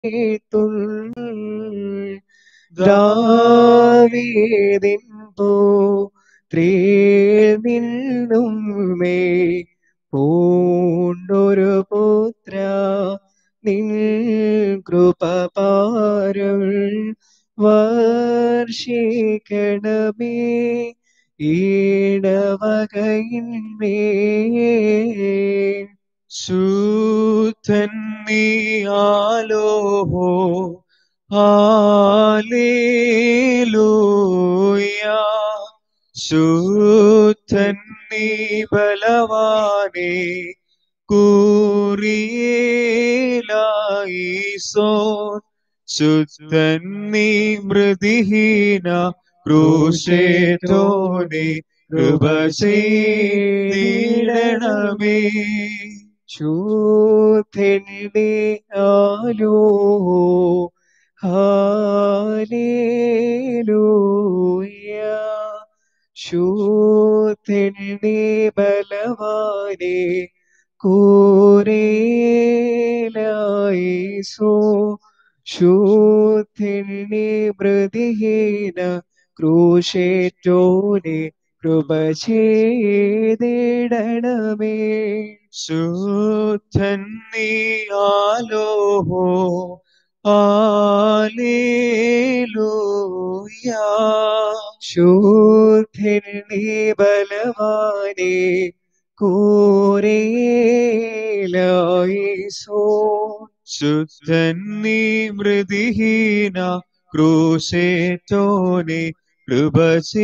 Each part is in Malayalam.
ദാവീദിൻ പുത്രിയിൽ നിന്നും മേ പൂണ്ടൊരു പുത്ര നിൻ കൃപ പാരം വർഷിക്കണമേ ഈടവകയിന്മേ ശൂദ്ധൻ നീയാലോ ഹാലേലൂയ ശൂദ്ധൻ നീ ബലവാനേ കൂറിയേലായിസോൻ ശുദ്ധൻ നീ മൃതിഹീന ക്രൂശേതോനെ കൃപ ചെയ്തിടണമേ ശൂദ്ധന്റെ ആലോ ഹാലേലൂയ ശൂദ്ധന്റെ ബലവാനെ കൂരേലായിസോ ശൂദ്ധന്റെ മൃതിഹീന ക്രൂശേറ്റോനെ കൃപ ചെയ്തിടണമേ ശുദ്ധൻ നീയാലോ ഹാലേലൂയ ശൂദ്ധനെ ബലവാനെ കൂരേലായിസോ ശുദ്ധൻ നീ മൃതിഹീന ക്രൂശേറ്റോനെ കൃപ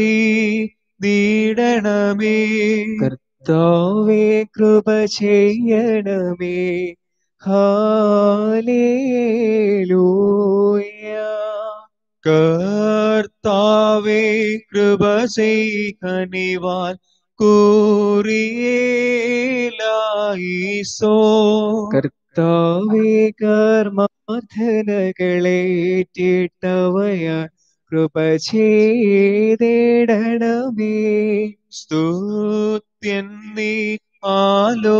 ചെയ്തിടണമേ കർത്താവേ കൃപ ചെയ്യണമേ ഹാലേലൂയ കർത്താവേ കൃപ ചെയ്കനിവാൻ കൂറിയേലായിസോ കർത്താവേ കർമാധനകളേറ്റിട്ടവയാ കൃപ ചെയ്തിടണമേ സ്തുത്യൻ നീ ആലോ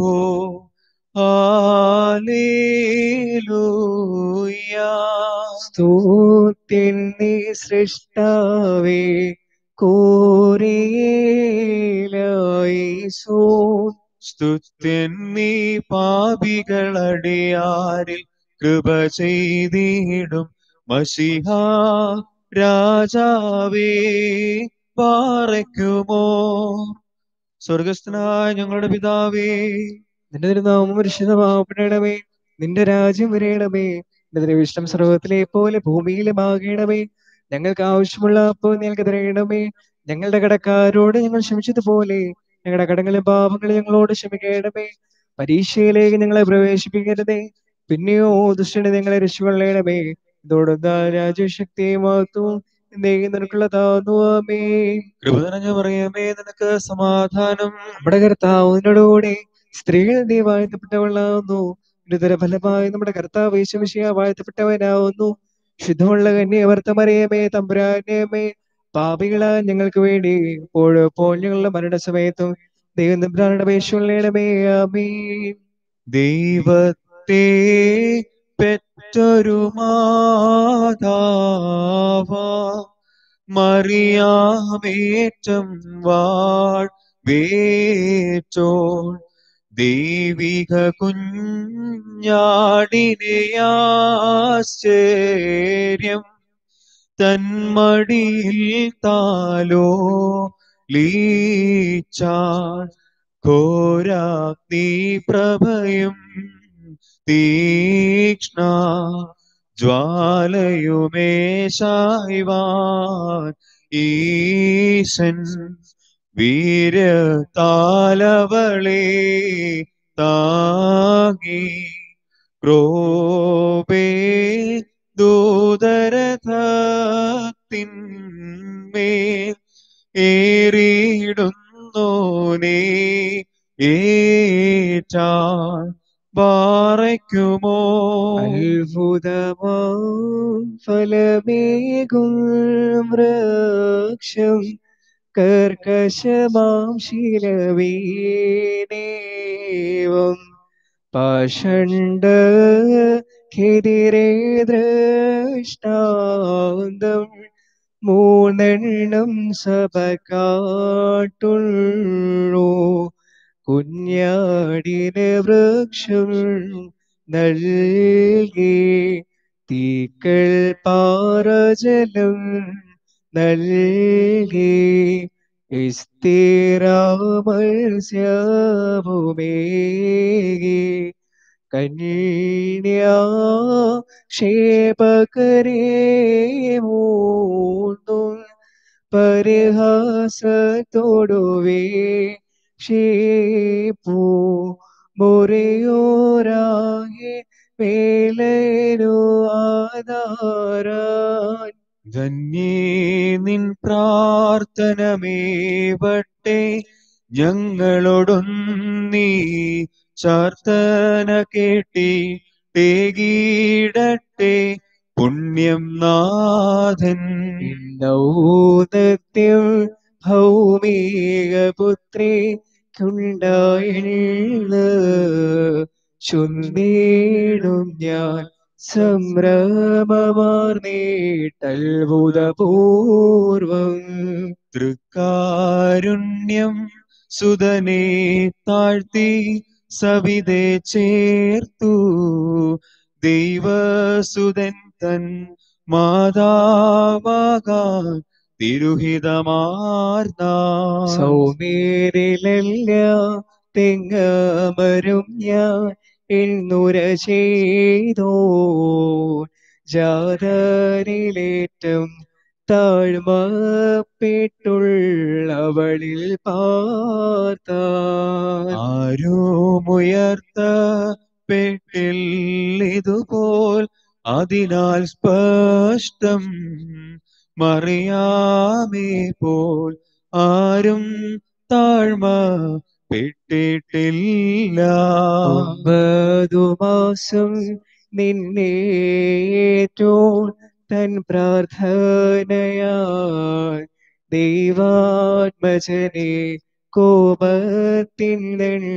ഹാലേലൂയ സ്തുതിൻ നീ സൃഷ്ടാവേ കോരേലായിസോ സ്തുത്യൻ നീ പാപികളടിയാരിൽ കൃപ ചെയ്തിടും മഷിഹ രാജാവേ പാറയ്ക്കുമോ സ്വർഗസ്ഥനായ ഞങ്ങളുടെ പിതാവേ നിന്റെ തിരുനാമം പരിശുദ്ധമാപ്പെടണമേ നിന്റെ രാജ്യം വരേണമേ നിന്റെ ഇഷ്ടം സർവത്തിലെ പോലെ ഭൂമിയിലും ആകണമേ ഞങ്ങൾക്ക് ആവശ്യമുള്ള അപ്പോൾ ഞങ്ങൾക്ക് തരയണമേ ഞങ്ങളുടെ കടക്കാരോട് ഞങ്ങൾ ക്ഷമിച്ചതുപോലെ ഞങ്ങളുടെ കടങ്ങളും പാപങ്ങളും ഞങ്ങളോട് ക്ഷമിക്കണമേ പരീക്ഷയിലേക്ക് ഞങ്ങളെ പ്രവേശിപ്പിക്കരുതേ പിന്നെയോ ദുഷ്ടനെ ഞങ്ങളെ രക്ഷിക്കൊള്ളണമേ ഇതോടൊന്ന് രാജ്യശക്തിയും മഹത്വവും എന്നേക്കും നിനക്കുള്ളതാവുന്നു ആമേ കൃപ നിറഞ്ഞ പറയുമേ നിനക്ക് സമാധാനം നമ്മുടെ കർത്താവ് നിന്നോടുകൂടെ സ്ത്രീകൾ നീ വാഴ്ത്തപ്പെട്ടവളാവുന്നു ഗുരുതര ഫലമായി നമ്മുടെ കർത്താവ് യേശുമിശിഹ വാഴ്ത്തപ്പെട്ടവനാവുന്നു ശുദ്ധമുള്ള കന്യ വർത്തമറിയമേ തമ്പുരാനയമേ പാപികളാ ഞങ്ങൾക്ക് വേണ്ടി ഇപ്പോഴും ഇപ്പോൾ ഞങ്ങളുടെ മരണസമയത്തും ദൈവം തമ്പുരാനുടെ അപേക്ഷയുള്ളണമേ ആമീൻ ദൈവത്തെ പെറ്റൊരു മാതാവ മറിയാമേറ്റം വാൾ വേറ്റോൾ ദൈവിക കുഞ്ഞാടിനെ ആശ്ചര്യം തന്മടിയിൽ താലോ ലീച്ചാൾ ഘോരാഗ്നി പ്രഭയും തീക്ഷ്ണ ജ്വാലയുമേശായിവാൻ ഈശൻ വീരതാലവളെ താങ്ങി ക്രോപേ ദൂതരഥത്തിന്മേൽ ഏറിയിടുന്നോനേ ഏറ്റാൻ പാറയ്ക്കുമോ അത്ഭുതമാം ഫലമേകും വൃക്ഷം കർക്കശമാം ശിലവീനേവം പാഷണ്ഡ ക്കെതിരെ ദൃഷ്ടാന്തം മൂന്നെണ്ണം സഭ കാട്ടുള്ളൂ കുഞ്ഞാടിന് വൃക്ഷം നൽകി തീക്കൾ പാറജലം നൽകി സ്ഥിരാമത്സ്യഭൂമേകി കന്യാ ക്ഷേപകരേ മൂന്നും പരിഹാസത്തോടുവേ ക്ഷേപ്പൂ മുറിയോരാകെ വേലനു ആധാരാൻ ധന്യേ നിൻ പ്രാർത്ഥനമേവട്ടെ ഞങ്ങളോടൊന്നീ ചാർത്തന കേട്ടി തേകിടട്ടെ പുണ്യം നാഥൻ നൗദത്യം ഭൗമിക പുത്രി ുണ്ടായുള്ള ചൊന്നേടും ഞാൻ സംഭ്രമമാർന്നേട്ടത്ഭുതപൂർവം തൃക്കാരുണ്യം സുതനെ താഴ്ത്തി സവിതെ ചേർത്തു ദൈവസുതൻ തൻ മാതാവാകാൻ തിരുഹിതമാർന്ന സൗമേരിലല്ല തെങ്ങമരും ഞാൻ എണ്ണുര ചെയ്തോ ജാതരിലേറ്റം താഴ്മപ്പെട്ടുള്ളവളിൽ പാർത്ത ആരോമുയർത്തപ്പെട്ടില്ലിതുപോൽ അതിനാൽ സ്പഷ്ടം മറിയാമേ പോൽ ആരും താഴ്മ പെട്ടിട്ടില്ല ഒമ്പതു മാസം നിന്നേറ്റോ തൻ പ്രാർത്ഥനയാൽ ദൈവാത്മജനെ കോപത്തിൻ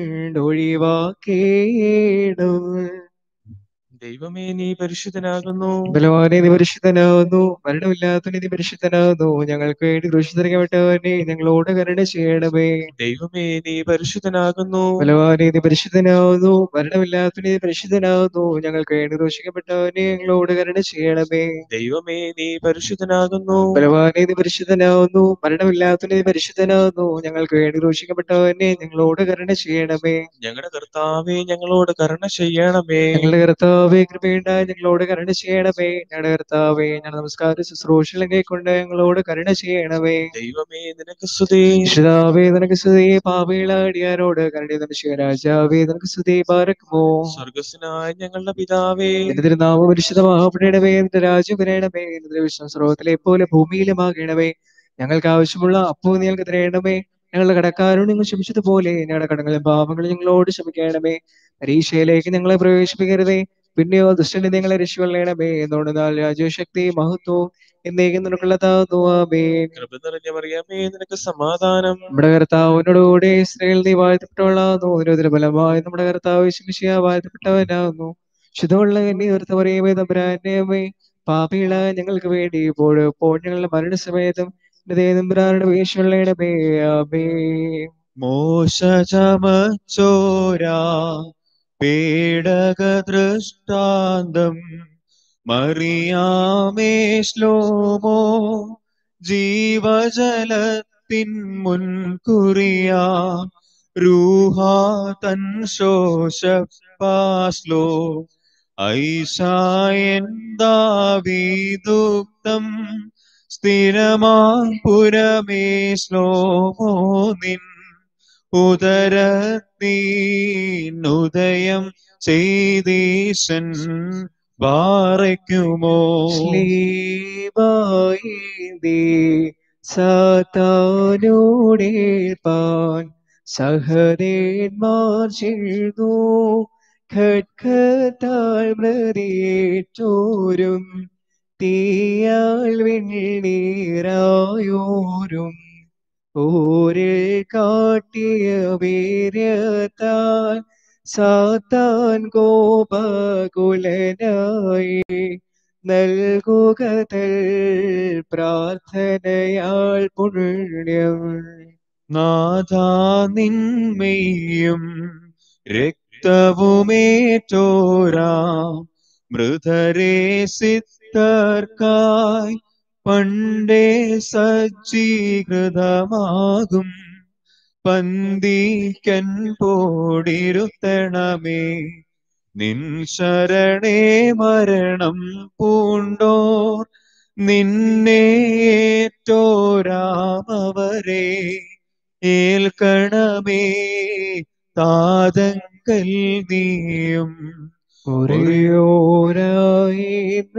ഒഴിവാക്കേണം ദൈവമേ നീ പരിശുദ്ധനാകുന്നു ബലവാനെ നീ പരിശുദ്ധനാകുന്നു മരണമില്ലാത്ത നീ പരിശുദ്ധനാകുന്നു ഞങ്ങൾക്ക് വേണ്ടി ദുഷിതരക്കപ്പെട്ടവനെ ഞങ്ങളോട് കരുണ ചെയ്യണമേ ദൈവമേ നീ പരിശുദ്ധനാകുന്നു ബലവാനെ നീ പരിശുദ്ധനാകുന്നു മരണമില്ലാത്ത നീ പരിശുദ്ധനാകുന്നു ഞങ്ങൾക്ക് വേണ്ടി ദോഷിക്കപ്പെട്ടവനെ ഞങ്ങളോട് കരുണ ചെയ്യണമേ ദൈവമേ നീ പരിശുദ്ധനാകുന്നു ബലവാനെ നീ പരിശുദ്ധനാകുന്നു മരണമില്ലാത്ത നീ പരിശുദ്ധനാകുന്നു ഞങ്ങൾക്ക് വേണ്ടി ദോഷിക്കപ്പെട്ടവനെ ഞങ്ങളോട് കരുണ ചെയ്യണമേ ഞങ്ങളുടെ കർത്താവേ ഞങ്ങളോട് കരുണ ചെയ്യണമേ ഞങ്ങളുടെ കർത്താവേ കൃപയുണ്ടായി ഞങ്ങളോട് കരുണ ചെയ്യണമേ ഞങ്ങളുടെ കർത്താവേ ഞങ്ങളുടെ നമസ്കാര ശുശ്രൂഷകളെ കൊണ്ട് ഞങ്ങളോട് കരുണ ചെയ്യണമേ ദൈവമേ നിനക്ക് സ്തുതി രക്ഷിതാവേ നിനക്ക് സ്തുതി പാപികളാടിയാരോട് കരുണ നമിശിക രാജാവേ നിനക്ക് സ്തുതി പാരക്കുമോ സ്വർഗസ്വനായ ഞങ്ങളുടെ പിതാവേ നിന്റെ തിരുനാമം പരിശുദ്ധമാകപ്പെടണമേ നിന്റെ രാജ്യം വരയണമേ നിന്റെ വിശ്വം സർവത്തിലെ പോലെ ഭൂമിയിലുമാകണമേ ഞങ്ങൾക്ക് ആവശ്യമുള്ള അപ്പോ നീ ഞങ്ങൾക്ക് തരയണമേ ഞങ്ങളുടെ കടക്കാരോട് നിങ്ങൾ ക്ഷമിച്ചതുപോലെ ഞങ്ങളുടെ കടങ്ങളും പാപങ്ങളും ഞങ്ങളോട് ക്ഷമിക്കണമേ പരീക്ഷയിലേക്ക് ഞങ്ങളെ പ്രവേശിപ്പിക്കരുതേ പിന്നെയോ ദുഷ്ടനെ ഞങ്ങളെ രക്ഷിക്കൊള്ളണമേ എന്നോട് നാൾ രാജ്യശക്തി മഹത്വവും എന്നേക്കും നിനക്കുള്ളതാകുന്നു ആമേ കൃപ നിറഞ്ഞ മറിയാമേ നിനക്ക് സമാധാനം നമ്മുടെ കർത്താവിനോടുകൂടെ സ്ത്രീകൾ നീ വാഴ്ത്തപ്പെട്ടവളാകുന്നു നിരോധന ഫലമായി നമ്മുടെ കർത്താവ് ശിമിശിയ വാഴ്ത്തപ്പെട്ടവനാകുന്നു ശുദ്ധമുള്ള എന്നെ ഓർത്ത് പറയുമേ തമ്പുരാന്റെയമേ പാപികള ഞങ്ങൾക്ക് വേണ്ടി ഇപ്പോഴും ഇപ്പോൾ ഞങ്ങളുടെ മരണസമയത്തും തമ്പുരാനുടെ വീഴ്ചയുള്ളയിടമേ ആമേ മോശ ചമച്ചോരാ പേടക ദൃഷ്ടാന്തം മറിയാമേ ശ്ലോമോ ജീവജലത്തിൻ മുൻകുറിയാ രൂഹാ തൻ ശോശപ്പാസ്ലോ ഐഷായൻ ദാവീദുക്തം സ്ഥിരമാ പുരമേ ശ്ലോമോ നിൻ ഉദരത്തീനുദയം ചെയ്തീശൻ വാറയ്ക്കുമോ ശ്ലീബായിന്തി സാത്താനോടെ പാൻ സഹദേന്മാർ ചെയ്തു ഖഡ്ഖത്താൽ മൃതിയേറ്റോരും തീയാൽ വെണ്ണീരായോരും ഓരിൽ കാട്ടിയ വീര്യത്താൽ സാത്താൻ കോപകുലനായി നൽകുക തൽ പ്രാർത്ഥനയാൽ പുണ്യം നാഥാ നിന്മയും രക്തവുമേറ്റോരാ മൃതരെ സിദ്ധർക്കായി പണ്ടേ സജ്ജീകൃതമാകും പന്തിക്കൻ പോടിരുത്തണമേ നിൻ ശരണേ മരണം പൂണ്ടോർ നിന്നെ ഏറ്റോരാമവരെ ഏൽക്കണമേ താതങ്കൽ നീയും ഒരേയോരായി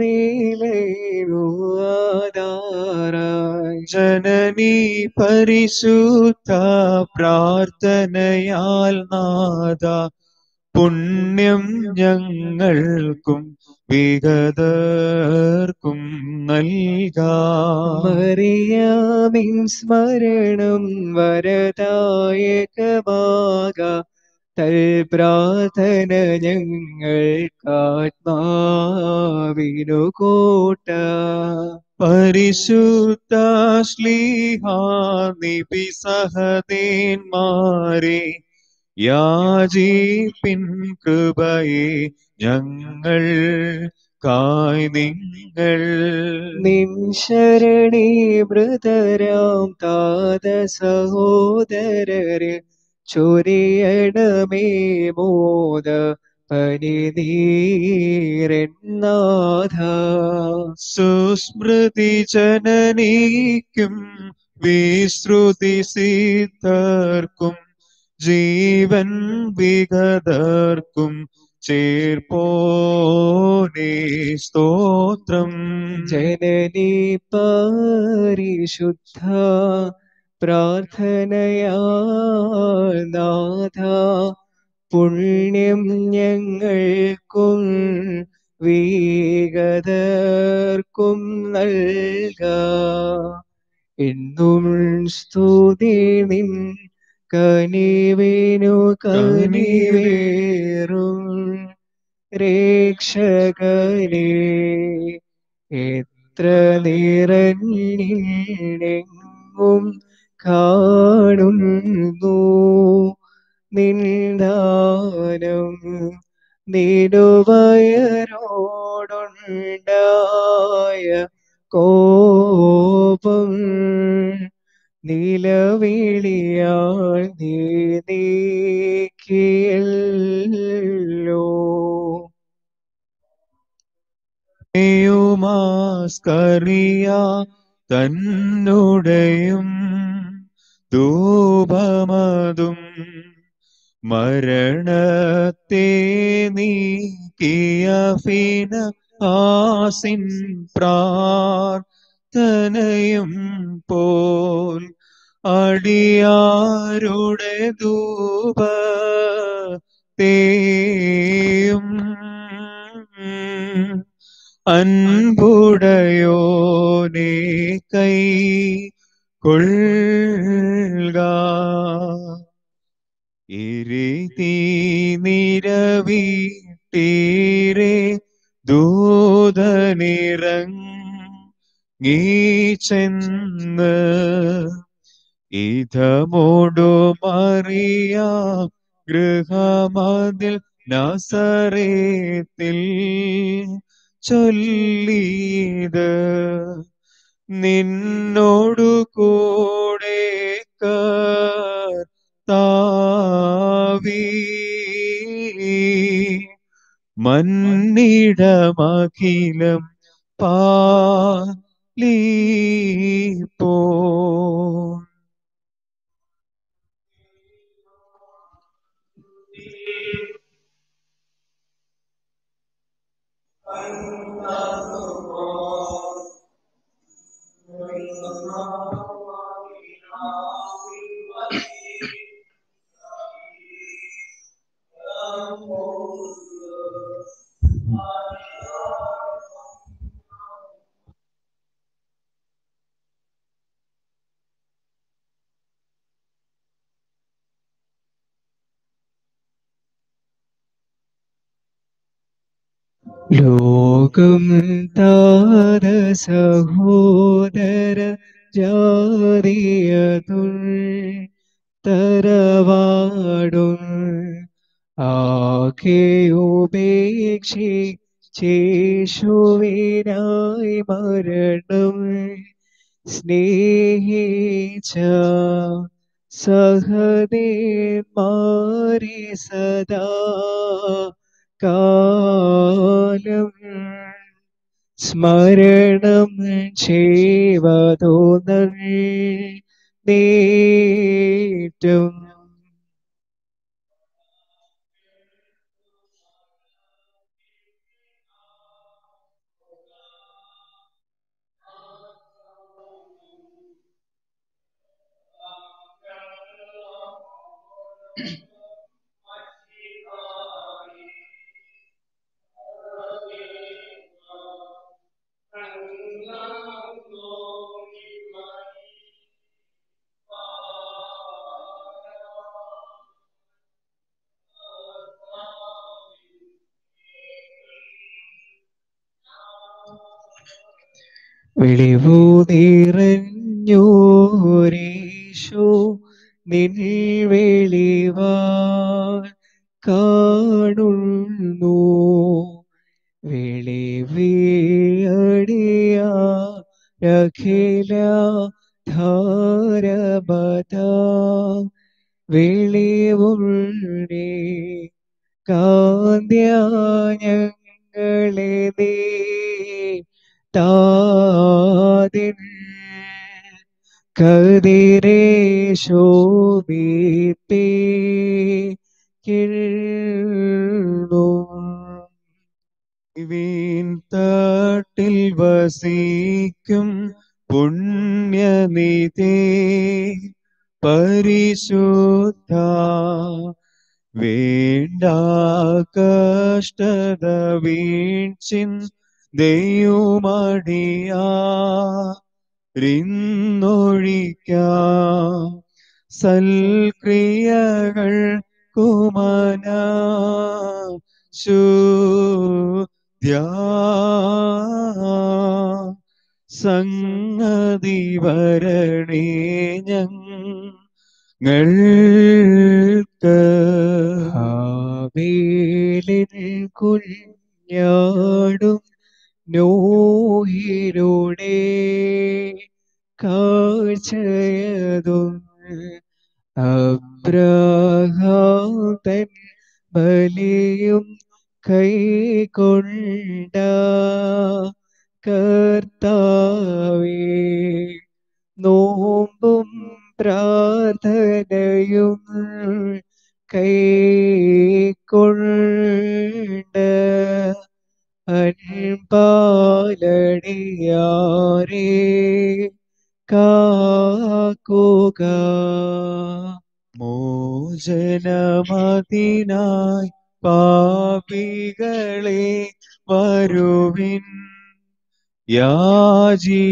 നീലയുവാതാറായി ജനനി പരിശുദ്ധ പ്രാർത്ഥനയാൽ നാഥ പുണ്യം ഞങ്ങൾക്കും വിഗതർക്കും നൽകാം മറിയാമിൻ സ്മരണം വരദായകമാക തൽ പ്രാർത്ഥന ഞങ്ങൾക്കാത്മാവിനു കോട്ട പരിശുദ്ധ ശ്ലീഹാനിപി സഹദേന്മാരെ യാചിപ്പിൻ കൃപയെ ഞങ്ങൾ കായ് നിങ്ങൾ നിൻ ശരണി മൃതരാം താത സഹോദരര് ചൊരിയണമേ മോദ പനിനീരെന്നാഥ സുസ്മൃതി ജനനീക്കും വിശ്രുതി സിദ്ധർക്കും ജീവൻ വിഗതർക്കും ചേർപ്പോനേ സ്തോത്രം ജനനി പരിശുദ്ധ പ്രാർത്ഥനയാൽ നാഥ പുണ്യം ഞങ്ങൾക്കും വീഗതർക്കും നൽക എന്നും സ്തുതി നിൻ കനിവിനു കനിവേറും രക്ഷകനെ എത്ര നിറഞ്ഞിലെങ്ങും കാണുന്നു നിന്ദാനം നിടുവയരോടുണ്ടായ കോപം നിലവിളിയാൽ നീ നീക്കിയല്ലോ യുമാസ്കറിയ തന്നുടയും ധൂപമതും മരണത്തെ നീക്കിയ ഫിന ആസിൻ പ്രാർത്ഥനയും പോൽ അടിയാരുടെ ധൂപ തേയും അൻപുടയോനെ കൈ കൊള്ളുക ഇരുതി നിരവീട്ടീരെ ദൂതനിറങ്ങി ചെന്ന് ഇതമോടു മറിയാം ഗൃഹമതിൽ നസറേത്തിൽ ചൊല്ലിയത് നിന്നോടു കൂടെ താവി മന്നിടമഖിലം പാലിപ്പോ ലോകം താര സഹോദര ജാതിയതുൾ തരവാടും ആകെയുപേക്ഷി ചേശുവിനായി മരണം സ്നേഹിച്ച സഹദേന്മാരെ സദാ കാലം സ്മരണം ചെയ്വതോ നേറ്റം വെളിവു നിറഞ്ഞോരേശു നിൻ വെളിവാൻ കാണുന്നു വെളിവിയടിയ ധാരബത വെളിവുള്ളേ കാന്ത്യ ഞങ്ങളെ നീ താതിൻ കതിരേ ശോഭിപ്പേ വീൻ തട്ടിൽ വസിക്കും പുണ്യനിധേ പരിശുദ്ധ വേണ്ട കഷ്ടത വീഴ്ചിൻ ദൈവമടിയാ റിന്നൊഴിക്കാം സൽക്രിയകൾ കുമന ശുദ്ധ്യാ സംഗതി വരണേ ഞങ്ങൾക്ക് ഹാവേലിൻ കുഞ്ഞാടും നോഹിരുടെ കാഴ്ചയതും അബ്രഹാം തൻ ബലിയും കൈക്കൊണ്ട കർത്താവേ നോമ്പും പ്രാർത്ഥനയും കൈക്കൊണ്ട് അൻപാലടിയാരേ കാക്കുക മോചനമതിനായി പാപികളെ വരുവിൻ യാചി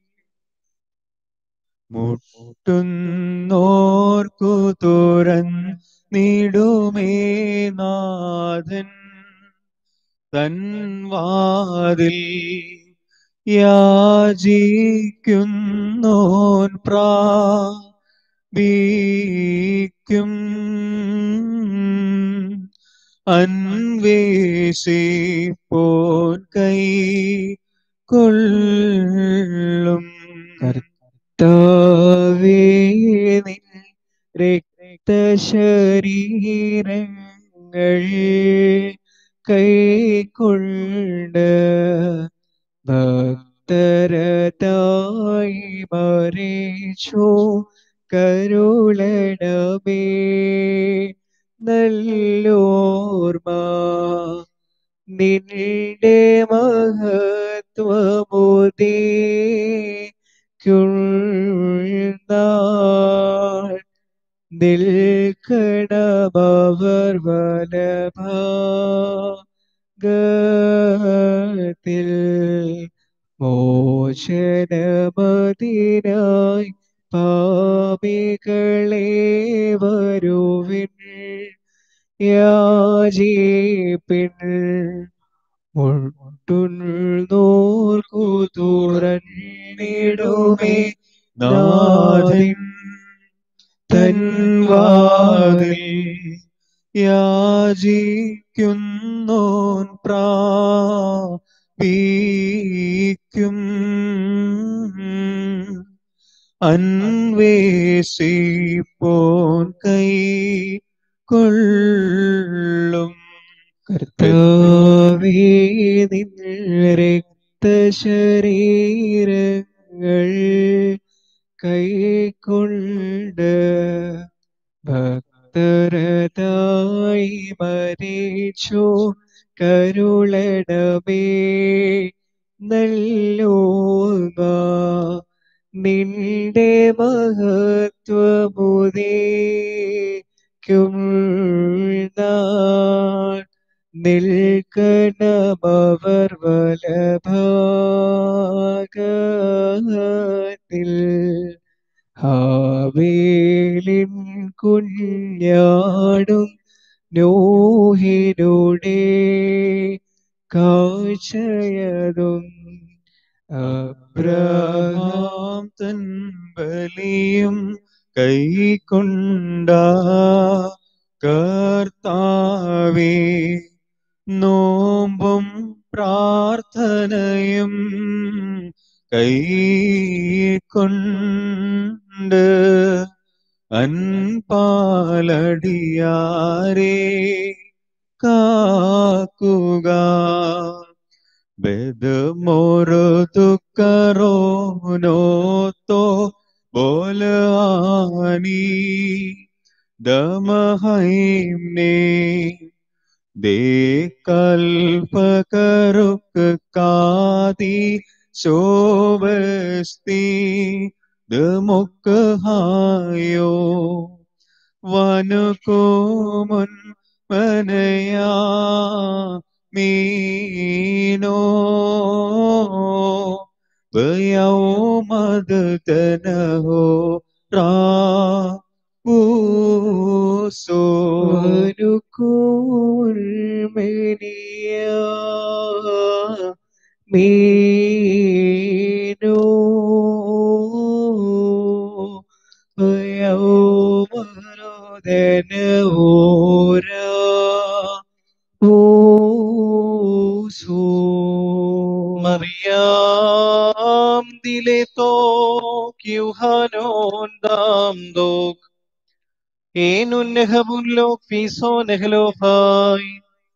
മുട്ടുന്നോർക്കു തുറന്നിടുമേ നാഥൻ തൻ വാതിൽ യാചിക്കുന്നോൻ പ്രാപിക്കും അന്വേഷിപ്പോൻ കൈ കൊള്ളും കർത്താവേ നിൻ രക്തശരീരങ്ങൾ കൈക്കൊണ്ട് ഭക്തരതായി മറിച്ചു കരുളണമേ നല്ലോർമ്മ നിന്റെ മഹത്വമുദേ കുഴ്ന്നാൾ നിൽക്കണമവർ വലഭാഗത്തിൽ മോചനമതിനായി പാപികളെ വരുവിൻ യാചിപ്പിൻ മുട്ടുന്നോർക്കു തുറന്നിടുമേ നാഥൻ തൻവാതിൽ യാചിക്കുന്നോൻ പ്രാപിക്കും അന്വേഷിപ്പോൻ കൈ കൊള്ളും കർത്താവേ നിൻ രക്തശരീരങ്ങൾ കൈക്കൊണ്ട് ഭക്തരതായി മരിച്ചു കരുളണമേ നല്ലോക നിന്റെ മഹത്വമുദീക്കും നാൾ നിൽക്കണമവർ വലഭാഗത്തിൽ ഹാവേലിൻ കുഞ്ഞാടും നോഹിനുടെ കാഴ്ചയതും അബ്രഹാം അബ്രഹാം തൻ ബലിയും കൈക്കൊണ്ട കർത്താവേ നോമ്പും പ്രാർത്ഥനയും കൈക്കൊണ്ട് അൻപാലടിയാരേ കാക്കുക ബദമോരതുക്കറോനോത്തോ ബോലാനി ദമഹൈംനെ ദേക്കൽപകരുക്ക് കാതി ശോഭസ്തി ദമുക്ക് ഹായോ വനുകോമുൻ മനയാ മീനോ ബയൗമദനഹോ റാബൂസോ വനുകൂൽമെനിയ മീനോ യൗമരോദന ഓരാ ഓസോ മറിയാം ദിലേത്തോ കിയുഹാനോൻ ദാം ദോക് ഏനു നെഹബുൻ ലോ ഫീസോ നെഹലോ ഫായ്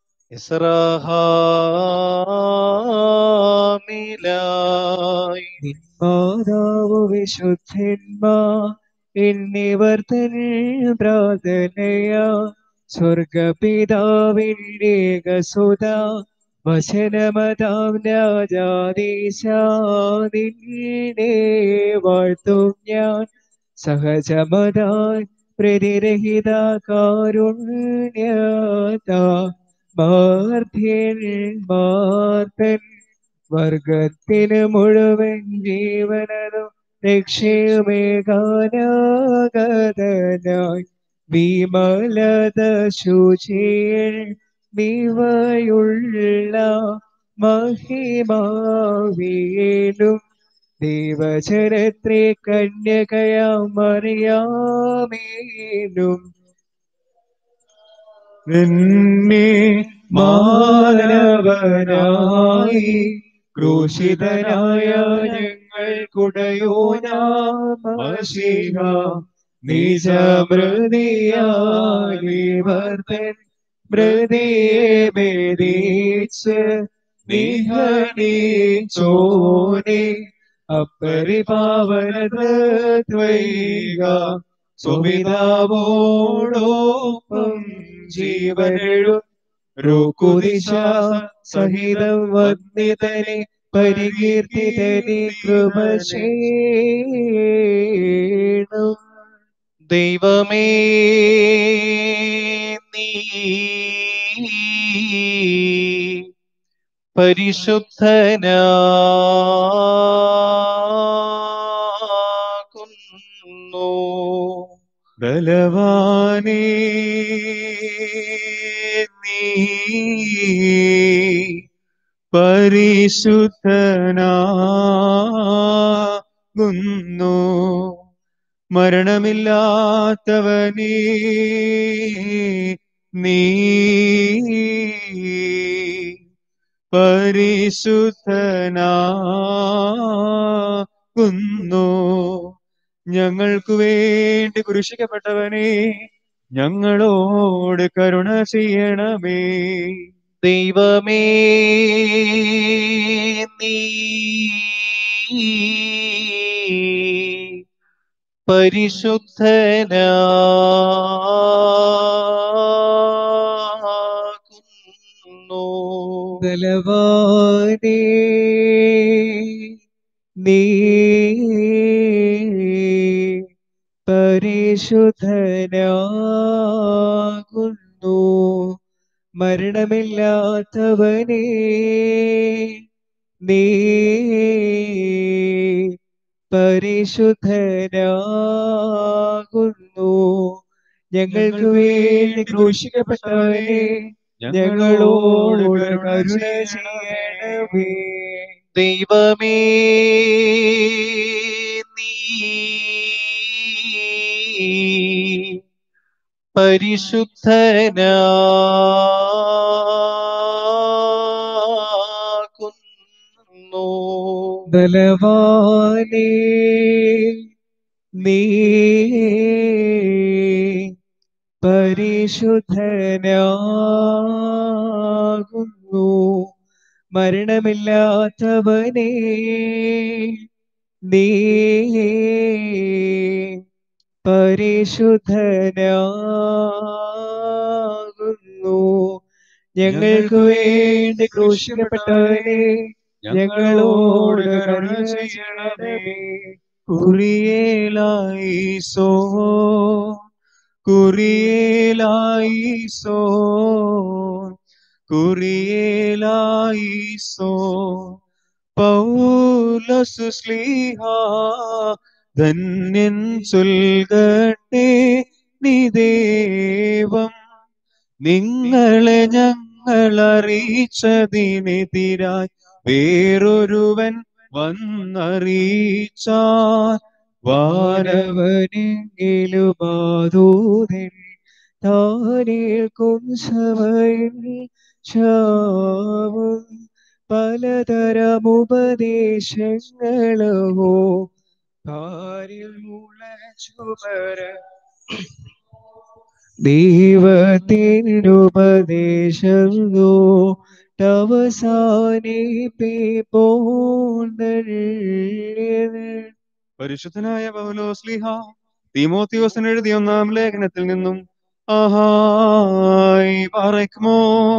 ഇസ്രാഹാമിലായ് നിന്മാതാവ് വിശുദ്ധന്മാ എന്നിവർ തൻ പ്രാർത്ഥനയാ സ്വർഗപിതാവിന്റെ ഗസുത വചനമതാം രാജാദീശാദിനെ വാഴ്ത്തും ഞാൻ സഹജമതായി പ്രതിരഹിത കാരുണ്യത മാർദ്ധ്യൻ മാർത്തൻ വർഗത്തിന് മുഴുവൻ ജീവനതും രക്ഷയുമേകാനാഗതനായി വിമലത ശുചിയിൽ നിവയുള്ള മഹിമാവിയിലും ദൈവചരത്രെ കന്യകയാം അറിയാമേലും നിന്നെ മാനവനായി ക്രൂശിതനായ ഞങ്ങൾക്കുടയോനാമശിഹ നിജമൃതിയാലിവർത്തൻ മൃതിയെ ഭേദിച്ച് നിഹനിച്ചോനെ അപ്പരിപാവനത്വൈക സുമിതാവോടൊപ്പം ജീവനെഴും രുക്കുദിശ സഹിതം വന്ദിതനെ പരികീർത്തിതനെ കൃപ ചെയ്യണം ദൈവമേ നീ പരിശുദ്ധനാകുന്നു ബലവാനേ നീ പരിശുദ്ധനാകുന്നു മരണമില്ലാത്തവനേ നീ പരിശുദ്ധനാകുന്നു ഞങ്ങൾക്കു വേണ്ടി കുരിശിക്കപ്പെട്ടവനെ ഞങ്ങളോട് കരുണ ചെയ്യണമേ ദൈവമേ നീ പരിശുദ്ധനാകുന്നു ബലവാനേ നീ പരിശുദ്ധനാകുന്നു മരണമില്ലാത്തവനേ നീ പരിശുദ്ധനാകുന്നു ഞങ്ങൾക്ക് വേണ്ടി ക്രൂശിക്കപ്പെട്ടവനെ ഞങ്ങളോട് കരുണ ചെയ്യണമേ ദൈവമേ നീ പരിശുദ്ധനാകുന്നു ബലവാനേ നീ പരിശുദ്ധനാകുന്നു മരണമില്ലാത്തവനേ നീ പരിശുദ്ധനാകുന്നു ഞങ്ങൾക്ക് വേണ്ടി ക്രൂശിക്കപ്പെട്ടവനെ ഞങ്ങളോട് കരുണ ചെയ്യണമേ കുറിയേലായിസോ കുറിയേലായിസോ കുറിയേലായിസോ പൗലസു സ്ലീഹ ധന്യൻ ചൊൽകട്ടെ നിദേവം നിങ്ങളെ ഞങ്ങൾ അറിയിച്ചതിനെതിരായി വേറൊരുവൻ വന്നറിയിച്ചാൽ വാനവനെങ്കിലും വാനവനെങ്കിലുമാതൂതൻ താനേൽക്കും സമയം ശാവും പലതരം ഉപദേശങ്ങളോ കാരിൽ മുളച്ചുപര ദൈവത്തിനുപദേശോ അവസാനിപ്പോന്നത് പരിശുദ്ധനായ പൗലോസ്ലിഹ തീമോത്തിയോസിന് എഴുതിയ ഒന്നാം ലേഖനത്തിൽ നിന്നും ആഹായി പാറയ്ക്കുമോ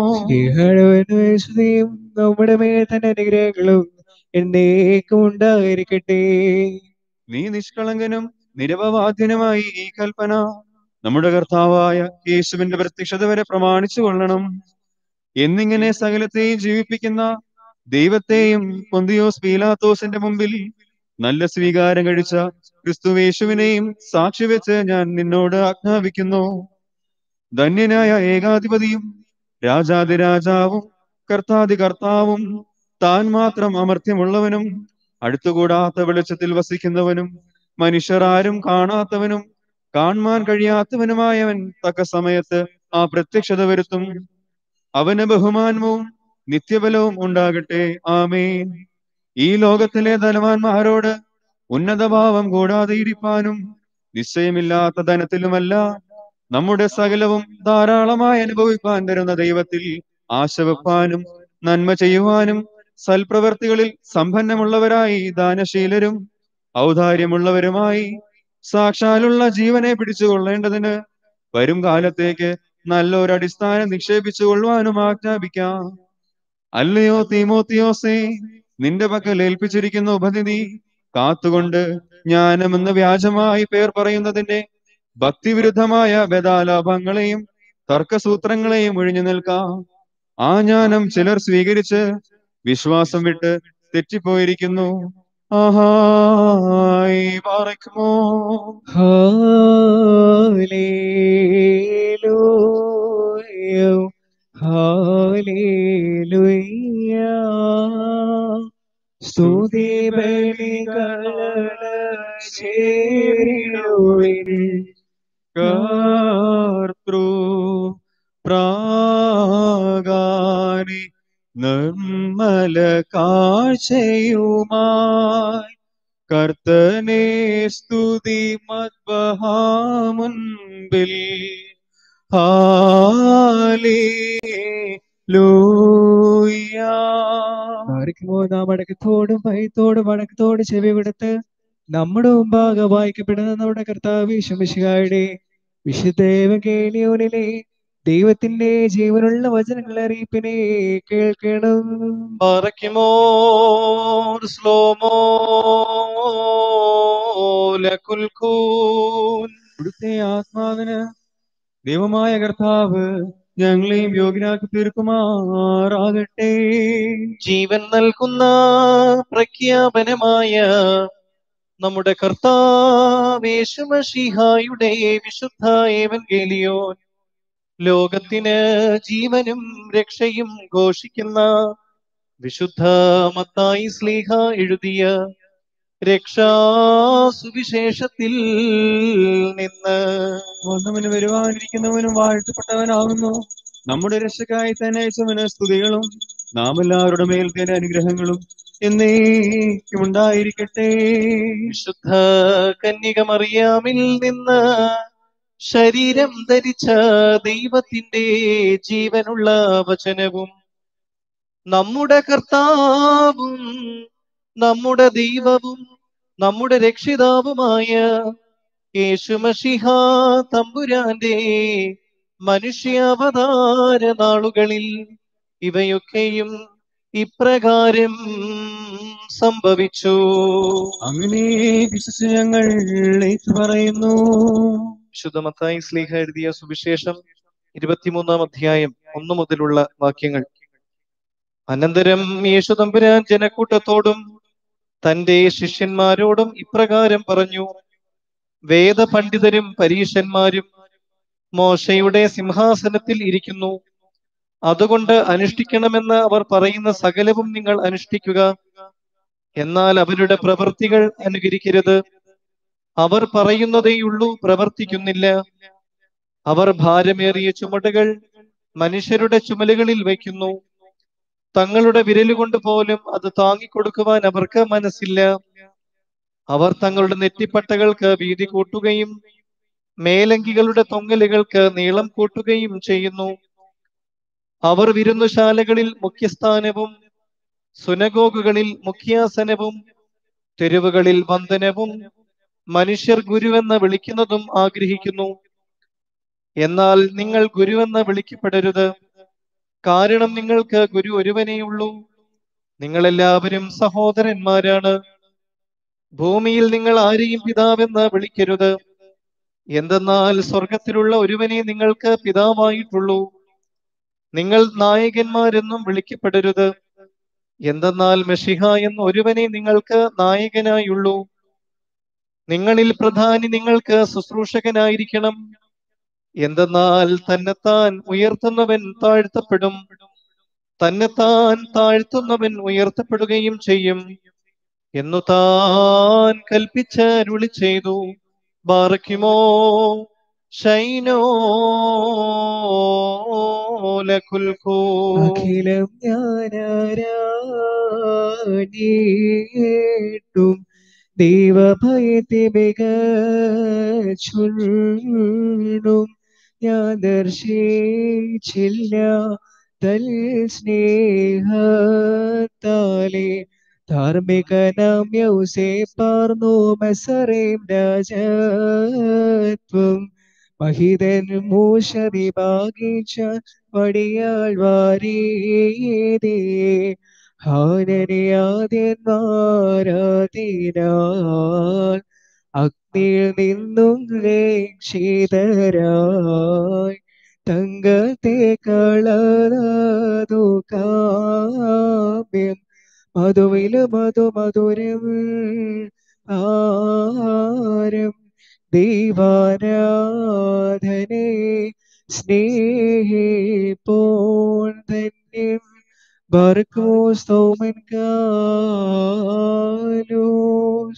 സ്നേഹം നമ്മുടെ മേൽ തന്നെ അനുഗ്രഹങ്ങളും എന്നേക്കും ഉണ്ടായിരിക്കട്ടെ നീ നിഷ്കളങ്കനും നിരപവാദ്യനുമായി ഈ കൽപ്പന നമ്മുടെ കർത്താവായ യേശുവിന്റെ പ്രത്യക്ഷത വരെ പ്രമാണിച്ചു കൊള്ളണം എന്നിങ്ങനെ സകലത്തെയും ജീവിപ്പിക്കുന്ന ദൈവത്തെയും പൊന്തിയോസ് പീലാത്തോസിന്റെ മുമ്പിൽ നല്ല സ്വീകാരം കഴിച്ച ക്രിസ്തുവേശുവിനെയും സാക്ഷി വെച്ച് ഞാൻ നിന്നോട് ആജ്ഞാപിക്കുന്നു ധന്യനായ ഏകാധിപതിയും രാജാതിരാജാവും കർത്താതി കർത്താവും താൻ മാത്രം അമർത്യമുള്ളവനും അടുത്തുകൂടാത്ത വെളിച്ചത്തിൽ വസിക്കുന്നവനും മനുഷ്യർ ആരും കാണാത്തവനും കാണുവാൻ കഴിയാത്തവനുമായവൻ തക്ക സമയത്ത് ആ പ്രത്യക്ഷത വരുത്തും അവന് ബഹുമാനവും നിത്യബലവും ഉണ്ടാകട്ടെ ആമേൻ ഈ ലോകത്തിലെ ധനവാന്മാരോട് ഉന്നതഭാവം കൂടാതെ ഇരിപ്പാനും നിശ്ചയമില്ലാത്ത ധനത്തിലുമല്ല നമ്മുടെ സകലവും ധാരാളമായി അനുഭവിപ്പാൻ തരുന്ന ദൈവത്തിൽ ആശ വെപ്പാനും നന്മ ചെയ്യുവാനും സൽപ്രവർത്തികളിൽ സമ്പന്നമുള്ളവരായി ദാനശീലരും ഔദാര്യമുള്ളവരുമായി സാക്ഷാലുള്ള ജീവനെ പിടിച്ചുകൊള്ളേണ്ടതിന് വരും കാലത്തേക്ക് നല്ലൊരു അടിസ്ഥാനം നിക്ഷേപിച്ചു കൊള്ളുവാനും ആജ്ഞാപിക്കാം അല്ലയോ തീമോത്തിയോസേ നിന്റെ പക്കൽ ഏൽപ്പിച്ചിരിക്കുന്ന ഉപനിധി കാത്തുകൊണ്ട് ജ്ഞാനമെന്ന് വ്യാജമായി പേർ പറയുന്നതിന്റെ ഭക്തിവിരുദ്ധമായ ബദാലാഭങ്ങളെയും തർക്കസൂത്രങ്ങളെയും ഒഴിഞ്ഞു നിൽക്കാം ആ ജ്ഞാനം ചിലർ സ്വീകരിച്ച് വിശ്വാസം വിട്ട് തെറ്റിപ്പോയിരിക്കുന്നു ആഹായി പാറയ്ക്കുമോ Hallelujah. Hallelujah. സ്തുതി ചേരിടുവിൻ കർത്തൃ പ്രാകാരി നിർമ്മല കാഴ്ചയുമായി കർത്തനെ സ്തുതി മദ്ബഹാമുൻപിൽ ഹാലേലൂയ ആർക്കുമോ നാം അടക്കത്തോടും ഭയത്തോടും അടക്കത്തോടും ചെവി കൊടുത്ത് നമ്മുടെ മുമ്പാകെ വായിക്കപ്പെടുന്ന നമ്മുടെ കർത്താവ് ശമിശികായുടെ വിശുദ്ധേവകേലിയോനിലെ ദൈവത്തിന്റെ ജീവനുള്ള വചനങ്ങൾ അറിയിപ്പിനെ കേൾക്കണം ബാറയ്ക്കുമോർ സ്ലോമോ ലകുൽക്കൂൻ ഇവിടുത്തെ ആത്മാവിന് ദൈവമായ കർത്താവ് ഞങ്ങളെയും യോഗ്യനാക്കി തീർക്കുമാറാകട്ടെ ജീവൻ നൽകുന്ന പ്രഖ്യാപനമായ നമ്മുടെ കർത്താവേശുമഷിഹായുടെ വിശുദ്ധ ഏവൻഗേലിയോൻ ലോകത്തിന് ജീവനും രക്ഷയും ഘോഷിക്കുന്ന വിശുദ്ധ മത്തായി സ്ലീഹ എഴുതിയ രക്ഷാസുവിശേഷത്തിൽ നിന്ന് വന്നവന് വരുവാനിരിക്കുന്നവനും വാഴ്ത്തപ്പെട്ടവനാകുന്നു നമ്മുടെ രക്ഷക്കായി തന്നെ അയച്ചവന് സ്തുതികളും നാം എല്ലാവരുടെ മേൽ തന്നെ അനുഗ്രഹങ്ങളും എന്നേക്കും ഉണ്ടായിരിക്കട്ടെ വിശുദ്ധ കന്യകമറിയാമിൽ നിന്ന് ശരീരം ധരിച്ച ദൈവത്തിന്റെ ജീവനുള്ള വചനവും നമ്മുടെ കർത്താവും നമ്മുടെ ദൈവവും നമ്മുടെ രക്ഷിതാവുമായ യേശുമഷിഹ തമ്പുരാന്റെ മനുഷ്യാവതാര നാളുകളിൽ ഇവയൊക്കെയും ഇപ്രകാരം സംഭവിച്ചു അങ്ങനെ വിശ്വസിച്ച് ഞങ്ങൾ ഏറ്റു പറയുന്നു വിശുദ്ധമത്തായി സ്ലീഹ എഴുതിയ സുവിശേഷം ഇരുപത്തിമൂന്നാം അധ്യായം ഒന്നു മുതലുള്ള വാക്യങ്ങൾ അനന്തരം യേശു തമ്പുരാൻ ജനക്കൂട്ടത്തോടും തന്റെ ശിഷ്യന്മാരോടും ഇപ്രകാരം പറഞ്ഞു വേദപണ്ഡിതരും പരീശന്മാരും മോശയുടെ സിംഹാസനത്തിൽ ഇരിക്കുന്നു അതുകൊണ്ട് അനുഷ്ഠിക്കണമെന്ന് അവർ പറയുന്ന സകലവും നിങ്ങൾ അനുഷ്ഠിക്കുക എന്നാൽ അവരുടെ പ്രവൃത്തികൾ അനുകരിക്കരുത് അവർ പറയുന്നതേയുള്ളൂ പ്രവർത്തിക്കുന്നില്ല അവർ ഭാരമേറിയ ചുമടുകൾ മനുഷ്യരുടെ ചുമലുകളിൽ വയ്ക്കുന്നു തങ്ങളുടെ വിരലുകൊണ്ട് പോലും അത് താങ്ങിക്കൊടുക്കുവാൻ അവർക്ക് മനസ്സില്ല അവർ തങ്ങളുടെ നെറ്റിപ്പട്ടകൾക്ക് വീതി കൂട്ടുകയും മേലങ്കികളുടെ തൊങ്ങലുകൾക്ക് നീളം കൂട്ടുകയും ചെയ്യുന്നു അവർ വിരുന്നുശാലകളിൽ മുഖ്യസ്ഥാനവും സുനഗോഗുകളിൽ മുഖ്യാസനവും തെരുവുകളിൽ വന്ദനവും മനുഷ്യർ ഗുരുവെന്ന് വിളിക്കുന്നതും ആഗ്രഹിക്കുന്നു എന്നാൽ നിങ്ങൾ ഗുരുവെന്ന് വിളിക്കപ്പെടരുത് കാരണം നിങ്ങൾക്ക് ഗുരു ഒരുവനേയുള്ളൂ നിങ്ങളെല്ലാവരും സഹോദരന്മാരാണ് ഭൂമിയിൽ നിങ്ങൾ ആരെയും പിതാവെന്ന് വിളിക്കരുത് എന്തെന്നാൽ സ്വർഗത്തിലുള്ള ഒരുവനെ നിങ്ങൾക്ക് പിതാവായിട്ടുള്ളൂ നിങ്ങൾ നായകന്മാരെന്നും വിളിക്കപ്പെടരുത് എന്തെന്നാൽ മെഷിഹ എന്ന ഒരുവനെ നിങ്ങൾക്ക് നായകനായുള്ളൂ നിങ്ങളിൽ പ്രധാനി നിങ്ങൾക്ക് ശുശ്രൂഷകനായിരിക്കണം എന്തെന്നാൽ തന്നെത്താൻ ഉയർത്തുന്നവൻ താഴ്ത്തപ്പെടും തന്നെത്താൻ താഴ്ത്തുന്നവൻ ഉയർത്തപ്പെടുകയും ചെയ്യും എന്നു താൻ കൽപ്പിച്ച് അരുളി ചെയ്തു ബാറയ്ക്കുമോ ഷൈനോ ലകുൽക്കൂ അഖിലം ഞാനാരായിട്ടും ദൈവഭയത്തെ മികച്ചുള്ളും ഞാൻ ദർശിച്ചില്ല തൽ സ്നേഹത്താലെ ധാർമ്മികനാം യൗസേ പാർന്നു മെസറേം രാജത്വം മഹിതൻ മൂഷതി ഭാഗിച്ച വടിയാൾ വാരീതേ ഹാനനിയാദ്യന്മാരാതിനാൽ അഗ്നിയിൽ നിന്നും രക്ഷിതരായി തങ്കത്തെ കളതു കാമ്യം മധുവില് മധു മധുരം ആരം ദൈവാരാധനെ സ്നേഹിപ്പോൾ ധന്യം Barcos Tomen Kalos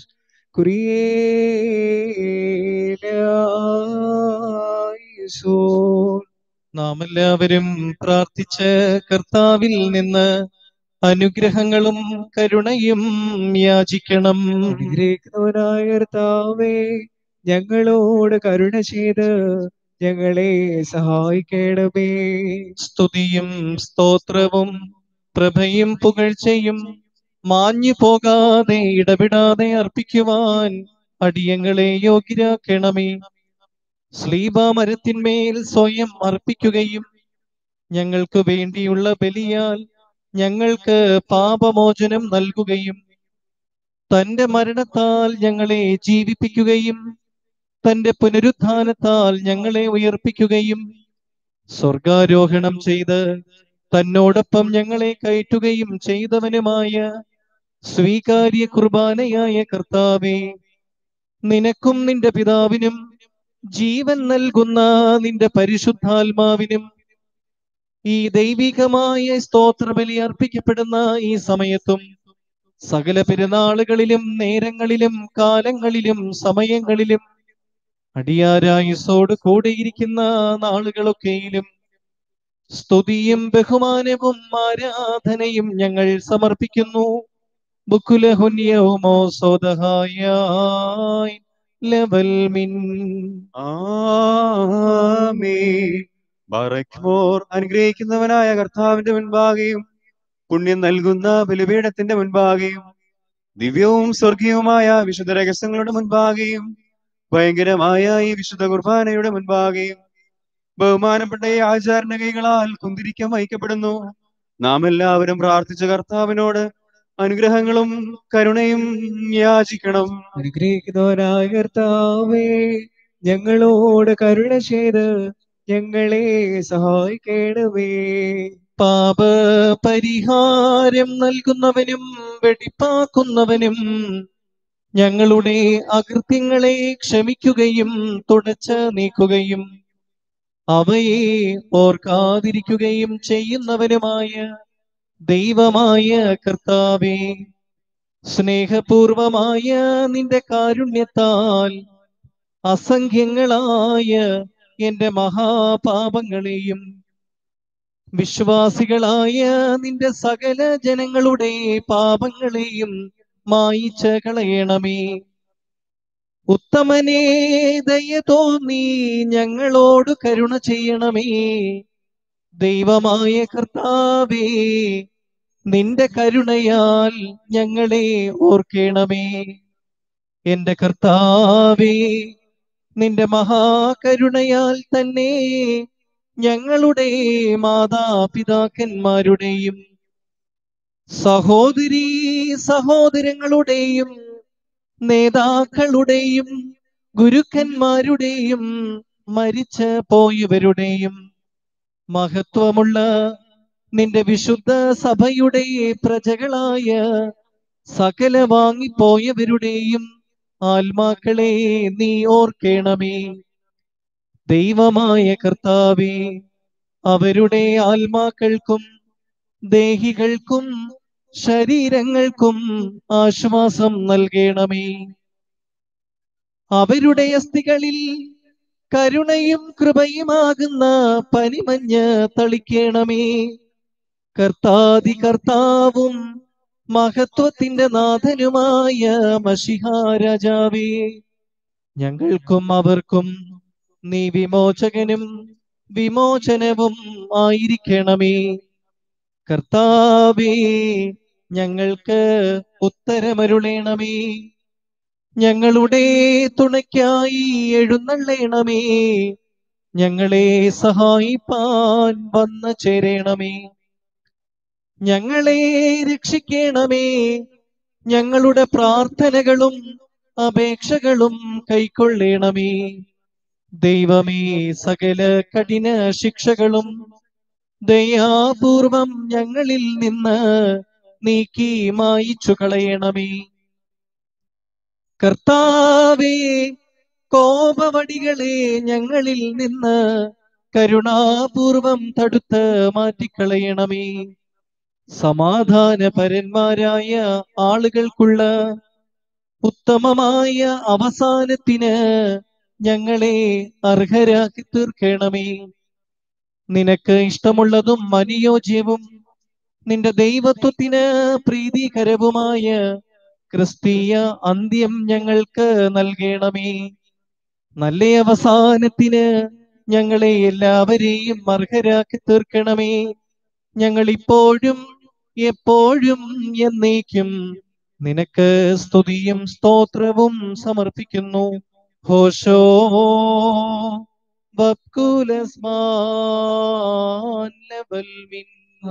Kurielaison നാം എല്ലാവരും പ്രാർത്ഥിച്ച് കർത്താവിൽ നിന്ന് അനുഗ്രഹങ്ങളും കരുണയും യാചിക്കണം അനുഗ്രഹിക്കുന്നവനായ കർത്താവേ ഞങ്ങളോട് കരുണ ചെയ്ത് ഞങ്ങളെ സഹായിക്കണമേ സ്തുതിയും സ്തോത്രവും പ്രഭയും പുകഴ്ചയും മാഞ്ഞു പോകാതെ ഇടപെടാതെ അർപ്പിക്കുവാൻ അടിയങ്ങളെ യോഗ്യരാക്കണമേ ശ്ലീബാമരത്തിന്മേൽ സ്വയം അർപ്പിക്കുകയും ഞങ്ങൾക്ക് വേണ്ടിയുള്ള ബലിയാൽ ഞങ്ങൾക്ക് പാപമോചനം നൽകുകയും തന്റെ മരണത്താൽ ഞങ്ങളെ ജീവിപ്പിക്കുകയും തന്റെ പുനരുത്ഥാനത്താൽ ഞങ്ങളെ ഉയർപ്പിക്കുകയും സ്വർഗാരോഹണം ചെയ്ത് തന്നോടൊപ്പം ഞങ്ങളെ കയറ്റുകയും ചെയ്തവനുമായ സ്വീകാര്യ കുർബാനയായ കർത്താവേ നിനക്കും നിന്റെ പിതാവിനും ജീവൻ നൽകുന്ന നിന്റെ പരിശുദ്ധാത്മാവിനും ഈ ദൈവികമായ സ്തോത്രബലി അർപ്പിക്കപ്പെടുന്ന ഈ സമയത്തും സകല പെരുന്നാളുകളിലും നേരങ്ങളിലും കാലങ്ങളിലും സമയങ്ങളിലും അടിയാരായുസോട് കൂടെയിരിക്കുന്ന നാളുകളൊക്കെയിലും സ്തുതിയും ബഹുമാനവും ആരാധനയും ഞങ്ങൾ സമർപ്പിക്കുന്നു ബുക്കുലഹുന്യവുമോ സോദഹായ ലവൽ മിൻ ആമേ ബറയ്ക്കുമോർ അനുഗ്രഹിക്കുന്നവനായ കർത്താവിന്റെ മുൻപാകെയും പുണ്യം നൽകുന്ന ബലിപീഠത്തിന്റെ മുൻപാകെയും ദിവ്യവും സ്വർഗീയവുമായ വിശുദ്ധ രഹസ്യങ്ങളുടെ മുൻപാകെയും ഭയങ്കരമായ ഈ വിശുദ്ധ കുർബാനയുടെ മുൻപാകെയും ബഹുമാനപ്പെട്ട ഈ ആചാരണ കൈകളാൽ കുന്തിരിക്കം വഹിക്കപ്പെടുന്നു നാം എല്ലാവരും പ്രാർത്ഥിച്ച കർത്താവിനോട് അനുഗ്രഹങ്ങളും കരുണയും യാചിക്കണം അനുഗ്രഹിക്കുന്നവനായ കർത്താവേ ഞങ്ങളോട് കരുണ ചെയ്ത് ഞങ്ങളെ സഹായിക്കണമേ പാപ പരിഹാരം നൽകുന്നവനും വെടിപ്പാക്കുന്നവനും ഞങ്ങളുടെ അകൃത്യങ്ങളെ ക്ഷമിക്കുകയും തുടച്ച് നീക്കുകയും അവയെ ഓർക്കാതിരിക്കുകയും ചെയ്യുന്നവനുമായ ദൈവമായ കർത്താവേ സ്നേഹപൂർവമായ നിന്റെ കാരുണ്യത്താൽ അസംഖ്യങ്ങളായ എന്റെ മഹാപാപങ്ങളെയും വിശ്വാസികളായ നിന്റെ സകല ജനങ്ങളുടെ പാപങ്ങളെയും മായിച്ച് കളയണമേ ഉത്തമനേ ദയ തോന്നി ഞങ്ങളോട് കരുണ ചെയ്യണമേ ദൈവമായ കർത്താവേ നിന്റെ കരുണയാൽ ഞങ്ങളെ ഓർക്കണമേ എന്റെ കർത്താവേ നിന്റെ മഹാകരുണയാൽ തന്നെ ഞങ്ങളുടെ മാതാപിതാക്കന്മാരുടെയും സഹോദരീ സഹോദരങ്ങളുടെയും നേതാക്കളുടെയും ഗുരുക്കന്മാരുടെയും മരിച്ചു പോയവരുടെയും മഹത്വമുള്ള നിന്റെ വിശുദ്ധ സഭയുടെ പ്രജകളായ സകല വാങ്ങിപ്പോയവരുടെയും ആത്മാക്കളെ നീ ഓർക്കേണമേ ദൈവമായ കർത്താവേ അവരുടെ ആത്മാക്കൾക്കും ദേഹികൾക്കും ശരീരങ്ങൾക്കും ആശ്വാസം നൽകണമേ അവരുടെ അസ്ഥികളിൽ കരുണയും കൃപയുമാകുന്ന പനിമഞ്ഞ് തളിക്കണമേ കർത്താതി കർത്താവും മഹത്വത്തിന്റെ നാഥനുമായ മഷിഹാരാജാവേ ഞങ്ങൾക്കും അവർക്കും നീ വിമോചകനും വിമോചനവും ആയിരിക്കണമേ കർത്താവേ ഞങ്ങൾക്ക് ഉത്തരമരുളേണമേ ഞങ്ങളുടെ തുണയ്ക്കായി എഴുന്നള്ളേണമേ ഞങ്ങളെ സഹായിപ്പാൻ വന്നു ചേരണമേ ഞങ്ങളെ രക്ഷിക്കണമേ ഞങ്ങളുടെ പ്രാർത്ഥനകളും അപേക്ഷകളും കൈക്കൊള്ളണമേ ദൈവമേ സകല കഠിന ശിക്ഷകളും ദയാപൂർവം ഞങ്ങളിൽ നിന്ന് നീക്കി മായിച്ചു കളയണമേ കർത്താവേ കോപവടികളെ ഞങ്ങളിൽ നിന്ന് കരുണാപൂർവം തടുത്ത് മാറ്റിക്കളയണമേ സമാധാനപരന്മാരായ ആളുകൾക്കുള്ള ഉത്തമമായ അവസാനത്തിന് ഞങ്ങളെ അർഹരാക്കി തീർക്കണമേ നിനക്ക് ഇഷ്ടമുള്ളതും അനുയോജ്യവും നിന്റെ ദൈവത്വത്തിന് പ്രീതികരവുമായ ക്രിസ്തീയ അന്ത്യം ഞങ്ങൾക്ക് നൽകണമേ നല്ല അവസാനത്തിന് ഞങ്ങളെ എല്ലാവരെയും അർഹരാക്കി തീർക്കണമേ ഞങ്ങൾ ഇപ്പോഴും എപ്പോഴും എന്നേക്കും നിനക്ക് സ്തുതിയും സ്തോത്രവും സമർപ്പിക്കുന്നു ഹോഷോ വക്കുലസ്മാൻ ലവൽ മിൻ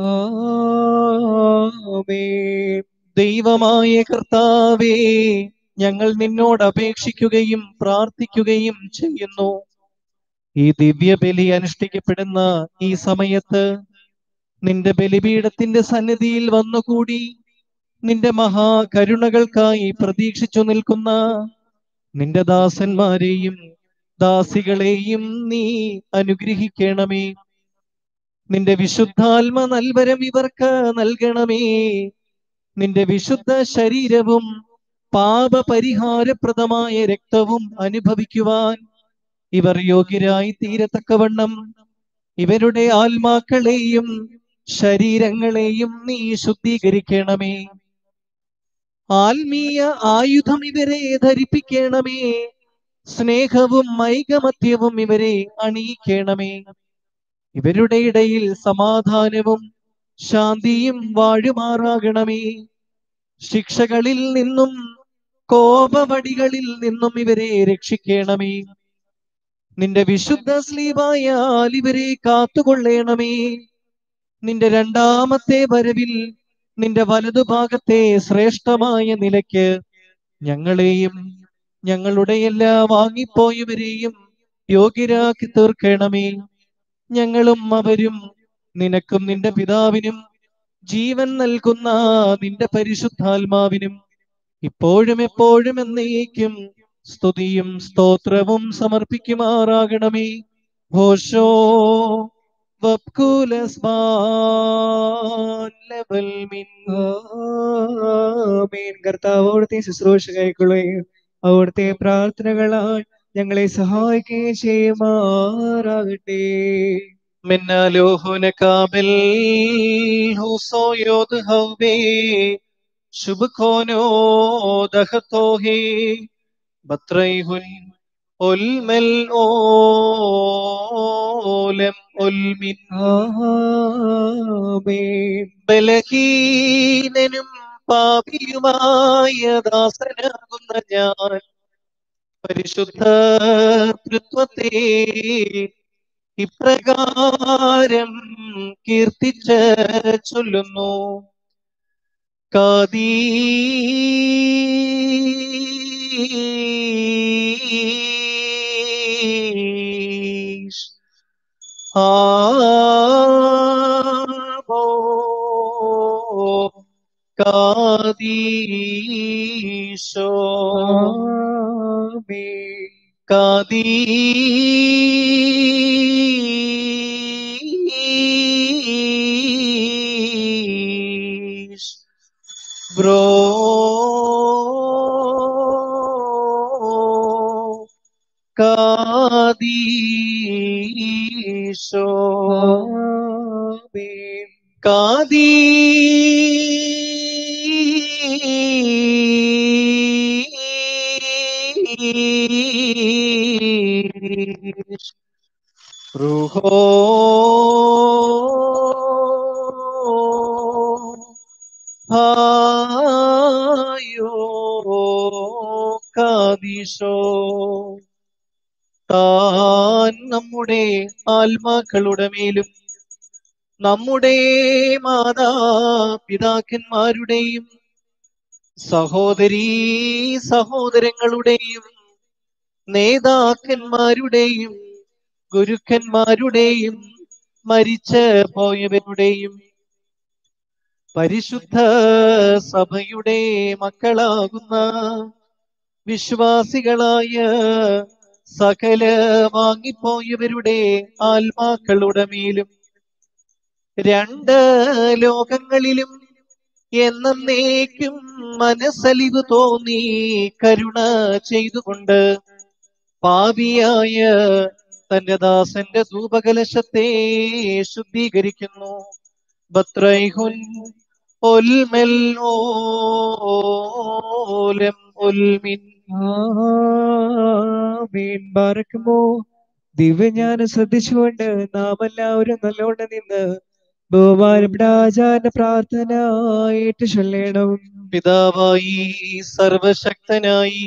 ആമേൻ ദൈവമായ കർത്താവേ ഞങ്ങൾ നിന്നോട് അപേക്ഷിക്കുകയും പ്രാർത്ഥിക്കുകയും ചെയ്യുന്നു ഈ ദിവ്യബലി അനുഷ്ഠിക്കപ്പെടുന്ന ഈ സമയത്ത് നിന്റെ ബലിപീഠത്തിന്റെ സന്നിധിയിൽ വന്നുകൂടി നിന്റെ മഹാകരുണകൾക്കായി പ്രതീക്ഷിച്ചു നിൽക്കുന്ന നിന്റെ ദാസന്മാരെയും ദാസികളെയും നീ അനുഗ്രഹിക്കണമേ നിന്റെ വിശുദ്ധാത്മ നൽവരം ഇവർക്ക് നൽകണമേ നിന്റെ വിശുദ്ധ ശരീരവും പാപപരിഹാരപ്രദമായ രക്തവും അനുഭവിക്കുവാൻ ഇവർ യോഗ്യരായി തീരത്തക്കവണ്ണം ഇവരുടെ ആത്മാക്കളെയും ശരീരങ്ങളെയും നീ ശുദ്ധീകരിക്കണമേ ആത്മീയ ആയുധം ഇവരെ ധരിപ്പിക്കണമേ സ്നേഹവും ഐകമത്യവും ഇവരെ അണിയിക്കണമേ ഇവരുടെ ഇടയിൽ സമാധാനവും ശാന്തിയും വാഴുമാറാകണമേ ശിക്ഷകളിൽ നിന്നും കോപവടികളിൽ നിന്നും ഇവരെ രക്ഷിക്കണമേ നിന്റെ വിശുദ്ധ സ്ലീവായാൽ ഇവരെ കാത്തുകൊള്ളണമേ നിന്റെ രണ്ടാമത്തെ വരവിൽ നിന്റെ വലതുഭാഗത്തെ ശ്രേഷ്ഠമായ നിലയ്ക്ക് ഞങ്ങളെയും ഞങ്ങളുടെ എല്ലാ വാങ്ങിപ്പോയവരെയും യോഗ്യരാക്കി തീർക്കണമേ ഞങ്ങളും അവരും നിനക്കും നിന്റെ പിതാവിനും ജീവൻ നൽകുന്ന നിന്റെ പരിശുദ്ധാത്മാവിനും ഇപ്പോഴും എപ്പോഴും എന്നേക്കും സ്തുതിയും സ്തോത്രവും സമർപ്പിക്കുമാറാകണമേ ഹോഷോ വബ്കുലസ്മാൻ ലവൽ മിൻ ആമേൻ കർത്താവ് അവിടുത്തെ ശുശ്രൂഷ കൈക്കൊള്ളുകയും അവിടുത്തെ പ്രാർത്ഥനകളാൽ ഞങ്ങളെ സഹായിക്കുകയും ചെയ്യുമാറാകട്ടെ മിന്നാലോഹുന കാബിൽ ഹുസോയോദ് ഹൗബേ ശുഭഖോനോ ദഹത്തോഹേ ബത്രൈഹുൻ ഒൽമൽ ഓലം ഒൽമിൻ ആമേൻ ബലഹീനനും പാപിയുമായ ദാസനാകുന്ന ഞാൻ പരിശുദ്ധ തൃത്വത്തെ ഇപ്രകാരം കീർത്തിച്ച് ചൊല്ലുന്നു കാദീഷ് ആബോ കാദീശോ ആമേൻ കാദീഷ് ബ്രോ കാദീശോ ആമേൻ കാദീശ് റുഹോ ഹായോ കാദിശോ താൻ നമ്മുടെ ആത്മാക്കളുടെ മേലും നമ്മുടെ മാതാപിതാക്കന്മാരുടെയും സഹോദരീ സഹോദരങ്ങളുടെയും നേതാക്കന്മാരുടെയും ഗുരുക്കന്മാരുടെയും മരിച്ചു പോയവരുടെയും പരിശുദ്ധ സഭയുടെ മക്കളാകുന്ന വിശ്വാസികളായ സകല വാങ്ങിപ്പോയവരുടെ ആത്മാക്കളുടെ മേലും രണ്ട് ലോകങ്ങളിലും എന്നേക്കും മനസ്സലിവ് തോന്നി കരുണ ചെയ്തുകൊണ്ട് പാപിയായ തന്റെ ദാസന്റെ ധൂപകലശത്തെ ശുദ്ധീകരിക്കുന്നു ബത്രൈഹുൻ ഒൽമെൽ ഓലം ഒൽമിൻ ആമേൻ ബാറക്കുമോ ദിവ്യജ്ഞാനം ശ്രദ്ധിച്ചുകൊണ്ട് നാം എല്ലാവരും നല്ലോണം നിന്ന് ബഹുമാനപ്പെട്ട ആചാര്യ പ്രാർത്ഥന ഏറ്റു ചൊല്ലണം പിതാവായി സർവശക്തനായി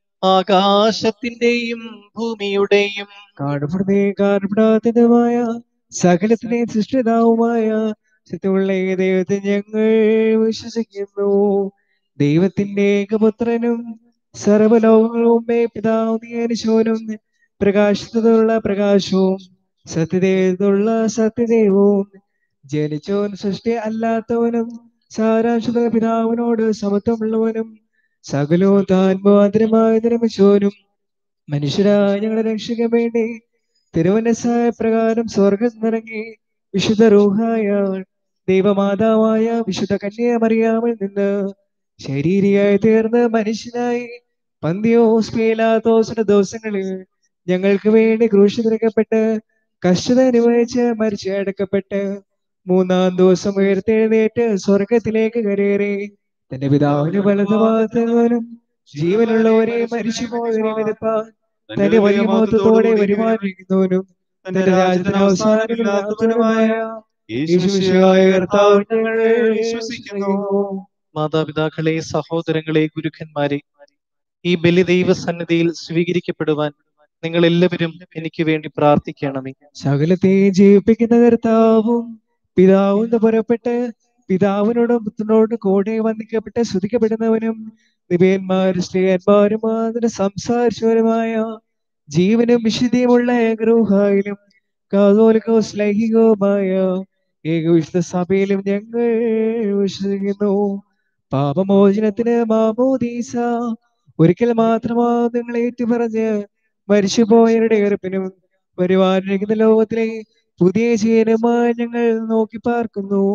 ആകാശത്തിന്റെയും ഭൂമിയുടെയും കാണപ്പെടുന്നേ കാണപ്പെടാത്തതുമായ സകലത്തിനെ സൃഷ്ടിതാവുമായ സത്യമുള്ള ഈ ദൈവത്തെ ഞങ്ങൾ വിശ്വസിക്കുന്നു ദൈവത്തിന്റെ ഏകപുത്രനും സർവലോകങ്ങളുമേ പിതാവിനും പ്രകാശത്തിലുള്ള പ്രകാശവും സത്യദേവത്തുള്ള സത്യദേവവും ജനിച്ചവൻ സൃഷ്ടി അല്ലാത്തവനും സാരാംശത പിതാവിനോട് സമത്വമുള്ളവനും സകലവും താൻ മുഖാന്തരമായി നിർമ്മിച്ചവനും മനുഷ്യരായ ഞങ്ങളെ രക്ഷിക്കാൻ വേണ്ടി തിരുവനസായ പ്രകാരം സ്വർഗം നിറങ്ങി വിശുദ്ധ റൂഹായ ദൈവമാതാവായ വിശുദ്ധ കന്യാമറിയാമിൽ നിന്ന് ശരീരിയായി തീർന്ന മനുഷ്യനായി പന്തിയോസ് പീലാത്തോസിന്റെ ദിവസങ്ങളിൽ ഞങ്ങൾക്ക് വേണ്ടി ക്രൂശിതരക്കപ്പെട്ട് കഷ്ടത അനുഭവിച്ച് മരിച്ചു അടക്കപ്പെട്ട് മൂന്നാം ദിവസം ഉയർത്തെഴുന്നേറ്റ് സ്വർഗത്തിലേക്ക് കരേറി തന്റെ പിതാവിന് വലതുഭാഗത്തവനും ജീവനുള്ളവരെ മരിച്ചു പോയവരെ വിതപ്പാൻ തന്റെ വലിയ മഹത്വത്തോടെ വരുമാനിക്കുന്നവനും തന്റെ രാജ്യത്തിന് അവസാനമില്ലാത്തവനുമായ യേശുമിശിഹായ കർത്താവ് ഞങ്ങൾ വിശ്വസിക്കുന്നു മാതാപിതാക്കളെ സഹോദരങ്ങളെ ഗുരുക്കന്മാരെ ഈ ബലി ദൈവസന്നിധിയിൽ സ്വീകരിക്കപ്പെടുവാൻ നിങ്ങൾ എല്ലാവരും എനിക്ക് വേണ്ടി പ്രാർത്ഥിക്കണമേ സകലത്തെ ജീവിപ്പിക്കുന്ന കർത്താവും പിതാവും പുറപ്പെട്ട് പിതാവിനോടും പുത്രനോടും കൂടെ വന്ദിക്കപ്പെട്ട് സ്തുതിക്കപ്പെടുന്നവനും നിവേന്മാരും സ്ത്രീയന്മാരും അതിന് സംസാരിച്ചവരുമായ ജീവനും വിശുദ്ധിയുമുള്ള ഏകരൂഹായിലും കാതോലിക്കോ സ്ലൈഹികവുമായ ഏകവിശുദ്ധ സഭയിലും ഞങ്ങൾ വിശ്വസിക്കുന്നു പാപമോചനത്തിന് മാമോദീസ ഒരിക്കൽ മാത്രമാ നിങ്ങൾ ഏറ്റുപറഞ്ഞ് മരിച്ചുപോയവരുടെ ഏർപ്പിനും വരുവാനിരിക്കുന്ന ലോകത്തിലെ പുതിയ ജീവനുമായി ഞങ്ങൾ നോക്കി പാർക്കുന്നു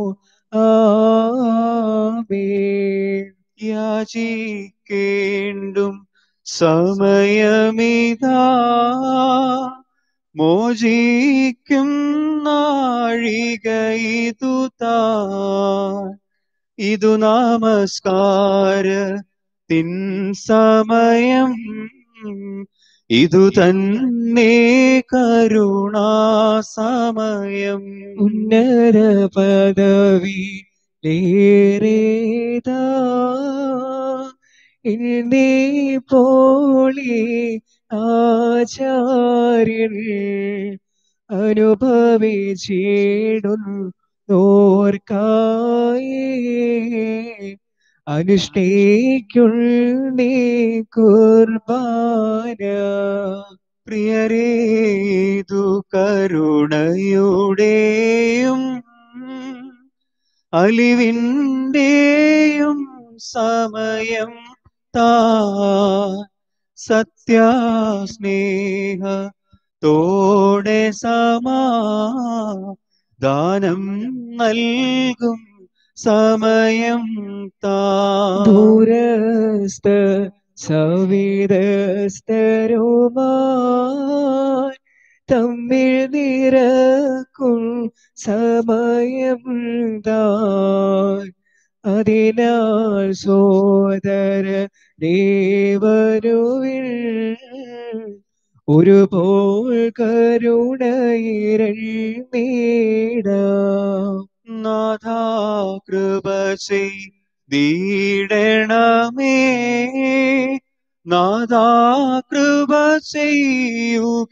ആമേൻ യാചിക്കേണ്ടും സമയമിതാ മോചിക്കും നാഴികയിതു താ ഇതു നമസ്കാര തിൻ സമയം ഇതു തന്നെ കരുണാ സമയം ഉന്നത പദവി ലേറേതാ ഇന്നേ പോളി ആചാര്യൻ അനുഭവിച്ചിടുന്നോർക്കായി അനുഷ്ഠിക്കുള്ളേ കുർബാന പ്രിയരേതു കരുണയുടെയും അലിവിന്റെയും സമയം താ സത്യാസ്നേഹ തോടെ സമാ ദാനം നൽകും സമയം താ ദൂരസ്ഥ സവിതസ്ഥരുമായി തമ്മിൽ നിരക്കും സമയം താൻ അതിനാൽ സോദര ദേവരുവിൽ ഒരുപോൾ കരുണയിരണ്ടീടാം നാഥാ കൃപ ചെയ്തിടണമേ നാഥാ കൃപ ചെയ്യുക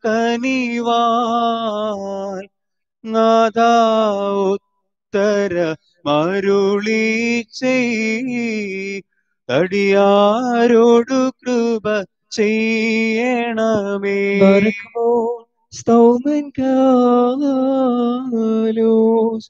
കനിവാൽ നാഥാ ഉത്തര മരുളി തടിയാരോടു കൃപ ചെയ്യണമേ Barkmo Staumen Kalos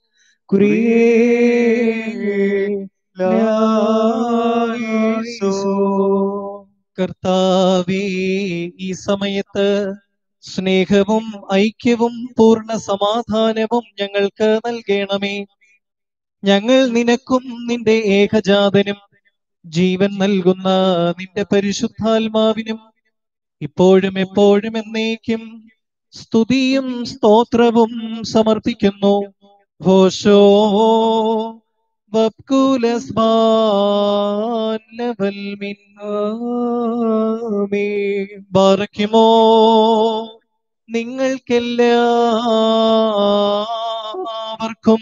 Kurie കർത്താവേ ഈ സമയത്ത് സ്നേഹവും ഐക്യവും പൂർണ്ണ സമാധാനവും ഞങ്ങൾക്ക് നൽകണമേ ഞങ്ങൾ നിനക്കും നിന്റെ ഏകജാതനും ജീവൻ നൽകുന്ന നിന്റെ പരിശുദ്ധാത്മാവിനും ഇപ്പോഴും എപ്പോഴും എന്നേക്കും സ്തുതിയും സ്തോത്രവും സമർപ്പിക്കുന്നു ഹോശോ വബ്കുലസ്മാൻ ആമേൻ. ബാറയ്ക്കുമോ നിങ്ങൾക്കെല്ലാവർക്കും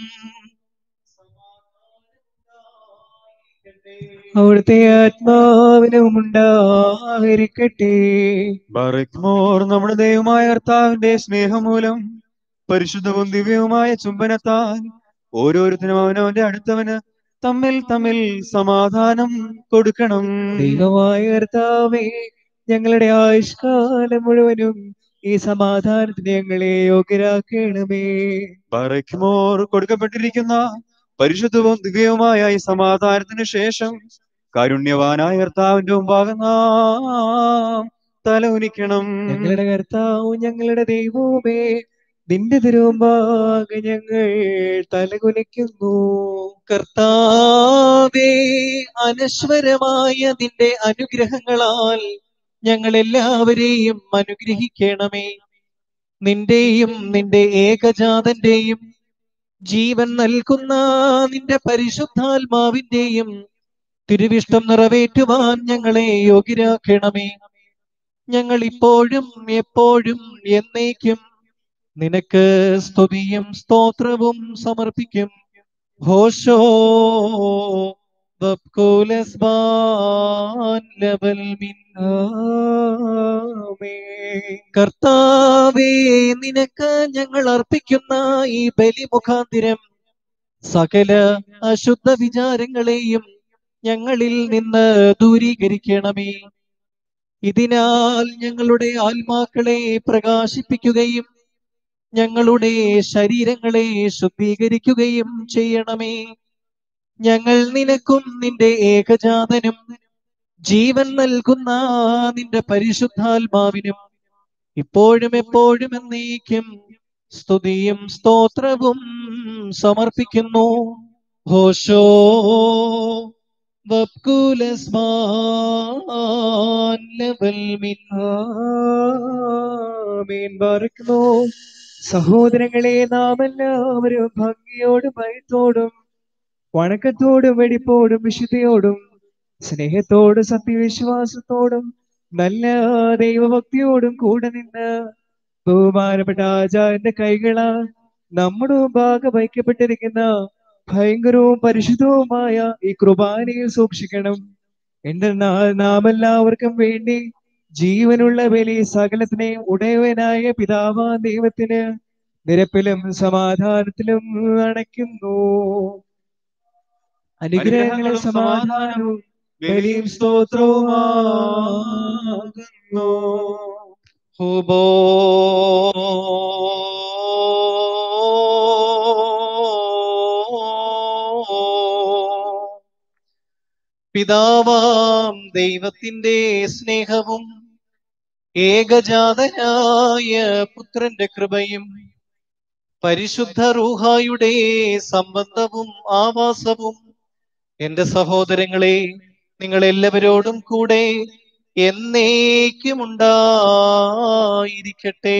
അവിടുത്തെ ആത്മാവിനും ഉണ്ടായിരിക്കട്ടെ ബറക്മോർ നമ്മുടെ ദൈവമായ കർത്താവിന്റെ സ്നേഹം മൂലം പരിശുദ്ധവും ദിവ്യവുമായ ചുംബനത്താൽ ഓരോരുത്തരും അവനവന്റെ അടുത്തവന് തമ്മിൽ തമ്മിൽ സമാധാനം കൊടുക്കണം ദൈവമായ കർത്താവേ ഞങ്ങളുടെ ആയുഷ്കാലം മുഴുവനും ഈ സമാധാനത്തിന് ഞങ്ങളെ യോഗ്യരാക്കണമേ ബറക്മോർ കൊടുക്കപ്പെട്ടിരിക്കുന്ന പരിശുദ്ധവും ദിവ്യവുമായ ഈ സമാധാനത്തിന് ശേഷം കാരുണ്യവാനായ കർത്താവിന്റെ മുമ്പാകെ നാം തല ഉനിക്കണം ഞങ്ങളുടെ കർത്താവും ഞങ്ങളുടെ ദൈവവുമേ നിന്റെ തിരുമുമ്പാകെ ഞങ്ങൾ തലകുനിക്കുന്നു കർത്താവേ അനശ്വരമായ നിന്റെ അനുഗ്രഹങ്ങളാൽ ഞങ്ങൾ എല്ലാവരെയും അനുഗ്രഹിക്കണമേ നിന്റെയും നിന്റെ ഏകജാതന്റെയും ജീവൻ നൽകുന്ന നിന്റെ പരിശുദ്ധാത്മാവിന്റെയും തിരുവിഷ്ടം നിറവേറ്റുവാൻ ഞങ്ങളെ യോഗ്യരാക്കണമേ ഞങ്ങൾ ഇപ്പോഴും എപ്പോഴും എന്നേക്കും നിനക്ക് സ്തുതിയും സ്തോത്രവും സമർപ്പിക്കും ഹോശോ വബ്കുലസ്ബാൻ ലബൽ മിൻ. ആമേൻ. കർത്താവേ നിനക്ക് ഞങ്ങൾ അർപ്പിക്കുന്ന ഈ ബലി മുഖാന്തിരം സകല അശുദ്ധ വിചാരങ്ങളെയും ഞങ്ങളിൽ നിന്ന് ദൂരീകരിക്കണമേ ഇതിനാൽ ഞങ്ങളുടെ ആത്മാക്കളെ പ്രകാശിപ്പിക്കുകയും ഞങ്ങളുടെ ശരീരങ്ങളെ ശുദ്ധീകരിക്കുകയും ചെയ്യണമേ ഞങ്ങൾ നിനക്കും നിന്റെ ഏകജാതനും ജീവൻ നൽകുന്ന നിന്റെ പരിശുദ്ധാത്മാവിനും ഇപ്പോഴും എപ്പോഴും എന്നേക്കും സ്തുതിയും സ്തോത്രവും സമർപ്പിക്കുന്നു ഹോശോ വബ്കുലസ്മാൻ ലവൽ മിൻ ആമേൻ ബാറയ്ക്കുമോ സഹോദരങ്ങളെ നാം എല്ലാവരും ഭംഗിയോടും ഭയത്തോടും വണക്കത്തോടും വെടിപ്പോടും വിശുദ്ധിയോടും സ്നേഹത്തോടും സത്യവിശ്വാസത്തോടും നല്ല ദൈവഭക്തിയോടും കൂടെ നിന്ന് ബഹുമാനപ്പെട്ട ആചാര്യന്റെ കൈകളാൽ നമ്മുടെ മുമ്പാകെ വയ്ക്കപ്പെട്ടിരിക്കുന്ന ഭയങ്കരവും പരിശുദ്ധവുമായ ഈ കുർബാനയിൽ സൂക്ഷിക്കണം എന്തെന്നാൽ നാം എല്ലാവർക്കും വേണ്ടി ജീവനുള്ള ബലി സകലത്തിനെ ഉടയവനായ പിതാവാ ദൈവത്തിന് നിരപ്പിലും സമാധാനത്തിലും അണയ്ക്കുന്നു അനുഗ്രഹങ്ങളും സമാധാനവും ബലിയും സ്തോത്രവുമാകുന്നു ഹുബോ പിതാവാം ദൈവത്തിന്റെ സ്നേഹവും ഏകജാതനായ പുത്രന്റെ കൃപയും പരിശുദ്ധ റൂഹായുടെ സംബന്ധവും ആവാസവും എന്റെ സഹോദരങ്ങളെ നിങ്ങൾ എല്ലാവരോടും കൂടെ എന്നേക്കും ഉണ്ടായിരിക്കട്ടെ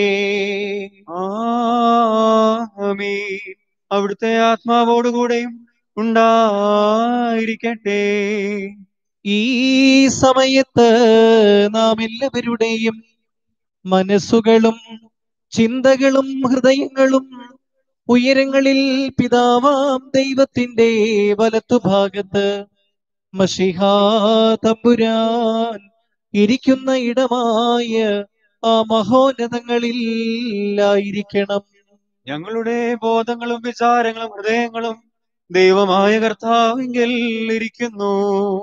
ആമീൻ അവിടുത്തെ ആത്മാവോടുകൂടെയും ഉണ്ടായിരിക്കട്ടെ ഈ സമയത്ത് നാം എല്ലാവരുടെയും മനസ്സുകളും ചിന്തകളും ഹൃദയങ്ങളും ഉയരങ്ങളിൽ പിതാവാം ദൈവത്തിന്റെ വലത്തുഭാഗത്ത് മഷിഹാ തമ്പുരാൻ ഇരിക്കുന്ന ഇടമായ ആ മഹോന്നതങ്ങളിൽ ആയിരിക്കണം ഞങ്ങളുടെ ബോധങ്ങളും വിചാരങ്ങളും ഹൃദയങ്ങളും ദൈവമായ കർത്താവിങ്കിൽ ഇരിക്കുന്നു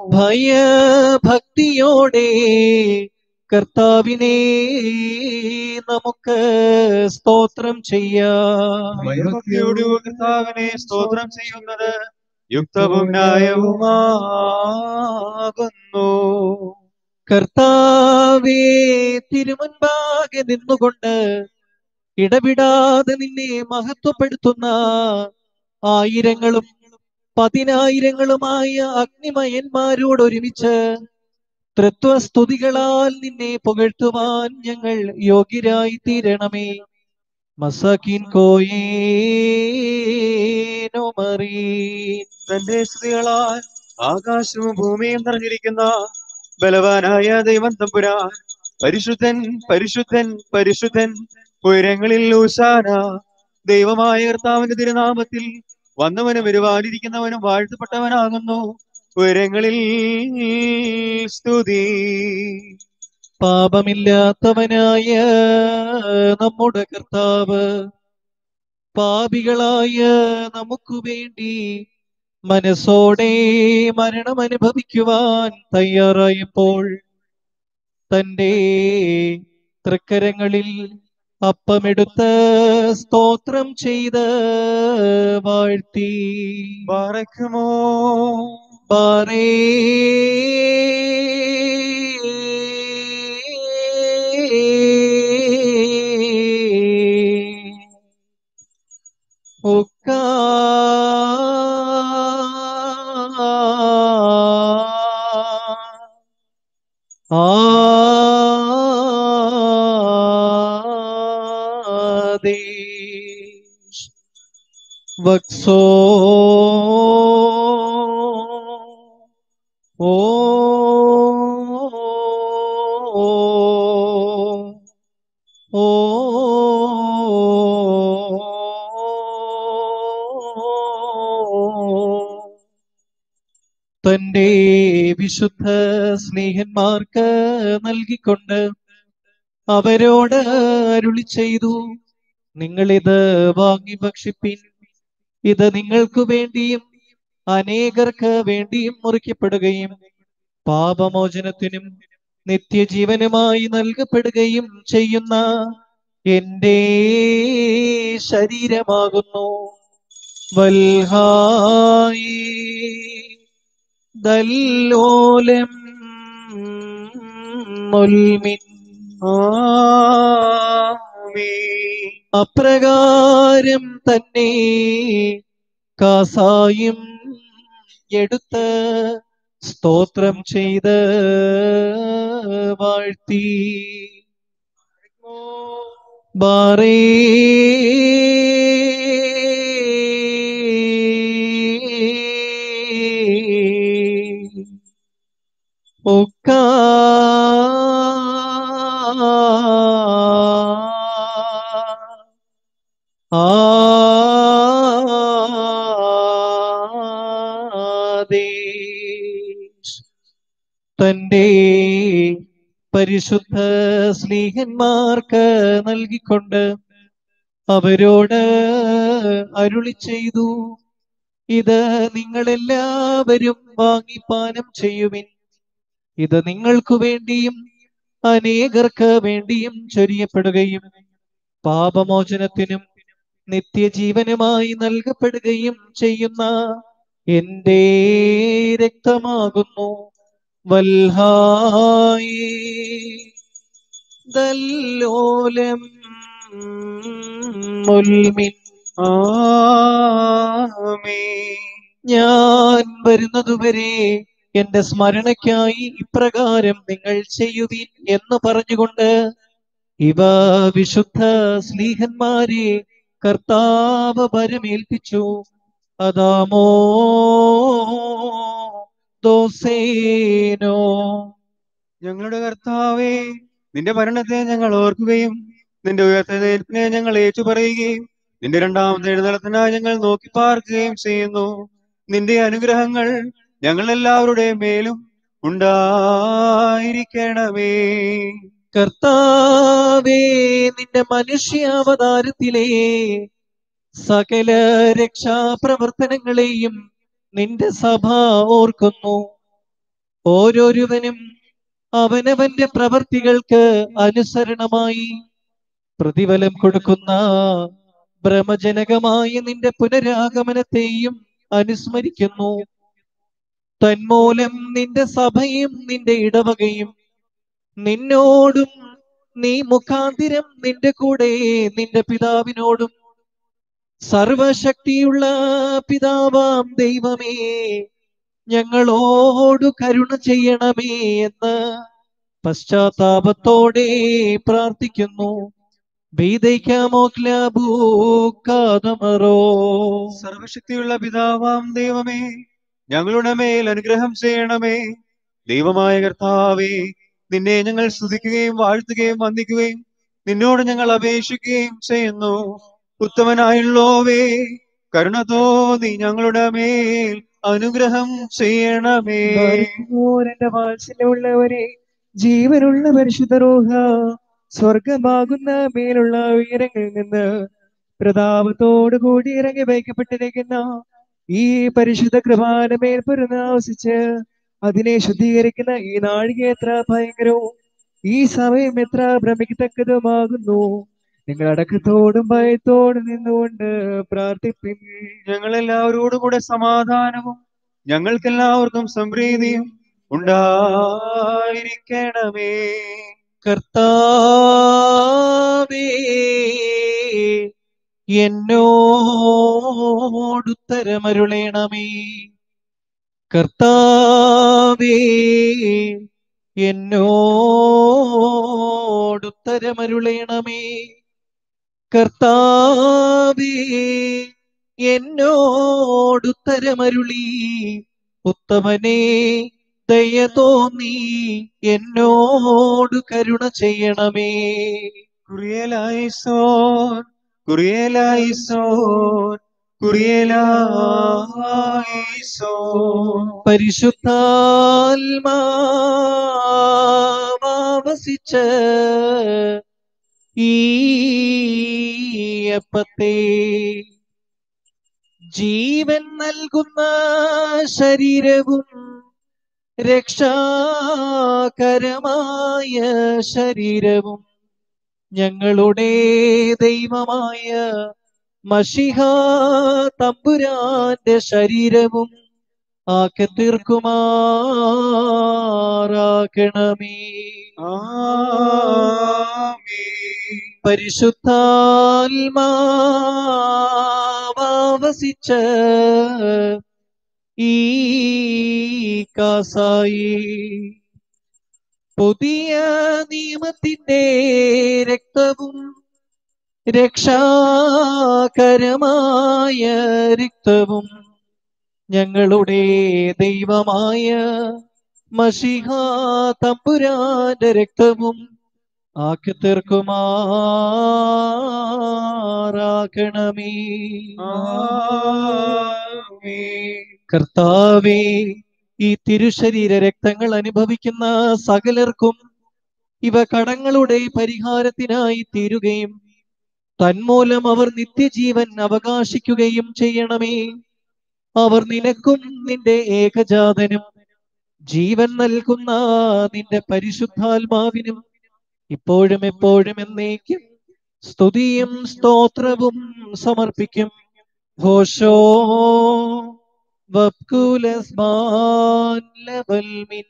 ഭയഭക്തിയോടെ കർത്താവിനെ നമുക്ക് സ്തോത്രം ചെയ്യാം ഭയഭക്തിയോട് കർത്താവിനെ സ്തോത്രം ചെയ്യുന്നത് യുക്തവും ന്യായവുമാകുന്നു കർത്താവേ തിരുമുൻപാകെ നിന്നുകൊണ്ട് ഇടവിടാതെ നിന്നെ മഹത്വപ്പെടുത്തുന്ന ആയിരങ്ങളും പതിനായിരങ്ങളുമായ അഗ്നിമയന്മാരോട് ഒരുമിച്ച് തൃത്വസ്തുതികളാൽ നിന്നെ പുകഴ്ത്തുവാൻ ഞങ്ങൾ യോഗ്യരായി തീരണമേ മസക്കിൻ കോയേനോ മറീൻ തന്റെ സ്തുതികളാൽ ആകാശവും ഭൂമിയും നിറഞ്ഞിരിക്കുന്ന ബലവാനായ ദൈവം തമ്പുരാൻ പരിശുദ്ധൻ പരിശുദ്ധൻ പരിശുദ്ധൻ ഉയരങ്ങളിൽ ഊശാന ദൈവമായ കർത്താവിന്റെ തിരുനാമത്തിൽ വന്നവനും വരുവാനിരിക്കുന്നവനും വാഴ്ത്തപ്പെട്ടവനാകുന്നു ഉയരങ്ങളിൽ സ്തുതി പാപമില്ലാത്തവനായ നമ്മുടെ കർത്താവ് പാപികളായ നമുക്ക് വേണ്ടി മനസ്സോടെ മരണം അനുഭവിക്കുവാൻ തയ്യാറായപ്പോൾ തന്റെ തൃക്കരങ്ങളിൽ അപ്പമെടുത്ത് സ്തോത്രം ചെയ്ത് വാഴ്ത്തി പാറയ്ക്കുമോ പാറേ ഒക്ക ആദേശ് വക്സോ ഓ ഓ തന്റെ വിശുദ്ധ സ്നേഹന്മാർക്ക് നൽകിക്കൊണ്ട് അവരോട് അരുളി ചെയ്തു നിങ്ങളിത് വാങ്ങി ഭക്ഷിപ്പിൻ ഇത് നിങ്ങൾക്ക് വേണ്ടിയും അനേകർക്ക് വേണ്ടിയും മുറിക്കപ്പെടുകയും പാപമോചനത്തിനും നിത്യജീവനുമായി നൽകപ്പെടുകയും ചെയ്യുന്ന എന്റെ ശരീരമാകുന്നു വൽഹായി ദല്ലോലം മുൽമിൻ ആമീൻ അപ്രകാരം തന്നെ കാസായും എടുത്ത് സ്തോത്രം ചെയ്ത് വാഴ്ത്തി ബാറേ ഒക്ക ആദേശ് തന്റെ പരിശുദ്ധ സ്നേഹന്മാർക്ക് നൽകിക്കൊണ്ട് അവരോട് അരുളി ചെയ്തു ഇത് നിങ്ങളെല്ലാവരും വാങ്ങിപ്പാനം ചെയ്യുവിൻ ഇത് നിങ്ങൾക്കു വേണ്ടിയും അനേകർക്ക് വേണ്ടിയും ചൊരിയപ്പെടുകയും പാപമോചനത്തിനും നിത്യജീവനുമായി നൽകപ്പെടുകയും ചെയ്യുന്ന എന്റെ രക്തമാകുന്നു വൽഹായി ദല്ലോലം മുൽമിൻ ആമീൻ ഞാൻ വരുന്നതുവരെ എന്റെ സ്മരണയ്ക്കായി ഇപ്രകാരം നിങ്ങൾ ചെയ്യുവിൻ എന്ന് പറഞ്ഞുകൊണ്ട് ഇവ വിശുദ്ധ സ്ലീഹന്മാരെ കർത്താവ് പരമേൽപ്പിച്ചു അതാമോ ദോസേനോ ഞങ്ങളുടെ കർത്താവേ നിന്റെ ഭരണത്തെ ഞങ്ങൾ ഓർക്കുകയും നിന്റെ ഉയർത്തെഴുന്നേൽപ്പിനെ ഞങ്ങൾ ഏറ്റുപറയുകയും നിന്റെ രണ്ടാമത്തെ എഴുന്നള്ളത്തിനായി ഞങ്ങൾ നോക്കി പാർക്കുകയും ചെയ്യുന്നു നിന്റെ അനുഗ്രഹങ്ങൾ ഞങ്ങൾ എല്ലാവരുടെയും മേലും ഉണ്ടായിരിക്കണമേ കർത്താവേ നിന്റെ മനുഷ്യാവതാരത്തിലെ സകല രക്ഷാപ്രവർത്തനങ്ങളെയും നിന്റെ സഭ ഓർക്കുന്നു ഓരോരുവനും അവനവന്റെ പ്രവർത്തികൾക്ക് അനുസരണമായി പ്രതിഫലം കൊടുക്കുന്ന ഭ്രമജനകമായ നിന്റെ പുനരാഗമനത്തെയും അനുസ്മരിക്കുന്നു തന്മൂലം നിന്റെ സഭയും നിന്റെ ഇടവകയും നിന്നോടും നീ മുഖാന്തിരം നിന്റെ കൂടെ നിന്റെ പിതാവിനോടും സർവശക്തിയുള്ള പിതാവാം ദൈവമേ ഞങ്ങളോടു കരുണ ചെയ്യണമേ എന്ന് പശ്ചാത്താപത്തോടെ പ്രാർത്ഥിക്കുന്നു ബീതയ്ക്കാമോക്ലാബൂക്കാതമറോ സർവശക്തിയുള്ള പിതാവാം ദൈവമേ ഞങ്ങളുടെ മേൽ അനുഗ്രഹം ചെയ്യണമേ ദൈവമായ കർത്താവേ നിന്നെ ഞങ്ങൾ സ്തുതിക്കുകയും വാഴ്ത്തുകയും വന്ദിക്കുകയും നിന്നോട് ഞങ്ങൾ അപേക്ഷിക്കുകയും ചെയ്യുന്നു ഉത്തമനായുള്ളോവേ കരുണ തോന്നി ഞങ്ങളുടെ മേൽ അനുഗ്രഹം ചെയ്യണമേ എന്റെ വാത്സല്യമുള്ളവരെ ജീവനുള്ള പരിശുദ്ധ റോഹ സ്വർഗമാകുന്ന മേലുള്ള ഉയരങ്ങളിൽ നിന്ന് പ്രതാപത്തോടു കൂടി ഇറങ്ങി വയ്ക്കപ്പെട്ടിരിക്കുന്ന ഈ പരിശുദ്ധ കൃപാന മേൽ പുനരാവസിച്ച് അതിനെ ശുദ്ധീകരിക്കുന്ന ഈ നാഴിക എത്ര ഭയങ്കരവും ഈ സമയം എത്ര ഭ്രമിക്കത്തക്കതുമാകുന്നു നിങ്ങൾ അടക്കത്തോടും ഭയത്തോടും നിന്നുകൊണ്ട് പ്രാർത്ഥിപ്പിൻ ഞങ്ങളെല്ലാവരോടും കൂടെ സമാധാനവും ഞങ്ങൾക്കെല്ലാവർക്കും സംപ്രീതിയും ഉണ്ടായിരിക്കണമേ കർത്താവേ എന്നോടുത്തരമരുളേണമേ കർത്താവേ എന്നോടുത്തരമരുളേണമേ കർത്താവേ എന്നോടുത്തരമരുളി ഉത്തമനെ ദയ തോന്നി എന്നോട് കരുണ ചെയ്യണമേ കുറിയലായിസോൻ കുറിയലായിസോൻ കുറിയലായിസോൻ പരിശുദ്ധാത്മാവസിച്ച് ഈ അപ്പത്തെ ജീവൻ നൽകുന്ന ശരീരവും രക്ഷാകരമായ ശരീരവും ഞങ്ങളുടെ ദൈവമായ മഷിഹ തമ്പുരാന്റെ ശരീരവും ആക്കി തീർക്കുമാറാക്കണമേ ആമീൻ പരിശുദ്ധാത്മാവസിച്ച് ഈ കാസായി പുതിയ നിയമത്തിന്റെ രക്തവും രക്ഷാകരമായ രക്തവും ഞങ്ങളുടെ ദൈവമായ മഷിഹ തമ്പുരാന്റെ രക്തവും ആക്കി തീർക്കുമാറാക്കണമേ ആമീൻ കർത്താവേ ഈ തിരുശരീര രക്തങ്ങൾ അനുഭവിക്കുന്ന സകലർക്കും ഇവ കടങ്ങളുടെ പരിഹാരത്തിനായി തീരുകയും തന്മൂലം അവർ നിത്യജീവൻ അവകാശിക്കുകയും ചെയ്യണമേ അവർ നിനക്കും നിന്റെ ഏകജാതനും ജീവൻ നൽകുന്ന നിന്റെ പരിശുദ്ധാത്മാവിനും ഇപ്പോഴും എപ്പോഴും എന്നേക്കും സ്തുതിയും സ്തോത്രവും സമർപ്പിക്കും ഘോഷോ വബ്കുലസ്മാൻ ലവൽമിൻ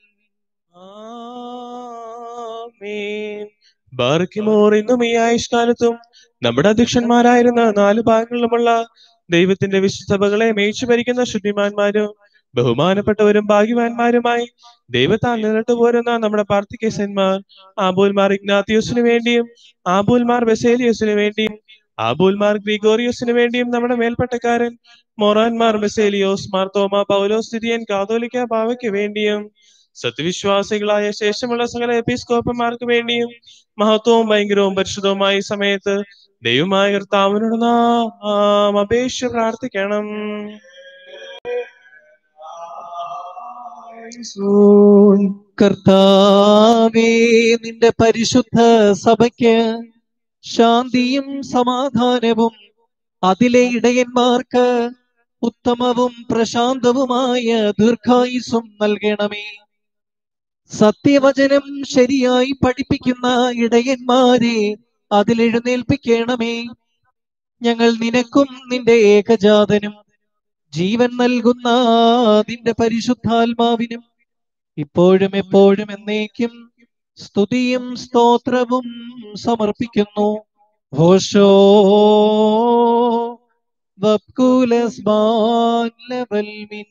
ആമേൻ. ബാർക്കിമോർ ഇന്നും ഈ ആയുഷ്കാലത്തും നമ്മുടെ അധ്യക്ഷന്മാരായിരുന്ന നാല് ഭാഗങ്ങളിലുമുള്ള ദൈവത്തിന്റെ വിശുദ്ധതകളെ മേയിച്ചു ഭരിക്കുന്ന ശുദ്ധിമാന്മാരും ബഹുമാനപ്പെട്ടവരും ഭാഗ്യവാന്മാരുമായി ദൈവത്താൽ നിന്നിട്ട് പോരുന്ന നമ്മുടെ പാർത്തികേസന്മാർ ആബൂൽമാർ ഇഗ്നാത്തിയോസിനു വേണ്ടിയും ആബൂൽമാർ ബെസേലിയോസിനു വേണ്ടിയും ആബൂൽമാർ ഗ്രിഗോറിയോസിനു വേണ്ടിയും നമ്മുടെ മേൽപ്പട്ടക്കാരൻ മൊറാൻമാർ ബെസേലിയോസ് മാർത്തോമ പൗലോസ് തിരിയൻ കാതോലിക്ക പാവയ്ക്ക് വേണ്ടിയും സത്യവിശ്വാസികളായ ശേഷമുള്ള സകല എപ്പിസ്കോപ്പന്മാർക്ക് വേണ്ടിയും മഹത്വവും ഭയങ്കരവും പരിശുദ്ധവുമായ ഈ സമയത്ത് ദൈവമായ കർത്താവിനോട് നാം അപേക്ഷ പ്രാർത്ഥിക്കണം കർത്താവേ നിന്റെ പരിശുദ്ധ സഭയ്ക്ക് ശാന്തിയും സമാധാനവും അതിലെ ഇടയന്മാർക്ക് ഉത്തമവും പ്രശാന്തവുമായ ദീർഘായുസും നൽകണമേ സത്യവചനം ശരിയായി പഠിപ്പിക്കുന്ന ഇടയന്മാരെ അതിലെഴുന്നേൽപ്പിക്കണമേ ഞങ്ങൾ നിനക്കും നിന്റെ ഏകജാതനും ജീവൻ നൽകുന്ന നിന്റെ പരിശുദ്ധാത്മാവിനും ഇപ്പോഴും എപ്പോഴും എന്നേക്കും സ്തുതിയും സ്തോത്രവും സമർപ്പിക്കുന്നു ഹോഷോ വബ്കുലസ്മാൻ ലവൽ മിൻ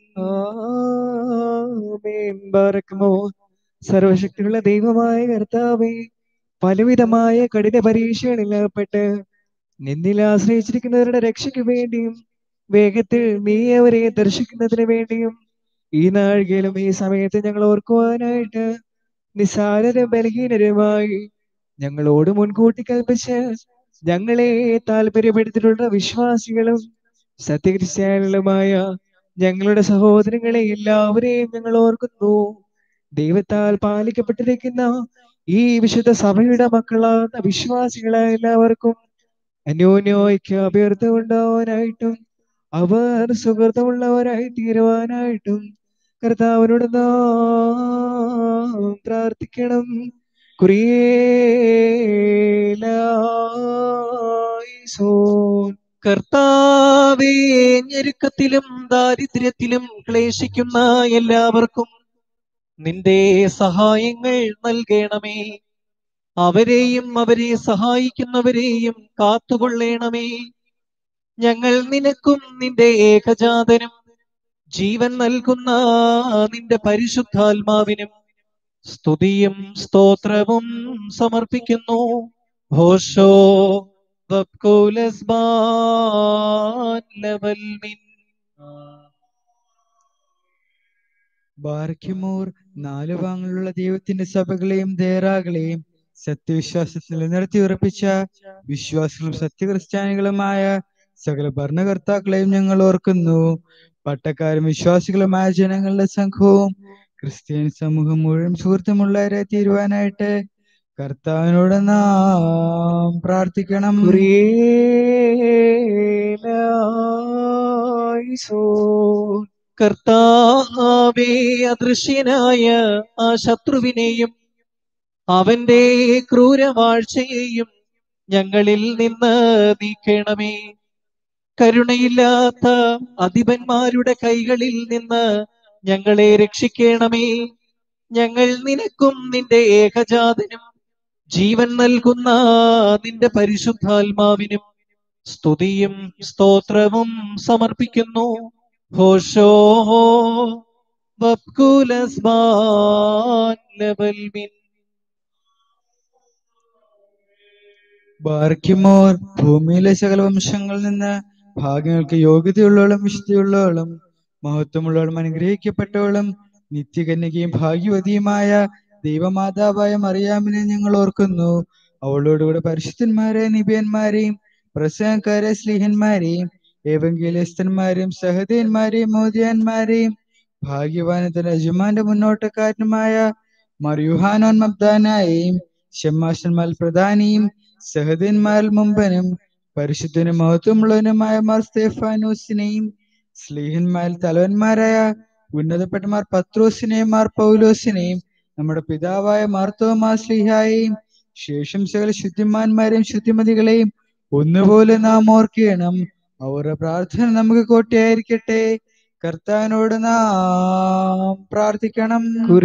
ആമേൻ. ബാറക്കുമോ സർവശക്തിയുള്ള ദൈവമായ കർത്താവേ പലവിധമായ കഠിന പരീക്ഷകളിൽ അകപ്പെട്ട് നിന്നിൽ ആശ്രയിച്ചിരിക്കുന്നവരുടെ രക്ഷയ്ക്ക് വേണ്ടിയും വേഗത്തിൽ നീ അവരെ ദർശിക്കുന്നതിന് വേണ്ടിയും ഈ നാഴികയിലും ഈ സമയത്ത് ഞങ്ങൾ ഓർക്കുവാനായിട്ട് നിസ്സാരരും ബലഹീനരുമായി ഞങ്ങളോട് മുൻകൂട്ടി കൽപ്പിച്ച് ഞങ്ങളെ താല്പര്യപ്പെടുത്തിയിട്ടുള്ള വിശ്വാസികളും സത്യക്രിസ്ത്യാനികളുമായ ഞങ്ങളുടെ സഹോദരങ്ങളെ എല്ലാവരെയും ഞങ്ങൾ ഓർക്കുന്നു ദൈവത്താൽ പാലിക്കപ്പെട്ടിരിക്കുന്ന ഈ വിശുദ്ധ സഭയുടെ മക്കളാകുന്ന വിശ്വാസികളായ എല്ലാവർക്കും അന്യോന്യോയ്ക്ക് അഭ്യർത്ഥന ഉണ്ടാവാനായിട്ടും അവർ സുഹൃത്തമുള്ളവരായി തീരുവാനായിട്ടും കർത്താവിനോട് നാം പ്രാർത്ഥിക്കണം കുറിയേലായിസോൻ കർത്താവേ ഞെരുക്കത്തിലും ദാരിദ്ര്യത്തിലും ക്ലേശിക്കുന്ന എല്ലാവർക്കും നിന്റെ സഹായങ്ങൾ നൽകണമേ അവരെയും അവരെ സഹായിക്കുന്നവരെയും കാത്തുകൊള്ളണമേ ഞങ്ങൾ നിനക്കും നിന്റെ ഏകജാതനും ജീവൻ നൽകുന്ന നിന്റെ പരിശുദ്ധാത്മാവിനും സ്തുതിയും സ്തോത്രവും സമർപ്പിക്കുന്നു ഹോഷോ വബ്കുലസ്ബാൻ ലവൽ മിൻ ബാർക്കിമോർ നാല് ഭാഗങ്ങളിലുള്ള ദൈവത്തിന്റെ സഭകളെയും ദേറാകളെയും സത്യവിശ്വാസത്തിൽ നിലനിർത്തി ഉറപ്പിച്ച വിശ്വാസികളും സത്യക്രിസ്ത്യാനികളുമായ സകല ഭരണകർത്താക്കളെയും ഞങ്ങൾ ഓർക്കുന്നു പട്ടക്കാരും വിശ്വാസികളുമായ ജനങ്ങളുടെ സംഘവും ക്രിസ്ത്യൻ സമൂഹം മുഴുവൻ സുഹൃത്തുമുള്ളവരെ തീരുവാനായിട്ട് കർത്താവിനോട് നാം പ്രാർത്ഥിക്കണം കുറിയേലായിസോൻ കർത്താവേ അദൃശ്യനായ ആ ശത്രുവിനെയും അവന്റെ ക്രൂരവാഴ്ചയെയും ഞങ്ങളിൽ നിന്ന് നീക്കണമേ കരുണയില്ലാത്ത അധിപന്മാരുടെ കൈകളിൽ നിന്ന് ഞങ്ങളെ രക്ഷിക്കണമേ ഞങ്ങൾ നിനക്കും നിന്റെ ഏകജാതനും ജീവൻ നൽകുന്ന നിന്റെ പരിശുദ്ധാത്മാവിനും സ്തുതിയും സ്തോത്രവും സമർപ്പിക്കുന്നു ഹോഷോ വബ്കുലസ്ബാൻ ലവൽ മിൻ ബാർക്കിമോർ ഭൂമിയിലെ സകല വംശങ്ങളിൽ നിന്ന് ഭാഗ്യങ്ങൾക്ക് യോഗ്യതയുള്ളവളും വിശുദ്ധിയുള്ളവളും മഹത്വമുള്ളവളും അനുഗ്രഹിക്കപ്പെട്ടവളും നിത്യകന്യകയും ഭാഗ്യവതിയുമായ ദൈവമാതാവായ മറിയാമിനെ ഞങ്ങൾ ഓർക്കുന്നു അവളോടുകൂടെ പരിശുദ്ധന്മാരെ നിബിയന്മാരെയും പ്രസംഗക്കാരെ സ്ലീഹന്മാരെയും ഏവങ്കേലിസ്തന്മാരെയും സഹദേന്മാരെയും മോദിയാന്മാരെയും ഭാഗ്യവാനത്തിന്റെ യജമാന്റെ മുന്നോട്ടക്കാരനുമായ മറിയുഹാനോൻ മബ്ദാനായെയും ഷമ്മാഷന്മാൽ പ്രധാനിയും സഹദന്മാരിൽ മുമ്പനും പരിശുദ്ധനും മഹത്വമുള്ളവനുമായ മാർ സ്തേഫാനോസിനെയും സ്ലീഹന്മാരിൽ തലവന്മാരായ ഉന്നതപ്പെട്ടമാർ പത്രോസിനെയും മാർ പൗലോസിനെയും നമ്മുടെ പിതാവായ മാർത്തോമാ സ്ലീഹായെയും ശേഷം സകല ശുദ്ധിമാന്മാരെയും ശുദ്ധിമതികളെയും ഒന്നുപോലെ നാം ഓർക്കണം അവരുടെ പ്രാർത്ഥന നമുക്ക് കോട്ടയായിരിക്കട്ടെ കർത്താവിനോട് നാം പ്രാർത്ഥിക്കണം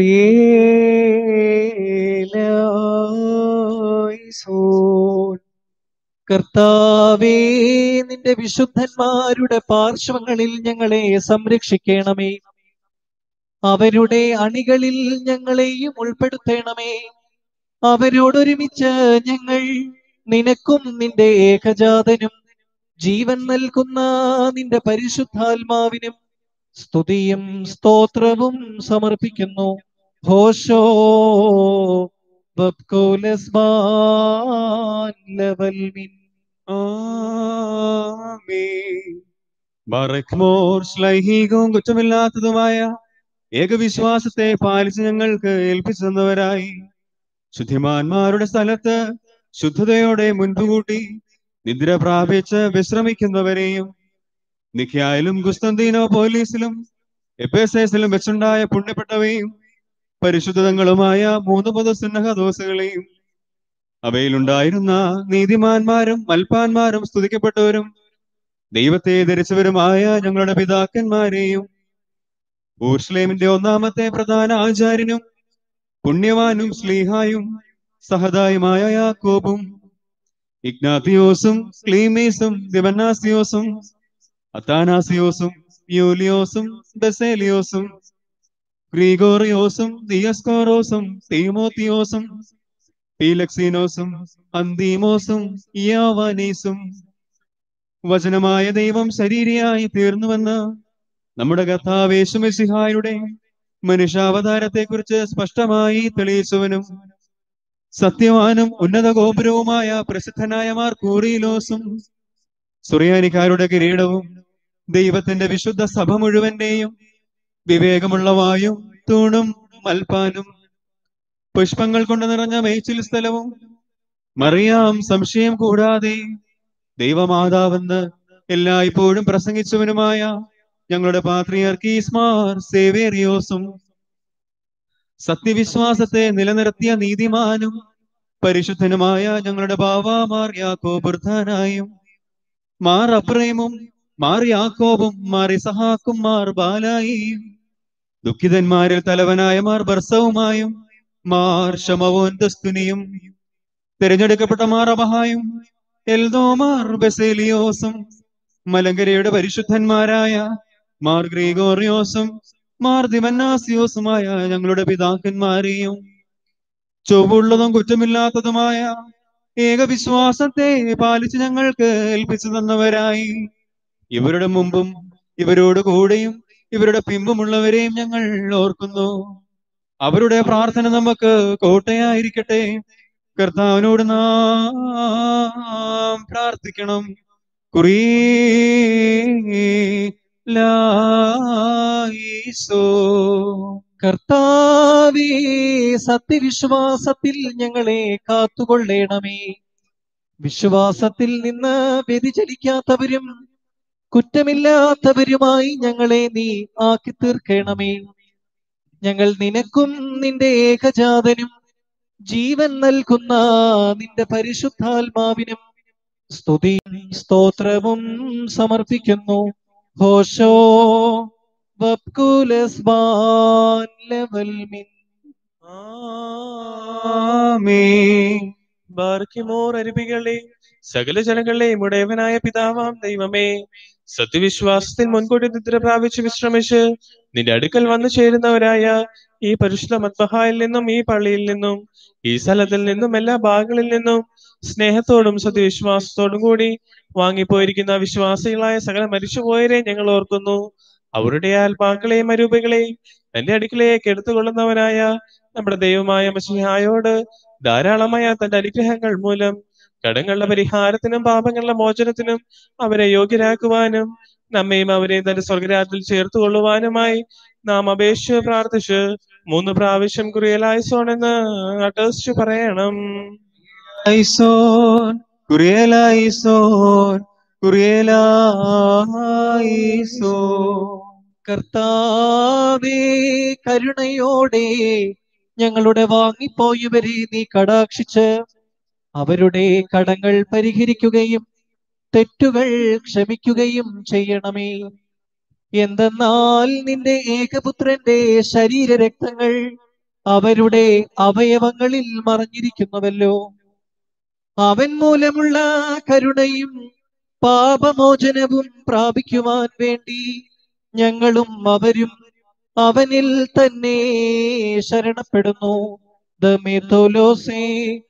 കുറിയേലായിസോൻ കർത്താവേ നിന്റെ വിശുദ്ധന്മാരുടെ പാർശ്വങ്ങളിൽ ഞങ്ങളെ സംരക്ഷിക്കണമേ അവരുടെ അണികളിൽ ഞങ്ങളെയും ഉൾപ്പെടുത്തണമേ അവരോടൊരുമിച്ച് ഞങ്ങൾ നിനക്കും നിന്റെ ഏകജാതനും ജീവൻ നൽകുന്ന നിന്റെ പരിശുദ്ധാത്മാവിനും സ്തുതിയും സ്തോത്രവും സമർപ്പിക്കുന്നു ഹോഷോ വബ്കുലസ്ബാൻ ലവൽ മിൻ ആമേൻ. ബറക്മോർ ശ്ലൈഹികവും കുറ്റമില്ലാത്തതുമായ ഏകവിശ്വാസത്തെ പാലിച്ച് ഞങ്ങൾക്ക് ഏൽപ്പിച്ചു തന്നവരായി ശുദ്ധിമാന്മാരുടെ സ്ഥലത്ത് ശുദ്ധതയോടെ മുൻപുകൂട്ടി നിദ്ര പ്രാപിച്ച് വിശ്രമിക്കുന്നവരെയും നിഖ്യായിലും കുസ്തന്തീനോ പോലീസിലും എപ്പേസേസിലും വെച്ചുണ്ടായ പുണ്യപ്പെട്ടവയും പരിശുദ്ധങ്ങളുമായ മൂന്ന് പൊതുസുന്നഹദോസുകളെയും അവയിലുണ്ടായിരുന്ന നീതിമാന്മാരും മൽപ്പാന്മാരും സ്തുതിക്കപ്പെട്ടവരും ദൈവത്തെ ധരിച്ചവരുമായ ഞങ്ങളുടെ പിതാക്കന്മാരെയും ഊർസ്ലേമിന്റെ ഒന്നാമത്തെ പ്രധാന ആചാര്യനും പുണ്യവാനും സ്ലീഹായും സഹതായുമായ യാക്കോബും ഇഗ്നാത്തിയോസും ക്ലീമീസും ദിവനാസിയോസും അത്താനാസിയോസും യൂലിയോസും ബസേലിയോസും ഗ്രീഗോറിയോസും ദിയസ്കോറോസും തീമോത്തിയോസും പീലക്സീനോസും അന്തീമോസും യാവാനീസും വചനമായ ദൈവം ശരീരിയായി തീർന്നുവെന്ന് നമ്മുടെ കർത്താവേശുമിസിഹായുടെ മനുഷ്യാവതാരത്തെക്കുറിച്ച് സ്പഷ്ടമായി തെളിയിച്ചവനും സത്യവാനും ഉന്നത ഗോപുരവുമായ പ്രസിദ്ധനായ മാർ കൂറിയിലോസും സുറിയാനിക്കാരുടെ കിരീടവും ദൈവത്തിന്റെ വിശുദ്ധ സഭ മുഴുവന്റെയും വിവേകമുള്ള വായും തൂണും മൽപ്പാനും പുഷ്പങ്ങൾ കൊണ്ട് നിറഞ്ഞ മേച്ചിൽ സ്ഥലവും മറിയാം സംശയം കൂടാതെ ദൈവമാതാവെന്ന് എല്ലായ്പ്പോഴും പ്രസംഗിച്ചവനുമായ ഞങ്ങളുടെ പാത്രിയർക്കീസ്മാർ സേവേറിയോസും സത്യവിശ്വാസത്തെ നിലനിർത്തിയ നീതിമാനും പരിശുദ്ധനുമായ ഞങ്ങളുടെ ബാവാമാർ യാക്കോബുർധാനായും മാർ അബ്രേമും മാർ യാക്കോബും മാർ ഇസഹാക്കും മാർ ബാലായിയും ദുഃഖിതന്മാരിൽ തലവനായ മാർ ബർസവുമായും മാർ ശമവോൻ ദസ്തുനിയും തിരഞ്ഞെടുക്കപ്പെട്ട മാർ അബഹായും എൽദോമാർ ബസേലിയോസും മലങ്കരയുടെ പരിശുദ്ധന്മാരായ മാർ ഗ്രീഗോറിയോസും മാർ ദിമന്നാസിയോസുമായ ഞങ്ങളുടെ പിതാക്കന്മാരെയും ചൊവ്വുള്ളതും കുറ്റമില്ലാത്തതുമായ ഏകവിശ്വാസത്തെ പാലിച്ച് ഞങ്ങൾക്ക് ഏൽപ്പിച്ചു തന്നവരായി ഇവരുടെ മുമ്പും ഇവരോട് കൂടെയും ഇവരുടെ പിമ്പുമുള്ളവരെയും ഞങ്ങൾ ഓർക്കുന്നു അവരുടെ പ്രാർത്ഥന നമുക്ക് കോട്ടയായിരിക്കട്ടെ കർത്താവിനോട് നാം പ്രാർത്ഥിക്കണം കുറീ ലായിസോ കർത്താവേ സത്യവിശ്വാസത്തിൽ ഞങ്ങളെ കാത്തുകൊള്ളേണമേ വിശ്വാസത്തിൽ നിന്ന് വ്യതിചലിക്കാത്തവരും കുറ്റമില്ലാത്തവരുമായി ഞങ്ങളെ നീ ആക്കി തീർക്കണമേ ഞങ്ങൾ നിനക്കും നിന്റെ ഏകജാതനും ജീവൻ നൽകുന്ന നിന്റെ പരിശുദ്ധാത്മാവിനും സ്തുതിയും സ്തോത്രവും സമർപ്പിക്കുന്നു ഹോഷോ വബ്കുലസ് ബാൻ ലെവൽ മിൻ ആമേൻ ബാർക്കിമോർ അരുവികളെ സകല ജനങ്ങളെയും ഉടയവനായ പിതാവാം ദൈവമേ സത്യവിശ്വാസത്തിൽ മുൻകൂട്ടി നിദ്ര പ്രാപിച്ച് വിശ്രമിച്ച് നിന്റെ അടുക്കൽ വന്നു ചേരുന്നവരായ ഈ പരിശുദ്ധ മത്ബഹായിൽ നിന്നും ഈ പള്ളിയിൽ നിന്നും ഈ സ്ഥലത്തിൽ നിന്നും എല്ലാ ഭാഗങ്ങളിൽ നിന്നും സ്നേഹത്തോടും സത്യവിശ്വാസത്തോടും കൂടി വാങ്ങിപ്പോയിരിക്കുന്ന വിശ്വാസികളായ സകല മരിച്ചുപോയരെ ഞങ്ങൾ ഓർക്കുന്നു അവരുടെ ആത്മാക്കളെയും അരൂപകളെയും തന്റെ അടുക്കിലേക്ക് എടുത്തുകൊള്ളുന്നവനായ നമ്മുടെ ദൈവമായ മസിഹായോട് ധാരാളമായ തന്റെ അനുഗ്രഹങ്ങൾ മൂലം കടങ്ങളുടെ പരിഹാരത്തിനും പാപങ്ങളുടെ മോചനത്തിനും അവരെ യോഗ്യരാക്കുവാനും നമ്മയും അവരെയും തന്റെ സ്വർഗരാജ്യത്തിൽ ചേർത്ത് കൊള്ളുവാനുമായി നാം അപേക്ഷിച്ച് പ്രാർത്ഥിച്ച് മൂന്ന് പ്രാവശ്യം കുറിയലായിസോണെന്ന് അട്ടേസ്റ്റ് പറയണം ഐസോൻ കുറിയലായിസോൻ കുറിയലായിസോ കർത്താവേ കരുണയോടെ ഞങ്ങളുടെ വാങ്ങിപ്പോയവരെ നീ കടാക്ഷിച്ച് അവരുടെ കടങ്ങൾ പരിഹരിക്കുകയും തെറ്റുകൾ ക്ഷമിക്കുകയും ചെയ്യണമേ എന്തെന്നാൽ നിന്റെ ഏകപുത്രന്റെ ശരീരരക്തങ്ങൾ അവരുടെ അവയവങ്ങളിൽ മറഞ്ഞിരിക്കുന്നുവല്ലോ അവൻ മൂലമുള്ള കരുണയും പാപമോചനവും പ്രാപിക്കുവാൻ വേണ്ടി ഞങ്ങളും അവരും അവനിൽ തന്നെ ശരണപ്പെടുന്നു ദമേത്തോലോസേ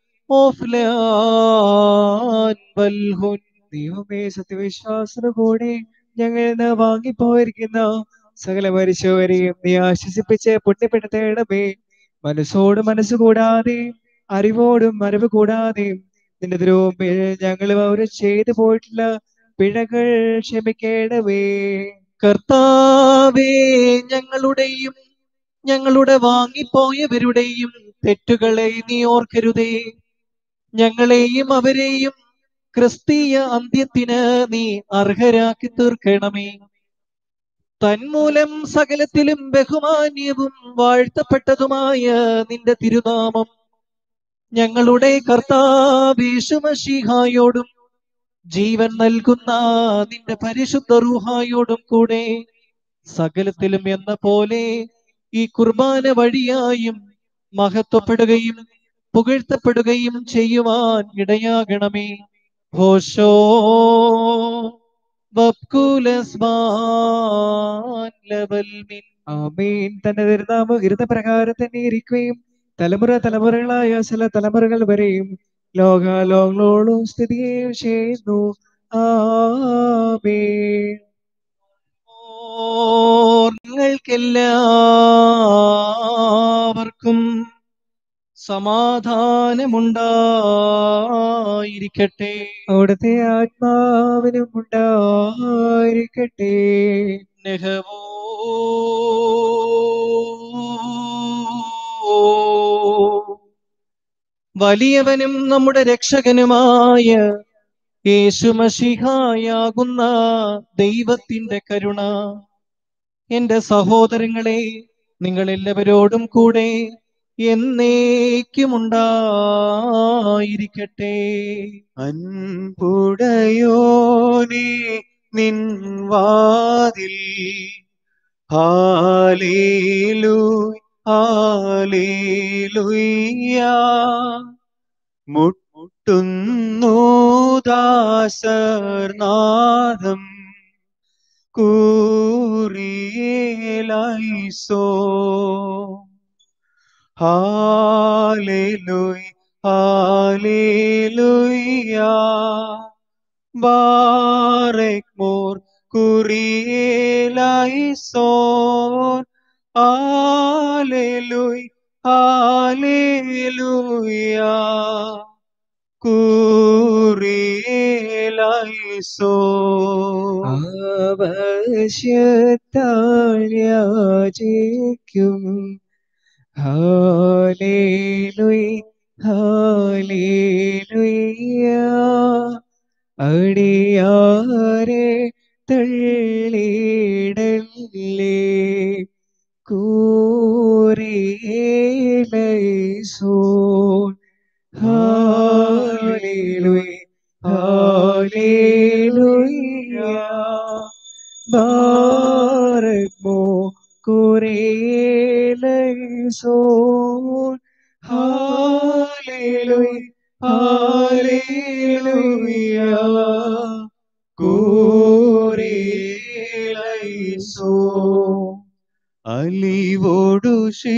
ഓഫ്ലാൻ വൽഹുൻ ദൈവമേ സത്യവിശ്വാസന കൂടെ ഞങ്ങൾ ഇന്ന് വാങ്ങിപ്പോയിരിക്കുന്ന സകല മരിച്ചവരെയും നീ ആശ്വസിപ്പിച്ച് പുണ്യപ്പെടുത്തേണമേ മനസ്സോട് മനസ്സ് കൂടാതെ അറിവോടും അറിവ് കൂടാതെ നിന്റെ ദ്രോഹത്തിൽ ഞങ്ങൾ അവർ ചെയ്തു പോയിട്ടുള്ള പിഴകൾ ക്ഷമിക്കണമേ കർത്താവേ ഞങ്ങളുടെയും ഞങ്ങളുടെ വാങ്ങിപ്പോയവരുടെയും തെറ്റുകളെ നീ ഓർക്കരുതേ ഞങ്ങളെയും അവരെയും ക്രിസ്തീയ അന്ത്യത്തിന് നീ അർഹരാക്കി തീർക്കണമേ തന്മൂലം സകലത്തിലും ബഹുമാന്യവും വാഴ്ത്തപ്പെട്ടതുമായ നിന്റെ തിരുനാമം ഞങ്ങളുടെ കർത്താവേശുമഷിഹായോടും ജീവൻ നൽകുന്ന നിന്റെ പരിശുദ്ധ റൂഹായോടും കൂടെ സകലത്തിലും എന്ന പോലെ ഈ കുർബാന വഴിയായും മഹത്വപ്പെടുകയും പുകഴ്ത്തപ്പെടുകയും ചെയ്യുവാൻ ഇടയാകണമേ ഹോശോ വബ്കുലസ്മാൻ ലവൽമിൻ ആമേൻ തന്റെ തിരുനാമ ഇരുതപ്രകാരം തന്നെ ഇരിക്കുകയും തലമുറ തലമുറകളായ ചില തലമുറകൾ വരെയും ലോകാലോകളോടും സ്ഥിതിയും ചെയ്യുന്നു ആമേൻ നിങ്ങൾക്കെല്ലാവർക്കും സമാധാനമുണ്ടായിരിക്കട്ടെ അവിടുത്തെ ആത്മാവിനും ഉണ്ടായിരിക്കട്ടെ നെഹവോ വലിയവനും നമ്മുടെ രക്ഷകനുമായ യേശുമഷിഹായാകുന്ന ദൈവത്തിന്റെ കരുണ എന്റെ സഹോദരങ്ങളെ നിങ്ങൾ എല്ലാവരോടും കൂടെ എന്നേക്കുമുണ്ടായിരിക്കട്ടെ അൻപുടയോനെ നിൻ വാതിൽ ഹാലേലു ഹാലേലുയ്യ മുട്ടുന്നു ദാസർനാദം കൂറിയേലൈസോ ഹാലേലുയ് ഹാലേലുയ്യ ബാറക് മോർ കുറിയേലൈസോൻ ഹാലേലുയ് ഹാലേലുയ്യ കുറിയേലൈസോ ആവശ്യത്താൽ യാചിക്കും ഹാലേലുയ് ഹാലേലുയ്യ അടിയാരെ തള്ളിടല്ലേ കൂറിയേലൈസോൻ ഹാലേലുയ് ഹാലേലുയ്യ ബാരക്മോ കുരേലൈസോൻ ഹാലേലുയ് ഹാലേലുയ്യ കൂറിയേലൈസോ അലിവോടു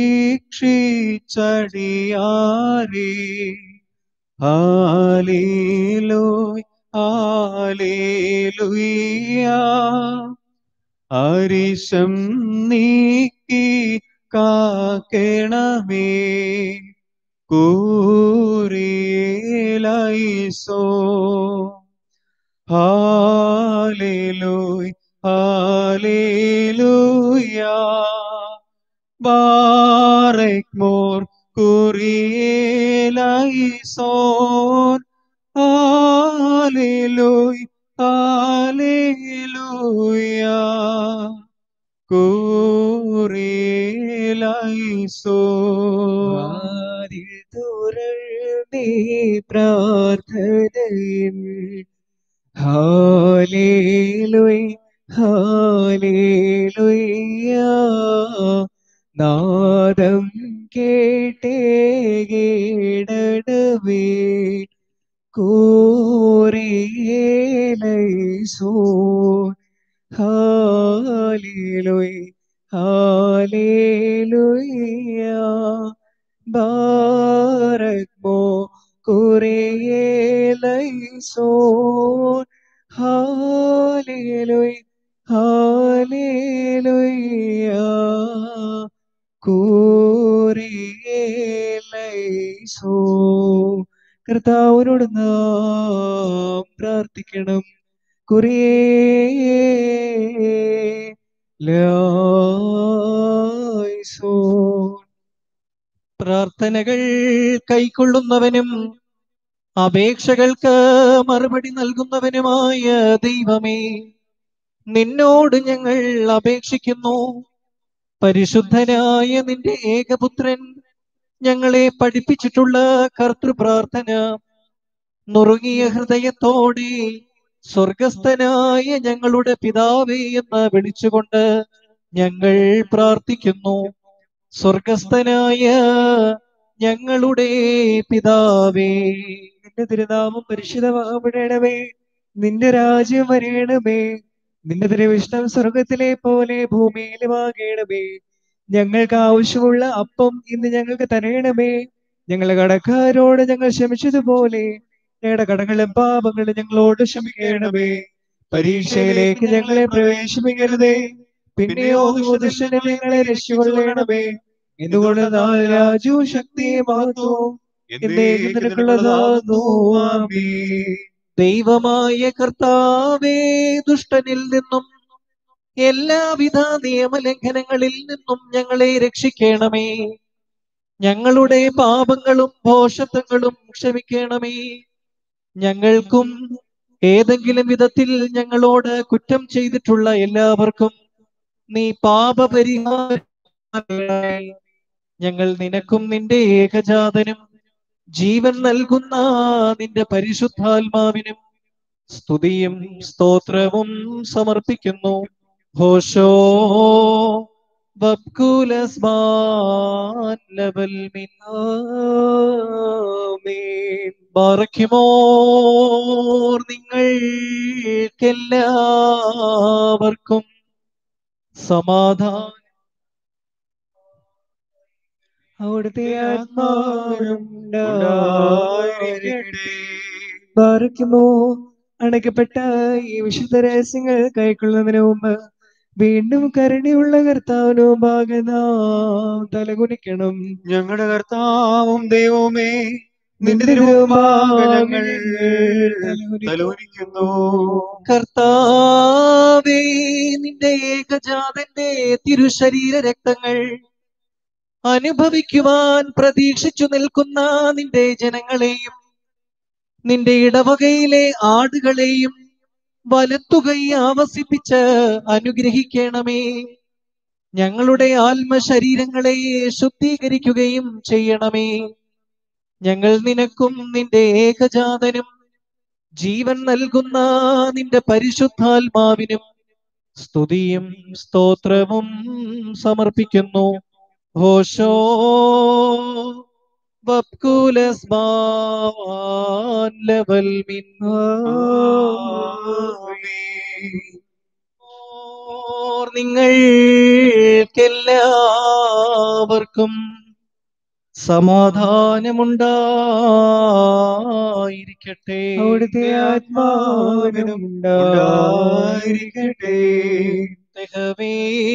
ശിക്ഷിച്ചടിയാരേ ഹാലേലോയ് ഹാലേലുയ്യ അരിശം നീക്കി കാക്കണമേ കൂറിയേലൈസോ ഹാലേലൂയ് ഹാലേലൂയ ബാറക് മോർ കുറിയേലൈസോൻ ഹാലേലൂയ് ഹാലേലൂയ കൂറിയേലൈസോ വാതിൽ തുറന്നേ പ്രാർത്ഥനയിൽ ഹാലേലുയ് ഹാലേലുയ്യ നാദം കേട്ടേ കേടടവേ കൂറിയേലൈസോ ഹാലേലുയ് ഹാലേലുയ്യ ബാരക്മോ കുരേലൈസോ ഹാലേലുയ് ഹാലേലുയ്യ കൂരേലൈസോ കർത്താവിനോട് നാം പ്രാർത്ഥിക്കണം കുറിയേലൈസോ പ്രാർത്ഥനകൾ കൈക്കൊള്ളുന്നവനും അപേക്ഷകൾക്ക് മറുപടി നൽകുന്നവനുമായ ദൈവമേ നിന്നോട് ഞങ്ങൾ അപേക്ഷിക്കുന്നു പരിശുദ്ധനായ നിന്റെ ഏകപുത്രൻ ഞങ്ങളെ പഠിപ്പിച്ചിട്ടുള്ള കർത്തൃപ്രാർത്ഥന നുറുങ്ങിയ ഹൃദയത്തോടെ സ്വർഗസ്ഥനായ ഞങ്ങളുടെ പിതാവേ എന്ന് വിളിച്ചുകൊണ്ട് ഞങ്ങൾ പ്രാർത്ഥിക്കുന്നു സ്വർഗസ്ഥനായ ഞങ്ങളുടെ പിതാവേ നിന്റെ തിരുനാമം പരിശുദ്ധമാവിടണമേ നിന്റെ രാജ്യം വരേണമേ നിന്റെ തിരുവിഷ്ടം സ്വർഗത്തിലെ പോലെ ഭൂമിയിലുമാകണമേ ഞങ്ങൾക്ക് ആവശ്യമുള്ള അപ്പം ഇന്ന് ഞങ്ങൾക്ക് തരയണമേ ഞങ്ങളുടെ കടക്കാരോട് ഞങ്ങൾ ക്ഷമിച്ചതുപോലെ ഞങ്ങളുടെ കടങ്ങളും പാപങ്ങളും ഞങ്ങളോട് ക്ഷമിക്കണമേ പരീക്ഷയിലേക്ക് ഞങ്ങളെ പ്രവേശിപ്പിക്കരുതേ പിന്നെയോ ദുഷ്ടനെ ഞങ്ങളെ രക്ഷിക്കൊള്ളണമേ എന്തുകൊണ്ട് നാൾ രാജ്യവും ശക്തിയും മഹത്വവും എന്നേക്കും നിനക്കുള്ളതാകുന്നു. ആമേൻ. ദൈവമായ കർത്താവേ ദുഷ്ടനിൽ നിന്നും എല്ലാവിധ നിയമലംഘനങ്ങളിൽ നിന്നും ഞങ്ങളെ രക്ഷിക്കണമേ ഞങ്ങളുടെ പാപങ്ങളും ഭോഷത്വങ്ങളും ക്ഷമിക്കണമേ ഞങ്ങൾക്കും ഏതെങ്കിലും വിധത്തിൽ ഞങ്ങളോട് കുറ്റം ചെയ്തിട്ടുള്ള എല്ലാവർക്കും നീ പാപപരിഹാരം ഞങ്ങൾ നിനക്കും നിന്റെ ഏകജാതനും ജീവൻ നൽകുന്ന നിന്റെ പരിശുദ്ധാത്മാവിനും സ്തുതിയും സ്തോത്രവും സമർപ്പിക്കുന്നു ഹോഷോ വബ്കുലസ്മാൻ ലബൽ മിൻ ആമേൻ. ബാറയ്ക്കുമോർ നിങ്ങൾക്കെല്ലാവർക്കും സമാധാനം അവിടുത്തെ ആത്മാവിനും ഉണ്ടായിരിക്കട്ടെ. ബാറയ്ക്കുമോ അണയ്ക്കപ്പെട്ട ഈ വിശുദ്ധ രഹസ്യങ്ങൾ കൈക്കൊള്ളുന്നതിന് മുമ്പ് വീണ്ടും കരുണയുള്ള കർത്താവിനു ഭാഗനാം തലകുനിക്കണം ഞങ്ങളുടെ കർത്താവും ദൈവവുമേ നിന്റെ നിന്റെ തിരുമുമ്പാകങ്ങൾ തലകുനിക്കുന്നു. തലോലിക്കുന്നു കർത്താവേ നിന്റെ ഏകജാതന്റെ തിരുശരീര രക്തങ്ങൾ അനുഭവിക്കുവാൻ പ്രതീക്ഷിച്ചു നിൽക്കുന്ന നിന്റെ ജനങ്ങളെയും നിന്റെ ഇടവകയിലെ ആടുകളെയും വലത്തുകൈ ആവസിപ്പിച്ച് അനുഗ്രഹിക്കണമേ ഞങ്ങളുടെ ആത്മശരീരങ്ങളെ ശുദ്ധീകരിക്കുകയും ചെയ്യണമേ ഞങ്ങൾ നിനക്കും നിന്റെ ഏകജാതനും ജീവൻ നൽകുന്ന നിന്റെ പരിശുദ്ധാത്മാവിനും സ്തുതിയും സ്തോത്രവും സമർപ്പിക്കുന്നു ഹോഷോ വബ്കുലസ്മാൻ ലവൽ മിൻ ഓർ നിങ്ങൾക്കെല്ലാവർക്കും സമാധാനമുണ്ടായിരിക്കട്ടെ അവിടുത്തെ ആത്മാവിനും ഉണ്ടായിരിക്കട്ടെ തെഹവേ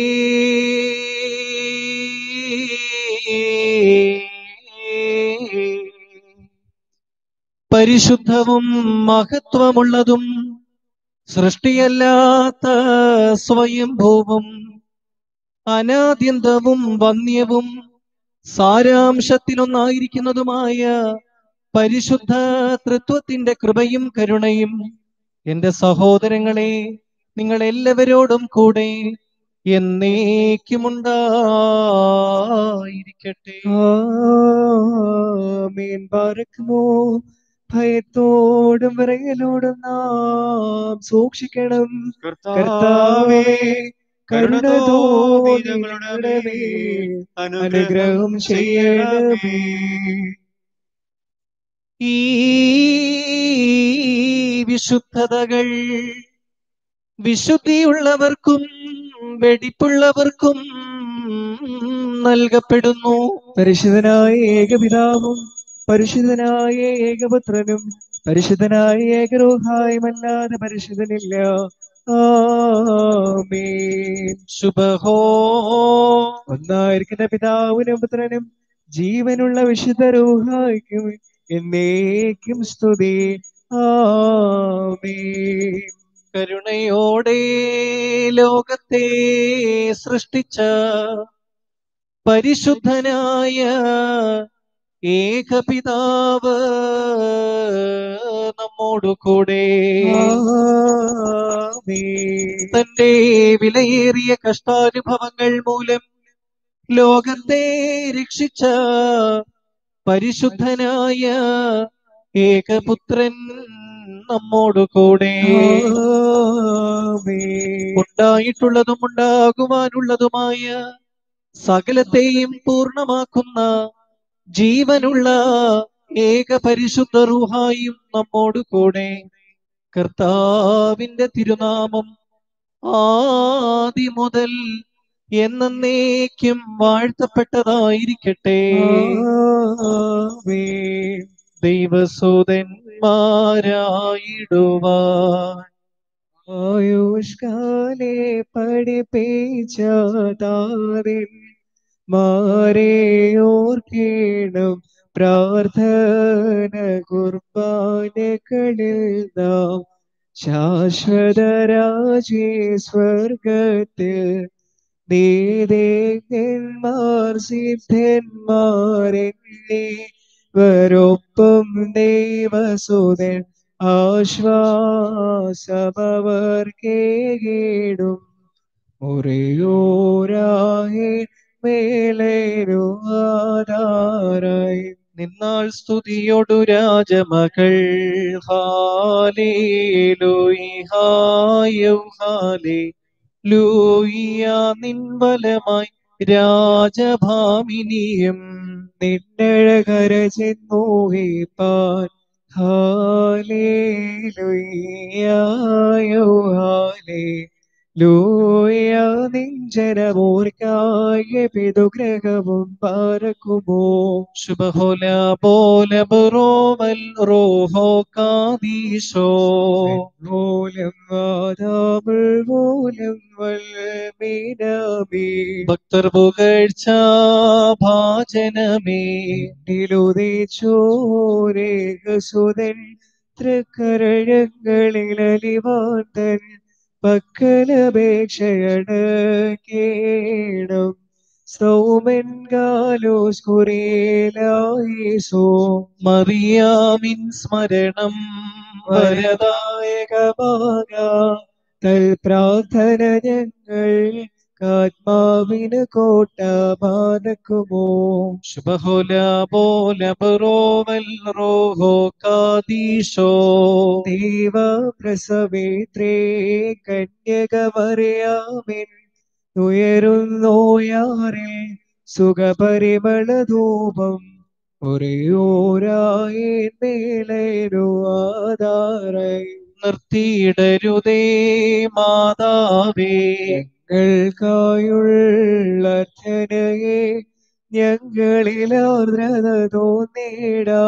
പരിശുദ്ധവും മഹത്വമുള്ളതും സൃഷ്ടിയല്ലാത്ത സ്വയംഭൂവും അനാദ്യന്തവും വന്യവും സാരാംശത്തിലൊന്നായിരിക്കുന്നതുമായ പരിശുദ്ധ തൃത്വത്തിന്റെ കൃപയും കരുണയും എന്റെ സഹോദരങ്ങളെ നിങ്ങൾ എല്ലാവരോടും കൂടെ എന്നേക്കുമുണ്ടായിരിക്കട്ടെ ആമേൻ പാർക്കുമോ ഭയത്തോടും വിറയലോടും നാം സൂക്ഷിക്കണം കർത്താവേ കരുണ തോന്നി ഞങ്ങളുടെ മേൽ അനുഗ്രഹം ചെയ്യണമേ ഈ വിശുദ്ധതകൾ വിശുദ്ധിയുള്ളവർക്കും വെടിപ്പുള്ളവർക്കും നൽകപ്പെടുന്നു പരിശുദ്ധനായ ഏകപിതാവും പരിശുദ്ധനായ ഏകപുത്രനും പരിശുദ്ധനായ ഏകരോഹായുമല്ലാതെ പരിശുദ്ധനില്ല ആമേൻ ശുഭഹോ ഒന്നായിരിക്കുന്ന പിതാവിനും പുത്രനും ജീവനുള്ള വിശുദ്ധ രൂഹായ്ക്കും എന്നേക്കും സ്തുതി ആമേൻ കരുണയോടെ ലോകത്തെ സൃഷ്ടിച്ച പരിശുദ്ധനായ ഏകപിതാവ് നമ്മോടു കൂടെ ആമേൻ തന്റെ വിലയേറിയ കഷ്ടാനുഭവങ്ങൾ മൂലം ലോകത്തെ രക്ഷിച്ച പരിശുദ്ധനായ ഏകപുത്രൻ നമ്മോടു കൂടെ ആമേൻ ഉണ്ടായിട്ടുള്ളതും ഉണ്ടാകുവാനുള്ളതുമായ സകലത്തെയും പൂർണ്ണമാക്കുന്ന ജീവനുള്ള ഏക പരിശുദ്ധ റൂഹായും നമ്മോട് കൂടെ കർത്താവിന്റെ തിരുനാമം ആദി മുതൽ എന്നേക്കും വാഴ്ത്തപ്പെട്ടതായിരിക്കട്ടെ ആമേൻ. ദൈവസൂതന്മാരായിടുവാൻ ആയുഷ്കാലെ പഠിപ്പിച്ചാതാരൻ മാരെ ഓർക്കേണം പ്രാർത്ഥന കുർബാനകളിൽ നാം ശാശ്വത രാജേ സ്വർഗത്തിൽ നീതേന്മാർ സിദ്ധന്മാരെന്നെ വരൊപ്പം ദൈവസുതൻ ആശ്വാസമവർ കേടും മുറിയോരായി മേലേരു ആധാരായി നിന്നാൾ സ്തുതിയൊടു രാജമകൾ ഹാലേലൂയി ഹായൗ ഹാലേ ലൂയ നിൻവലമായി രാജഭാമിനിയും നിന്നഴകര ചെന്നോഹിപ്പാൻ ഹാലേലുയ്യായോ ഹാലേ ലൂയ നിഞ്ചനമോർക്കായ പിതുഗ്രഹവും പാരക്കുമോ ശുഭഹോല പോല ബറോവൽ റോഹോ കാദീശോ മൂലം വാദാമിൾ മൂലം വൽമീനാമേ ഭക്തർ പുകഴ്ച ഭാജനമേ നിലുദിച്ചോരേകസുതൻ തൃക്കരഴങ്ങളിൽ അലിവാന്തൻ പക്കലപേക്ഷയണ് കേണം സൗമൻ ഗാലോസ് കുറിയേലായിസോ മറിയാമിൻ സ്മരണം വരദായകമാക തൽ പ്രാർത്ഥന ഞങ്ങൾ ആത്മാവിന് കോട്ട ബാധക്കുമോ ശുഭഹോല പോല ബറോവൽ റോഹോ കാദീശോ ദൈവ പ്രസവേത്രേ കന്യകമറിയാമിൻ ഉയരുന്നോയാറിൽ സുഖപരിമളധൂപം ഒരേയോരായി മേലേരു ആധാരായി നിർത്തിയിടരുതേ മാതാവേ ഞങ്ങൾക്കായുള്ള അർത്ഥനയെ ഞങ്ങളിൽ ആർദ്രത തോന്നിടാ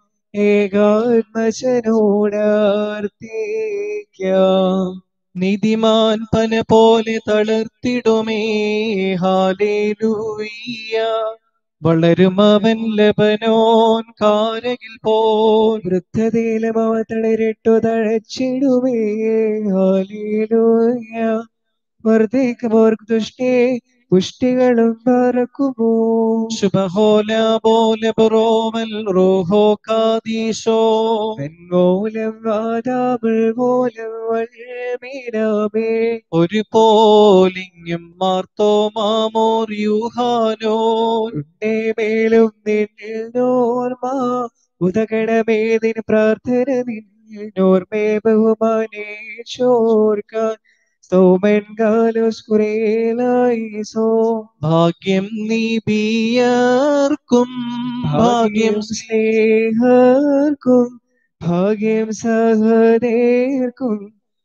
ഏകാത്മജനോടർത്തിക്കാം നിധിമാൻ പന പോലെ തളർത്തിടുമേ ഹാലേലൂയ്യ വളരും അവൻ ലബനോൻ കാരകിൽ പോൽ വൃദ്ധതയിലും അവ തളരിട്ടു തഴച്ചിടുമേ ഹാലേലൂയ വർദ്ധിക്കുമോർക്ക് ദുഷ്ടി പുഷ്ടികളും പറക്കുമോ ശുഭഹോല പോലെ ബറോവൽ റോഹോ കാദീശോ മൂലം വാദാമിൾ മൂലം വഴമീനാമേ ഒരു പോലിങ്ങും മാർത്തോ മാമോർ യൂഹാനോ ഉന്നേ മേലും നിന്നിൽ നോർമ ഉദകടമേതിന് പ്രാർത്ഥന നിന്നോർമേ ബഹുമാനേ ചോർക്കാൻ സൗമൻ കാലോസ് കുറേലായിസോ ഭാഗ്യം നീബിയർക്കും ഭാഗ്യം ഭാഗ്യം സ്നേഹർക്കും ഭാഗ്യം സഹദേർക്കും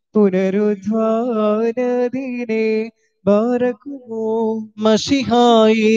പുനരുദ്ധാനദിനെ ബാരക്കുമോ മഷിഹായെ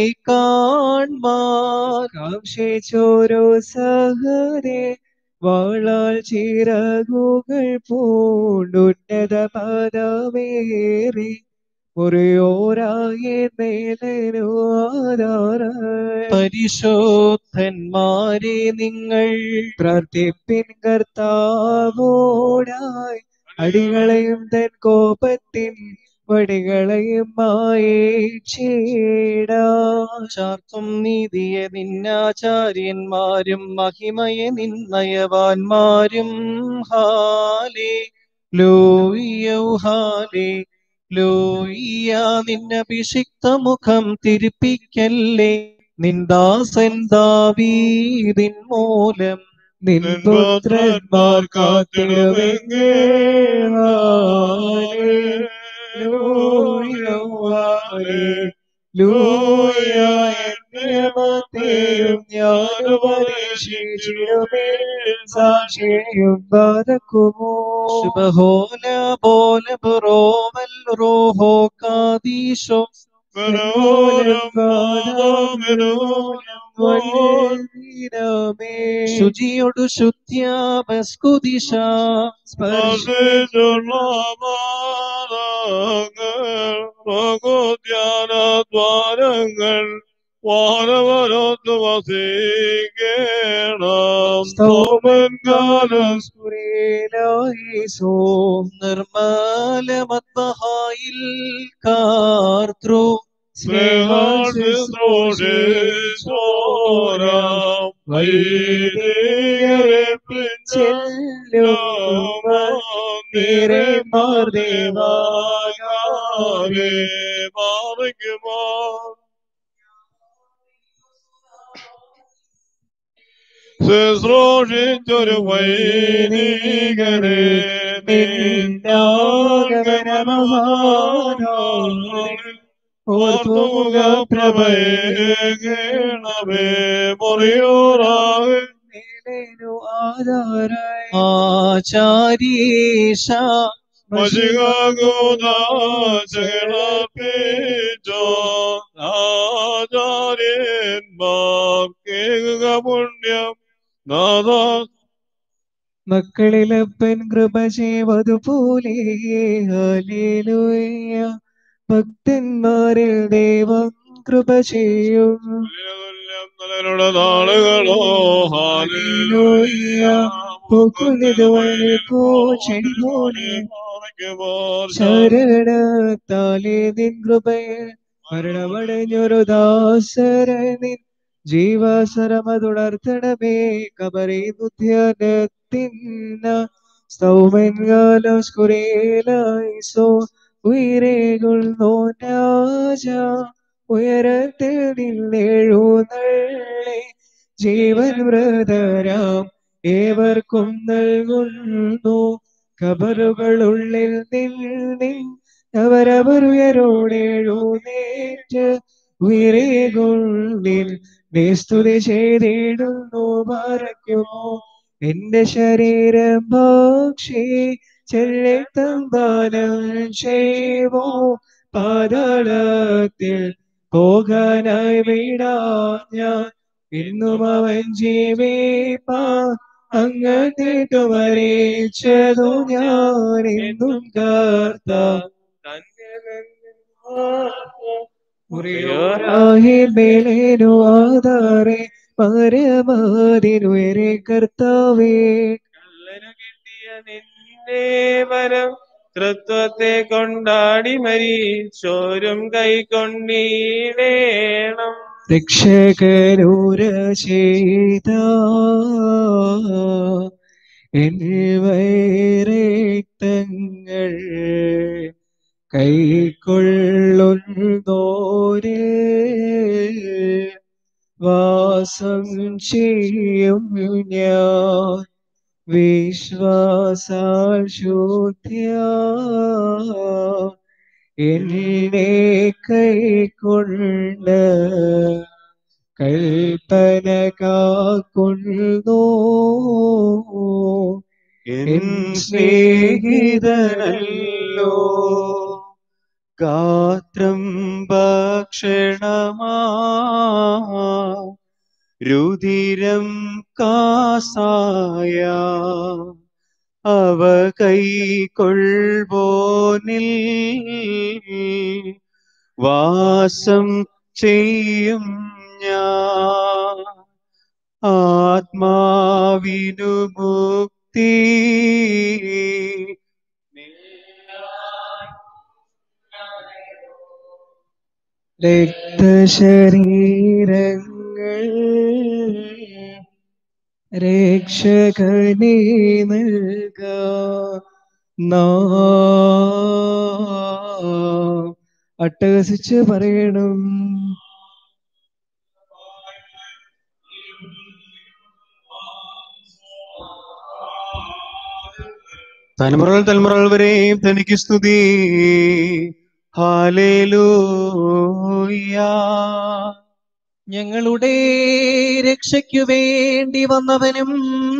കാൺമാൻ കാംക്ഷിച്ചോരോ സഹദേ വാളാൽ ചിറകുകൾ പൂണ്ടുന്നത പദമേറി മുറിയോരായ മേലനു ആധാരായി പരിശോധന്മാരെ നിങ്ങൾ പ്രാർത്ഥിപ്പിൻ കർത്താവോടായി അടികളെയും തൻ കോപത്തിൻ വടികളെയും മായേച്ചിടാ ചാർത്തും നീതിയെ നിന്നാചാര്യന്മാരും മഹിമയെ നിന്നയവാന്മാരും ഹാലേ ലോയ്യൗ ഹാലേ ലോയ്യ നിന്നഭിഷിക്ത മുഖം തിരിപ്പിക്കല്ലേ നിന്ദാസൻ ദാവീദിൻ മൂലം നിൻ പുത്രന്മാർ കാത്തിടുമെങ്കിൽ ലൂയ നാമത്തെയും ഞാനും പരീക്ഷിച്ചിടുമേ സാക്ഷിയും ബാധക്കുമോ ശുഭഹോല പോല ബുറോവൽ റോഹോ കാദീശോ ശുചിയൊടു ശുദ്ധ്യാപസ്കുദിശ സ്പർശ ദ്വാരങ്ങൾ വാനവരത്ത് വസിക്കണം സ്തോമൻകാലം സ്ഫുരേലായിസോ നിർമ്മലമത്മഹായിൽ കാർത്തൃ ശുശ്രൂഷിച്ചൊരു വൈദികരെ ഓർത്തുമുഖ പ്രഭയണമേ മുറിയോറാകെ ആധാരായി ആചാരീശ മഷികാഗോദാചകളപ്പിച്ചോ ആചാര്യന്മാർ കേൾക്കുക പുണ്യം നാഥ മക്കളിലപ്പൻ കൃപ ചെയ്വതുപോലെ ഹല്ലേലൂയ ഭക്തന്മാരിൽ ദൈവം കൃപ ചെയ്യും നല്ലരുടെ നാളുകളോ ഹല്ലേലൂയ പൂക്കുന്നത് വഴിക്കോ ചെടി പോലെ ശരണത്താലേ നിൻ കൃപയെ മരണമടഞ്ഞൊരു ദാസര നിൻ ജീവാസരമതുണർത്തണമേ കബറിനുധ്യാനത്തിന്ന സ്തൗമൻകാലം സ്കുരേലായിസോ ഉയരേകൊള്ളുന്നോ രാജ ഉയരത്തിൽ നിന്നെഴുന്നള്ളി ജീവൻ വ്രതരാം ഏവർക്കും നൽകുന്നു കബറുകളുള്ളിൽ നിന്നിൽ അവരവരുയരോടെഴുന്നേറ്റ് ഉയരേകൊള്ളിൽ നീ സ്തുതി ചെയ്തിടുന്നു പാരയ്ക്കുമോ എന്റെ ശരീരം ഭക്ഷി ചെല്ലെത്തമ്പാനം ചെയ്വോ പാതാളത്തിൽ പോകാനായി വിടാ ഞാൻ ഇന്നും അവൻ ജീവിപ്പാ അങ്ങത്തേക്ക് വരേച്ചതു ഞാൻ എന്നും കാർത്ത മേലേനു ആധാരെ പരമാതിനുയരെ കർത്താവേ കള്ളനു കിട്ടിയ നിന്റെ വരം തൃത്വത്തെ കൊണ്ടാടി മരിച്ചോരും കൈക്കൊണ്ടീടേണം രക്ഷകരൂര ചെയ്ത എന്നിവരക്തങ്ങൾ കൈക്കൊള്ളുന്നോര് വാസം ചെയ്യും ഞാൻ വിശ്വാസാൽ ശുദ്ധ്യ എന്നെ കൈക്കൊണ്ട് കൽപ്പന കാക്കുന്നു എൻ സ്നേഹിതനല്ലോ ഗാത്രം ഭക്ഷണമാ രുതിരം കാസായ അവ കൈക്കൊള്ളുവോനിൽ വാസം ചെയ്യും ഞാൻ ആത്മാവിനു മുക്തി രക്തശരീരങ്ങൾ രക്ഷകനെ നൽക അട്ടഹസിച്ച് പറയണം തലമുറകൾ തലമുറകൾ വരെയും തനിക്ക് സ്തുതി ഹാലേലൂയ ഞങ്ങളുടെ രക്ഷയ്ക്കു വേണ്ടി വന്നവനും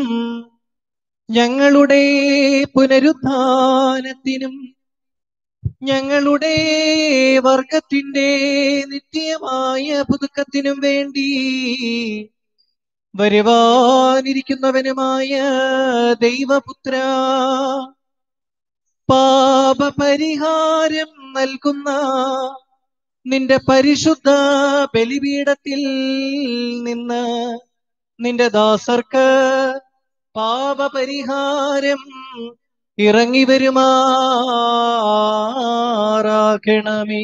ഞങ്ങളുടെ പുനരുത്ഥാനത്തിനും ഞങ്ങളുടെ വർഗത്തിന്റെ നിത്യമായ പുതുക്കത്തിനും വേണ്ടി വരുവാനിരിക്കുന്നവനുമായ ദൈവപുത്ര പാപപരിഹാരം നൽകുന്ന നിന്റെ പരിശുദ്ധ ബലിപീഠത്തിൽ നിന്ന് നിന്റെ ദാസർക്ക് പാപപരിഹാരം ഇറങ്ങി വരുമാറാകണമേ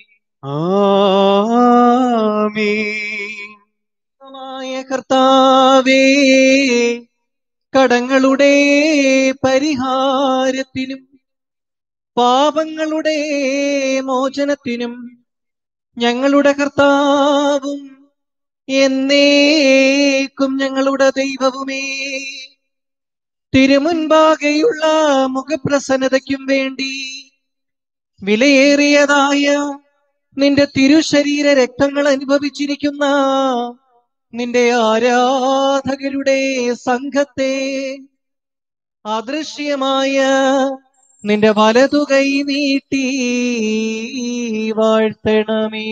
ആമീൻ മായ കർത്താവേ കടങ്ങളുടെ പരിഹാരത്തിനും പാപങ്ങളുടെ മോചനത്തിനും ഞങ്ങളുടെ കർത്താവും എന്നേക്കും ഞങ്ങളുടെ ദൈവവുമേ തിരുമുൻപാകെയുള്ള മുഖപ്രസന്നതയ്ക്കും വേണ്ടി വിലയേറിയതായ നിന്റെ തിരുശരീര രക്തങ്ങൾ അനുഭവിച്ചിരിക്കുന്ന നിന്റെ ആരാധകരുടെ സംഘത്തെ അദൃശ്യമായ നിന്റെ വലതുകൈ നീട്ടി വാഴ്ത്തണമേ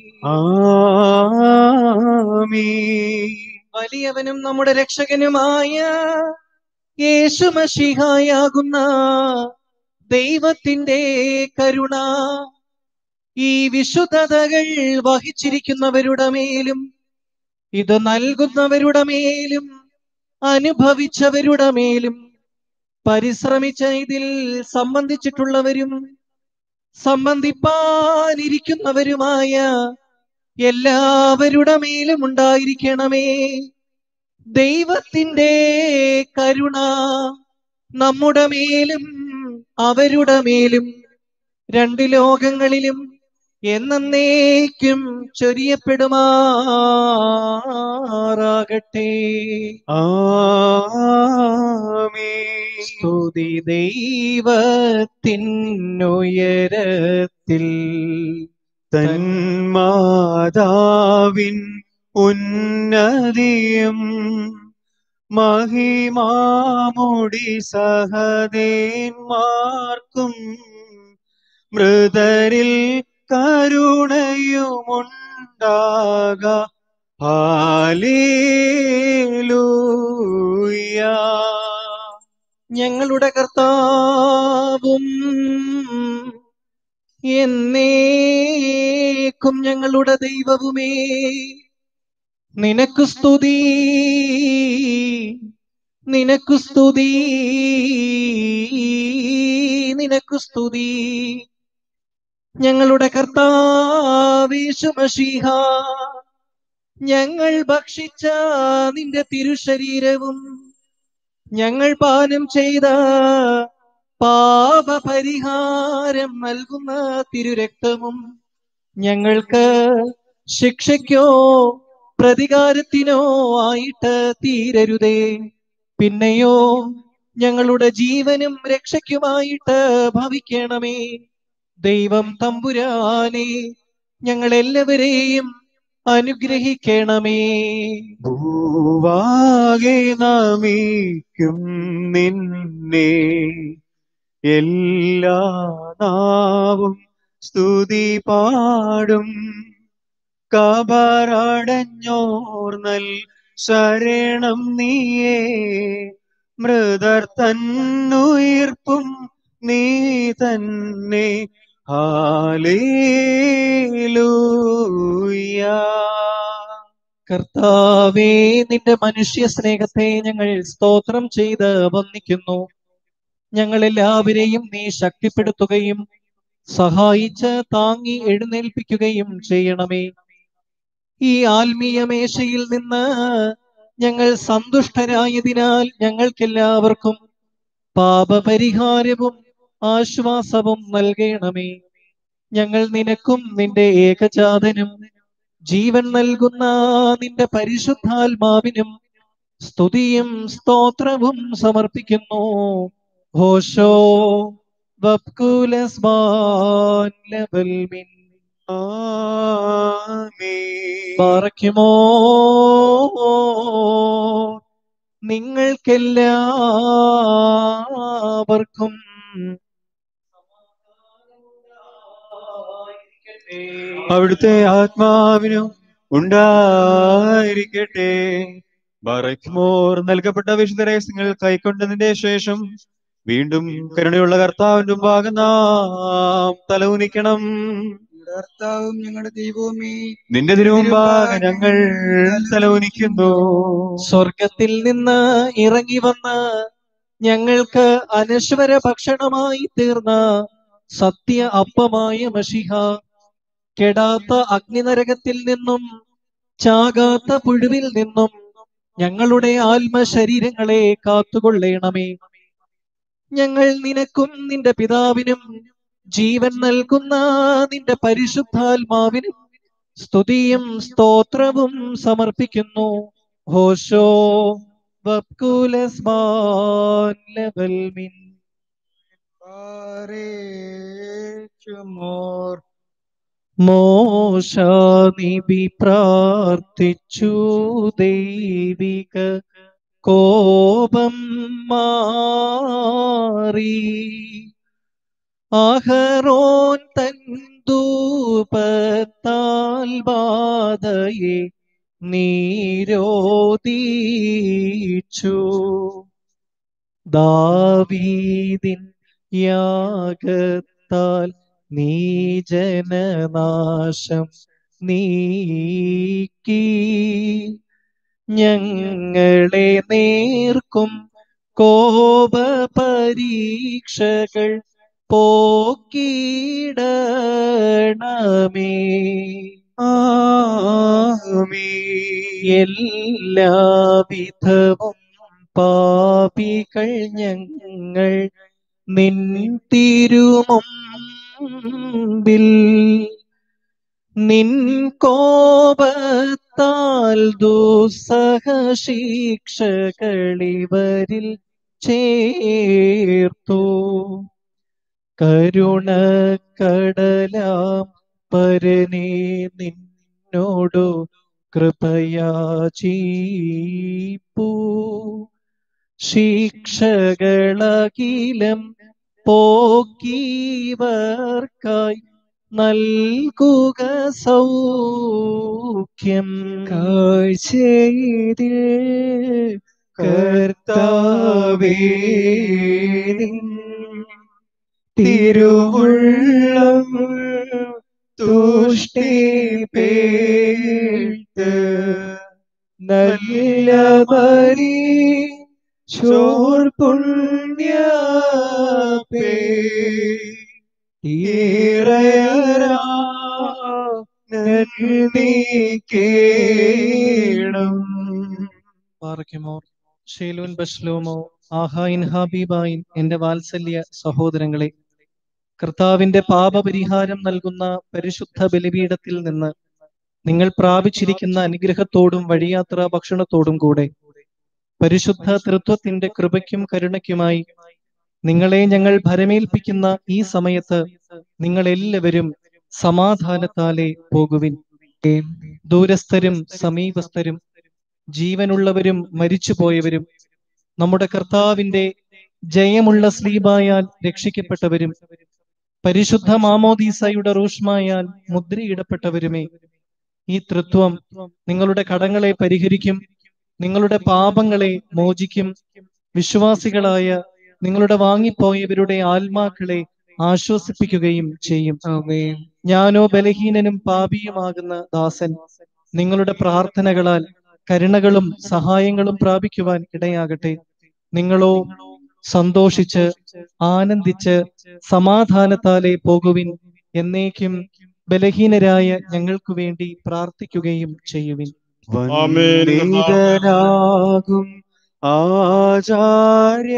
ആമീൻ വലിയവനും നമ്മുടെ രക്ഷകനുമായ യേശുമഷിഹായാകുന്ന ദൈവത്തിന്റെ കരുണ ഈ വിശുദ്ധതകൾ വഹിച്ചിരിക്കുന്നവരുടെ മേലും ഇത് നൽകുന്നവരുടെ മേലും അനുഭവിച്ചവരുടെ മേലും പരിശ്രമിച്ച ഇതിൽ സംബന്ധിച്ചിട്ടുള്ളവരും സംബന്ധിപ്പാനിരിക്കുന്നവരുമായ എല്ലാവരുടെ മേലും ഉണ്ടായിരിക്കണമേ ദൈവത്തിന്റെ കരുണ നമ്മുടെ മേലും അവരുടെ മേലും രണ്ട് ലോകങ്ങളിലും എന്നേക്കും ചൊരിയപ്പെടുമാറാകട്ടെ ആമീൻ സ്തുതി ദൈവത്തിനുയരത്തിൽ തന്മാതാവിൻ ഉന്നതിയും മഹിമാമുടി സഹദേന്മാർക്കും മൃതരിൽ കരുണയുമുണ്ടാക ഹാലേലൂയ ഞങ്ങളുടെ കർത്താവും എന്നേക്കും ഞങ്ങളുടെ ദൈവവുമേ നിനക്ക് സ്തുതി നിനക്ക് സ്തുതി നിനക്ക് സ്തുതി ഞങ്ങളുടെ കർത്താവേശുമഷീഹ ഞങ്ങൾ ഭക്ഷിച്ച നിന്റെ തിരുശരീരവും ഞങ്ങൾ പാനം ചെയ്ത പാപപരിഹാരം നൽകുന്ന തിരുരക്തവും ഞങ്ങൾക്ക് ശിക്ഷയ്ക്കോ പ്രതികാരത്തിനോ ആയിട്ട് തീരരുതേ പിന്നെയോ ഞങ്ങളുടെ ജീവനും രക്ഷയ്ക്കുമായിട്ട് ഭവിക്കണമേ ദൈവം തമ്പുരാനെ ഞങ്ങളെല്ലാവരെയും അനുഗ്രഹിക്കണമേ ഭൂവാകെ നമിക്കും നിന്നെ എല്ലാ നാവും സ്തുതി പാടും കബറടഞ്ഞോർ നൽ ശരണം നീയേ മൃതർ തന്നുയിർപ്പും നീ തന്നെ ഹാലേലൂയ കർത്താവേ നിന്റെ മനുഷ്യ സ്നേഹത്തെ ഞങ്ങൾ സ്തോത്രം ചെയ്ത് വന്ദിക്കുന്നു ഞങ്ങൾ എല്ലാവരെയും നീ ശക്തിപ്പെടുത്തുകയും സഹായിച്ച് താങ്ങി എഴുന്നേൽപ്പിക്കുകയും ചെയ്യണമേ ഈ ആത്മീയ മേശയിൽ നിന്ന് ഞങ്ങൾ സന്തുഷ്ടരായതിനാൽ ഞങ്ങൾക്കെല്ലാവർക്കും പാപപരിഹാരവും ആശ്വാസവും നൽകണമേ ഞങ്ങൾ നിനക്കും നിന്റെ ഏകജാതനും ജീവൻ നൽകുന്ന നിന്റെ പരിശുദ്ധാത്മാവിനും സ്തുതിയും സ്തോത്രവും സമർപ്പിക്കുന്നു ഹോഷോ വബ്കുലസ്ബാൻ ലബൽമിൻ ആമേൻ പാറയ്ക്കുമോ നിങ്ങൾക്കെല്ലാവർക്കും അവിടുത്തെ ആത്മാവിനും ഉണ്ടായിരിക്കട്ടെ ബറയ്ക്കുമോർ നൽകപ്പെട്ട വിശുദ്ധ രഹസ്യങ്ങൾ കൈക്കൊണ്ടതിന്റെ ശേഷം വീണ്ടും കരുണയുള്ള കർത്താവിന്റെ മുമ്പാകെ നാം തലവുനിക്കണം ഞങ്ങളുടെ കർത്താവും ഞങ്ങളുടെ ദൈവവുമേ നിന്റെ തിരുമുമ്പാകെ ഞങ്ങൾ തലവുനിക്കുന്നു സ്വർഗത്തിൽ നിന്ന് ഇറങ്ങി വന്ന് ഞങ്ങൾക്ക് അനശ്വര ഭക്ഷണമായി തീർന്ന സത്യ അപ്പമായ മഷിഹ കെടാത്ത അഗ്നിനരകത്തിൽ നിന്നും ചാകാത്ത പുഴുവിൽ നിന്നും ഞങ്ങളുടെ ആത്മശരീരങ്ങളെ കാത്തുകൊള്ളണമേ ഞങ്ങൾ നിനക്കും നിന്റെ പിതാവിനും ജീവൻ നൽകുന്ന നിന്റെ പരിശുദ്ധാത്മാവിനും സ്തുതിയും സ്തോത്രവും സമർപ്പിക്കുന്നു ഹോഷോ വബ്കുലസ്മാൻ ലവൽ മിൻ പാറേക്കുമോർ മോശാനിബി പ്രാർത്ഥിച്ചു ദൈവിക കോപം മാറി ആഹറോൻ തൻ ധൂപത്താൽ ബാധയെ നീരോദിച്ചു ദാവീദിൻ യാഗത്താൽ നീ ജനനാശം നീക്കി ഞങ്ങളെ നേർക്കും കോപ പരീക്ഷകൾ പോക്കിടണമേ ആമേൻ എല്ലാവിധവും പാപികൾ ഞങ്ങൾ നിൻ തിരുമുമ്പിൽ നിൻ കോപത്താൽ ദുസ്സഹ ശിക്ഷകളിവരിൽ ചേർത്തു കരുണ കടലാം പരനെ നിന്നോടു കൃപയാചീപ്പൂ ശിക്ഷകളകിലം പോക്കിവർക്കായി നൽകുക സൗഖ്യം കാഴ്ചയിൽ കർത്താവേ നിൻ തിരുവുള്ളം തുഷ്ടി പേട്ട് നല്ല ബലി ചോർ പുണ്യ പേ ഈറയരാ നൽകിക്കേണം പാറയ്ക്കുമോർ ഷേലോൻ ബഷ്ലോമോ ആഹായിൻ ഹാബീബായിൻ എന്റെ വാത്സല്യ സഹോദരങ്ങളെ കർത്താവിന്റെ പാപപരിഹാരം നൽകുന്ന പരിശുദ്ധ ബലിപീഠത്തിൽ നിന്ന് നിങ്ങൾ പ്രാപിച്ചിരിക്കുന്ന അനുഗ്രഹത്തോടും വഴിയാത്രാ ഭക്ഷണത്തോടും കൂടെ പരിശുദ്ധ തൃത്വത്തിന്റെ കൃപയ്ക്കും കരുണയ്ക്കുമായി നിങ്ങളെ ഞങ്ങൾ ഭരമേൽപ്പിക്കുന്ന ഈ സമയത്ത് നിങ്ങൾ എല്ലാവരും സമാധാനത്താലെ പോകുവിൻ ദൂരസ്ഥരും സമീപസ്ഥരും ജീവനുള്ളവരും മരിച്ചുപോയവരും നമ്മുടെ കർത്താവിന്റെ ജയമുള്ള സ്ലീബായാൽ രക്ഷിക്കപ്പെട്ടവരും പരിശുദ്ധ മാമോദീസയുടെ റൂഷ്മായാൽ മുദ്രയിടപ്പെട്ടവരുമേ ഈ തൃത്വം നിങ്ങളുടെ കടങ്ങളെ പരിഹരിക്കും നിങ്ങളുടെ പാപങ്ങളെ മോചിക്കും വിശ്വാസികളായ നിങ്ങളുടെ വാങ്ങിപ്പോയവരുടെ ആത്മാക്കളെ ആശ്വസിപ്പിക്കുകയും ചെയ്യും ആമേൻ ഞാനോ ബലഹീനനും പാപിയുമാകുന്ന ദാസൻ നിങ്ങളുടെ പ്രാർത്ഥനകളാൽ കരുണകളും സഹായങ്ങളും പ്രാപിക്കുവാൻ ഇടയാകട്ടെ നിങ്ങളോ സന്തോഷിച്ച് ആനന്ദിച്ച് സമാധാനത്താലെ പോകുവിൻ എന്നേക്കും ബലഹീനരായ ഞങ്ങൾക്കു വേണ്ടി പ്രാർത്ഥിക്കുകയും ചെയ്യുവിൻ വന്ദിതനാകും ആചാര്യ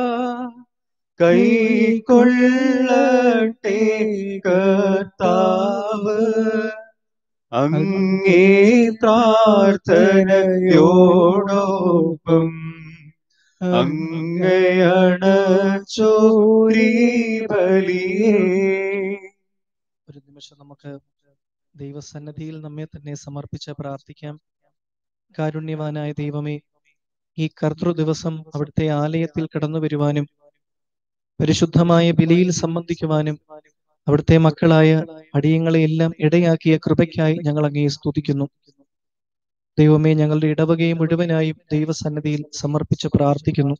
കൈക്കൊള്ളട്ടെ കർത്താവ് അങ്ങേ പ്രാർത്ഥനയോടൊപ്പം അങ്ങയണച്ചോരി ബലിയേ ഒരു നിമിഷം നമുക്ക് ദൈവസന്നദ്ധിയിൽ നമ്മെ തന്നെ സമർപ്പിച്ച് പ്രാർത്ഥിക്കാം കാരുണ്യവാനായ ദൈവമേ ഈ കർത്തൃ ദിവസം അവിടുത്തെ ആലയത്തിൽ കടന്നു വരുവാനും പരിശുദ്ധമായ ബലിയിൽ സംബന്ധിക്കുവാനും അവിടുത്തെ മക്കളായ അടിയങ്ങളെ എല്ലാം ഇടയാക്കിയ കൃപയ്ക്കായി ഞങ്ങൾ അങ്ങേ സ്തുതിക്കുന്നു ദൈവമേ ഞങ്ങളുടെ ഇടവകയെ മുഴുവനായും ദൈവസന്നദ്ധിയിൽ സമർപ്പിച്ച് പ്രാർത്ഥിക്കുന്നു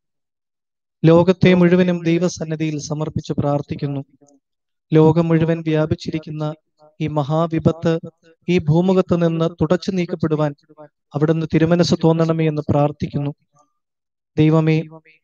ലോകത്തെ മുഴുവനും ദൈവസന്നദ്ധിയിൽ സമർപ്പിച്ച് പ്രാർത്ഥിക്കുന്നു ലോകം മുഴുവൻ വ്യാപിച്ചിരിക്കുന്ന ഈ മഹാവിപത്ത് ഈ ഭൂമുഖത്ത് നിന്ന് തുടച്ചു നീക്കപ്പെടുവാൻ അവിടുന്ന് തിരുമനസ് തോന്നണമേ എന്ന് പ്രാർത്ഥിക്കുന്നു ദൈവമേ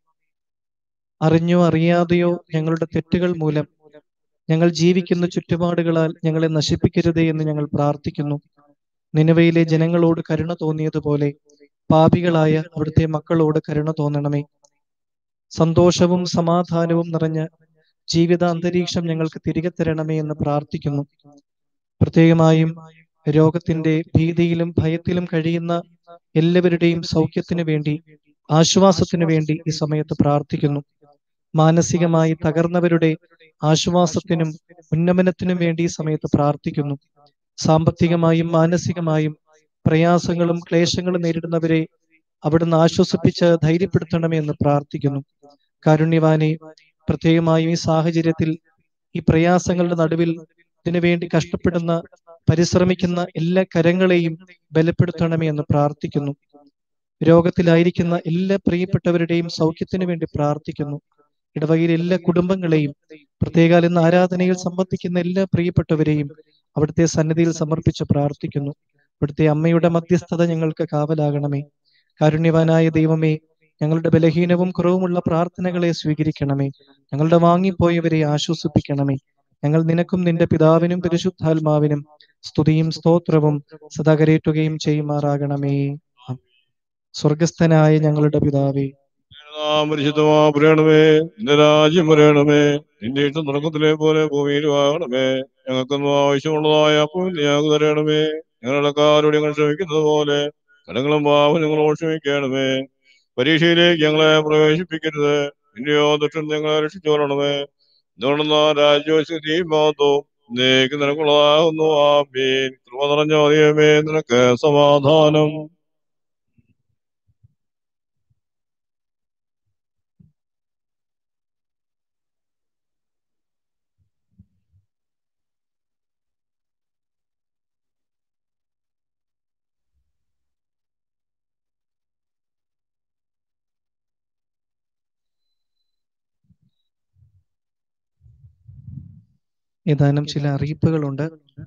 അറിഞ്ഞോ അറിയാതെയോ ഞങ്ങളുടെ തെറ്റുകൾ മൂലം ഞങ്ങൾ ജീവിക്കുന്ന ചുറ്റുപാടുകളാൽ ഞങ്ങളെ നശിപ്പിക്കരുതേ എന്ന് ഞങ്ങൾ പ്രാർത്ഥിക്കുന്നു നിലവയിലെ ജനങ്ങളോട് കരുണ തോന്നിയതുപോലെ പാപികളായ അവിടുത്തെ മക്കളോട് കരുണ തോന്നണമേ സന്തോഷവും സമാധാനവും നിറഞ്ഞ ജീവിത അന്തരീക്ഷം ഞങ്ങൾക്ക് തിരികെ തരണമേ എന്ന് പ്രാർത്ഥിക്കുന്നു പ്രത്യേകമായും രോഗത്തിന്റെ ഭീതിയിലും ഭയത്തിലും കഴിയുന്ന എല്ലാവരുടെയും സൗഖ്യത്തിനു വേണ്ടി ആശ്വാസത്തിനു വേണ്ടി ഈ സമയത്ത് പ്രാർത്ഥിക്കുന്നു മാനസികമായി തകർന്നവരുടെ ആശ്വാസത്തിനും ഉന്നമനത്തിനും വേണ്ടി ഈ സമയത്ത് പ്രാർത്ഥിക്കുന്നു സാമ്പത്തികമായും മാനസികമായും പ്രയാസങ്ങളും ക്ലേശങ്ങളും നേരിടുന്നവരെ അവിടുന്ന് ആശ്വസിപ്പിച്ച് ധൈര്യപ്പെടുത്തണമേ എന്ന് പ്രാർത്ഥിക്കുന്നു കാരുണ്യവാനെ പ്രത്യേകമായും ഈ സാഹചര്യത്തിൽ ഈ പ്രയാസങ്ങളുടെ നടുവിൽ ഇതിനുവേണ്ടി കഷ്ടപ്പെടുന്ന പരിശ്രമിക്കുന്ന എല്ലാ കരങ്ങളെയും ബലപ്പെടുത്തണമേ എന്ന് പ്രാർത്ഥിക്കുന്നു രോഗത്തിലായിരിക്കുന്ന എല്ലാ പ്രിയപ്പെട്ടവരുടെയും സൗഖ്യത്തിനു വേണ്ടി പ്രാർത്ഥിക്കുന്നു ഇടവകയിലെ എല്ലാ കുടുംബങ്ങളെയും പ്രത്യേകാൽ ഇന്ന് ആരാധനയിൽ സംബന്ധിക്കുന്ന എല്ലാ പ്രിയപ്പെട്ടവരെയും അവിടുത്തെ സന്നിധിയിൽ സമർപ്പിച്ച് പ്രാർത്ഥിക്കുന്നു ഇവിടുത്തെ അമ്മയുടെ മധ്യസ്ഥത ഞങ്ങൾക്ക് കാവലാകണമേ കാരുണ്യവാനായ ദൈവമേ ഞങ്ങളുടെ ബലഹീനവും കുറവുമുള്ള പ്രാർത്ഥനകളെ സ്വീകരിക്കണമേ ഞങ്ങളുടെ വാങ്ങിപ്പോയവരെ ആശ്വസിപ്പിക്കണമേ ഞങ്ങൾ നിനക്കും നിന്റെ പിതാവിനും പരിശുദ്ധാത്മാവിനും സ്തുതിയും സ്തോത്രവും സദാ കരേറ്റുകയും ചെയ്യുമാറാകണമേ ആമേൻ. സ്വർഗസ്ഥനായ ഞങ്ങളുടെ പിതാവേ നാം പരിശുദ്ധമാപരണമേ നിന്റെ രാജ്യം വരണമേ നിന്റെ ഇഷ്ടം തുടക്കത്തിലെ പോലെ ഭൂമിയിലും ആകണമേ ഞങ്ങൾക്കൊന്നും ആവശ്യമുള്ളതായ അപ്പോൾ ഞങ്ങൾക്ക് തരണമേ ഞങ്ങളുടെ കാരോട് ഞങ്ങൾ ക്ഷമിക്കുന്നത് പോലെ കടങ്ങളും പാവം ഞങ്ങളോട് ക്ഷമിക്കണമേ പരീക്ഷയിലേക്ക് ഞങ്ങളെ പ്രവേശിപ്പിക്കരുത് നിന്റെയോ ദുഷ്ടം ഞങ്ങളെ രക്ഷിച്ചു കൊള്ളണമേ എന്തുകൊണ്ടെന്ന രാജ്യസ്ഥിതി മാത്രവും നീക്ക് നിനക്കുള്ളതാകുന്നു ആമീൻ കൃപ നിറഞ്ഞ ദൈവമേ നിനക്ക് സമാധാനം ഏതാനും ചില അറിയിപ്പുകളുണ്ട്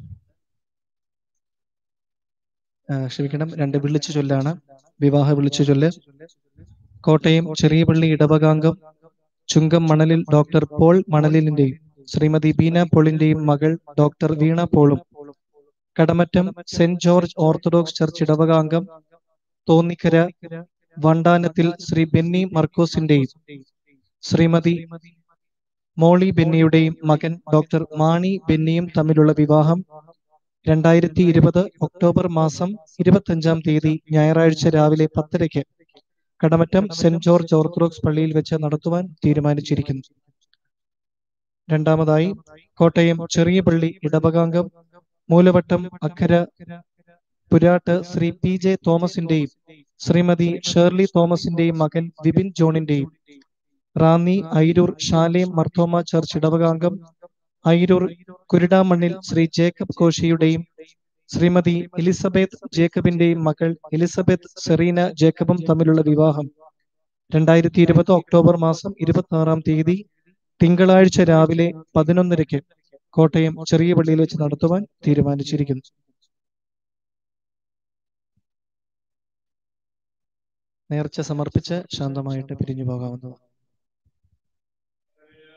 ആ, ക്ഷമിക്കണം രണ്ട് വിളിച്ചു ചൊല്ലാണ് വിവാഹ വിളിച്ചു ചൊല്ല് കോട്ടയം ചെറിയ പള്ളി ഇടവകാംഗം ചുങ്കം മണലിൽ ഡോക്ടർ പോൾ മണലിലിന്റെയും ശ്രീമതി ബീന പോളിന്റെയും മകൾ ഡോക്ടർ വീണ പോളും Kadamattam Saint George Orthodox church ഇടവകാംഗം തോന്നിക്കര വണ്ടാനത്തിൽ ശ്രീ ബെന്നി മർക്കോസിന്റെയും ശ്രീമതി മോളി ബെന്നിയുടെയും മകൻ ഡോക്ടർ മാണി ബെന്നിയും തമ്മിലുള്ള വിവാഹം രണ്ടായിരത്തി ഇരുപത് ഒക്ടോബർ മാസം ഇരുപത്തഞ്ചാം തീയതി ഞായറാഴ്ച രാവിലെ പത്തരയ്ക്ക് കടമറ്റം സെന്റ് ജോർജ് ഓർത്തഡോക്സ് പള്ളിയിൽ വെച്ച് നടത്തുവാൻ തീരുമാനിച്ചിരിക്കുന്നു രണ്ടാമതായി കോട്ടയം ചെറിയ പള്ളി ഇടവകാംഗം മൂലവട്ടം അക്കര പുരാട്ട് ശ്രീ പി ജെ തോമസിന്റെയും ശ്രീമതി ഷേർലി തോമസിന്റെയും മകൻ വിപിൻ ജോണിന്റെയും റാന്നി ഐരൂർ ഷാലേം മർത്തോമ ചർച്ച് ഇടവകാംഗം ഐരൂർ കുരുടാമണ്ണിൽ ശ്രീ ജേക്കബ് കോശിയുടെയും ശ്രീമതി എലിസബത്ത് ജേക്കബിന്റെയും മകൾ എലിസബത്ത് സെറീന ജേക്കബും തമ്മിലുള്ള വിവാഹം രണ്ടായിരത്തി ഇരുപത് ഒക്ടോബർ മാസം ഇരുപത്തി ആറാം തീയതി തിങ്കളാഴ്ച രാവിലെ പതിനൊന്നരയ്ക്ക് കോട്ടയം ചെറിയ പള്ളിയിൽ വെച്ച് നടത്തുവാൻ തീരുമാനിച്ചിരിക്കുന്നു നേർച്ച സമർപ്പിച്ച് ശാന്തമായിട്ട് പിരിഞ്ഞു പോകാവുന്നതാണ്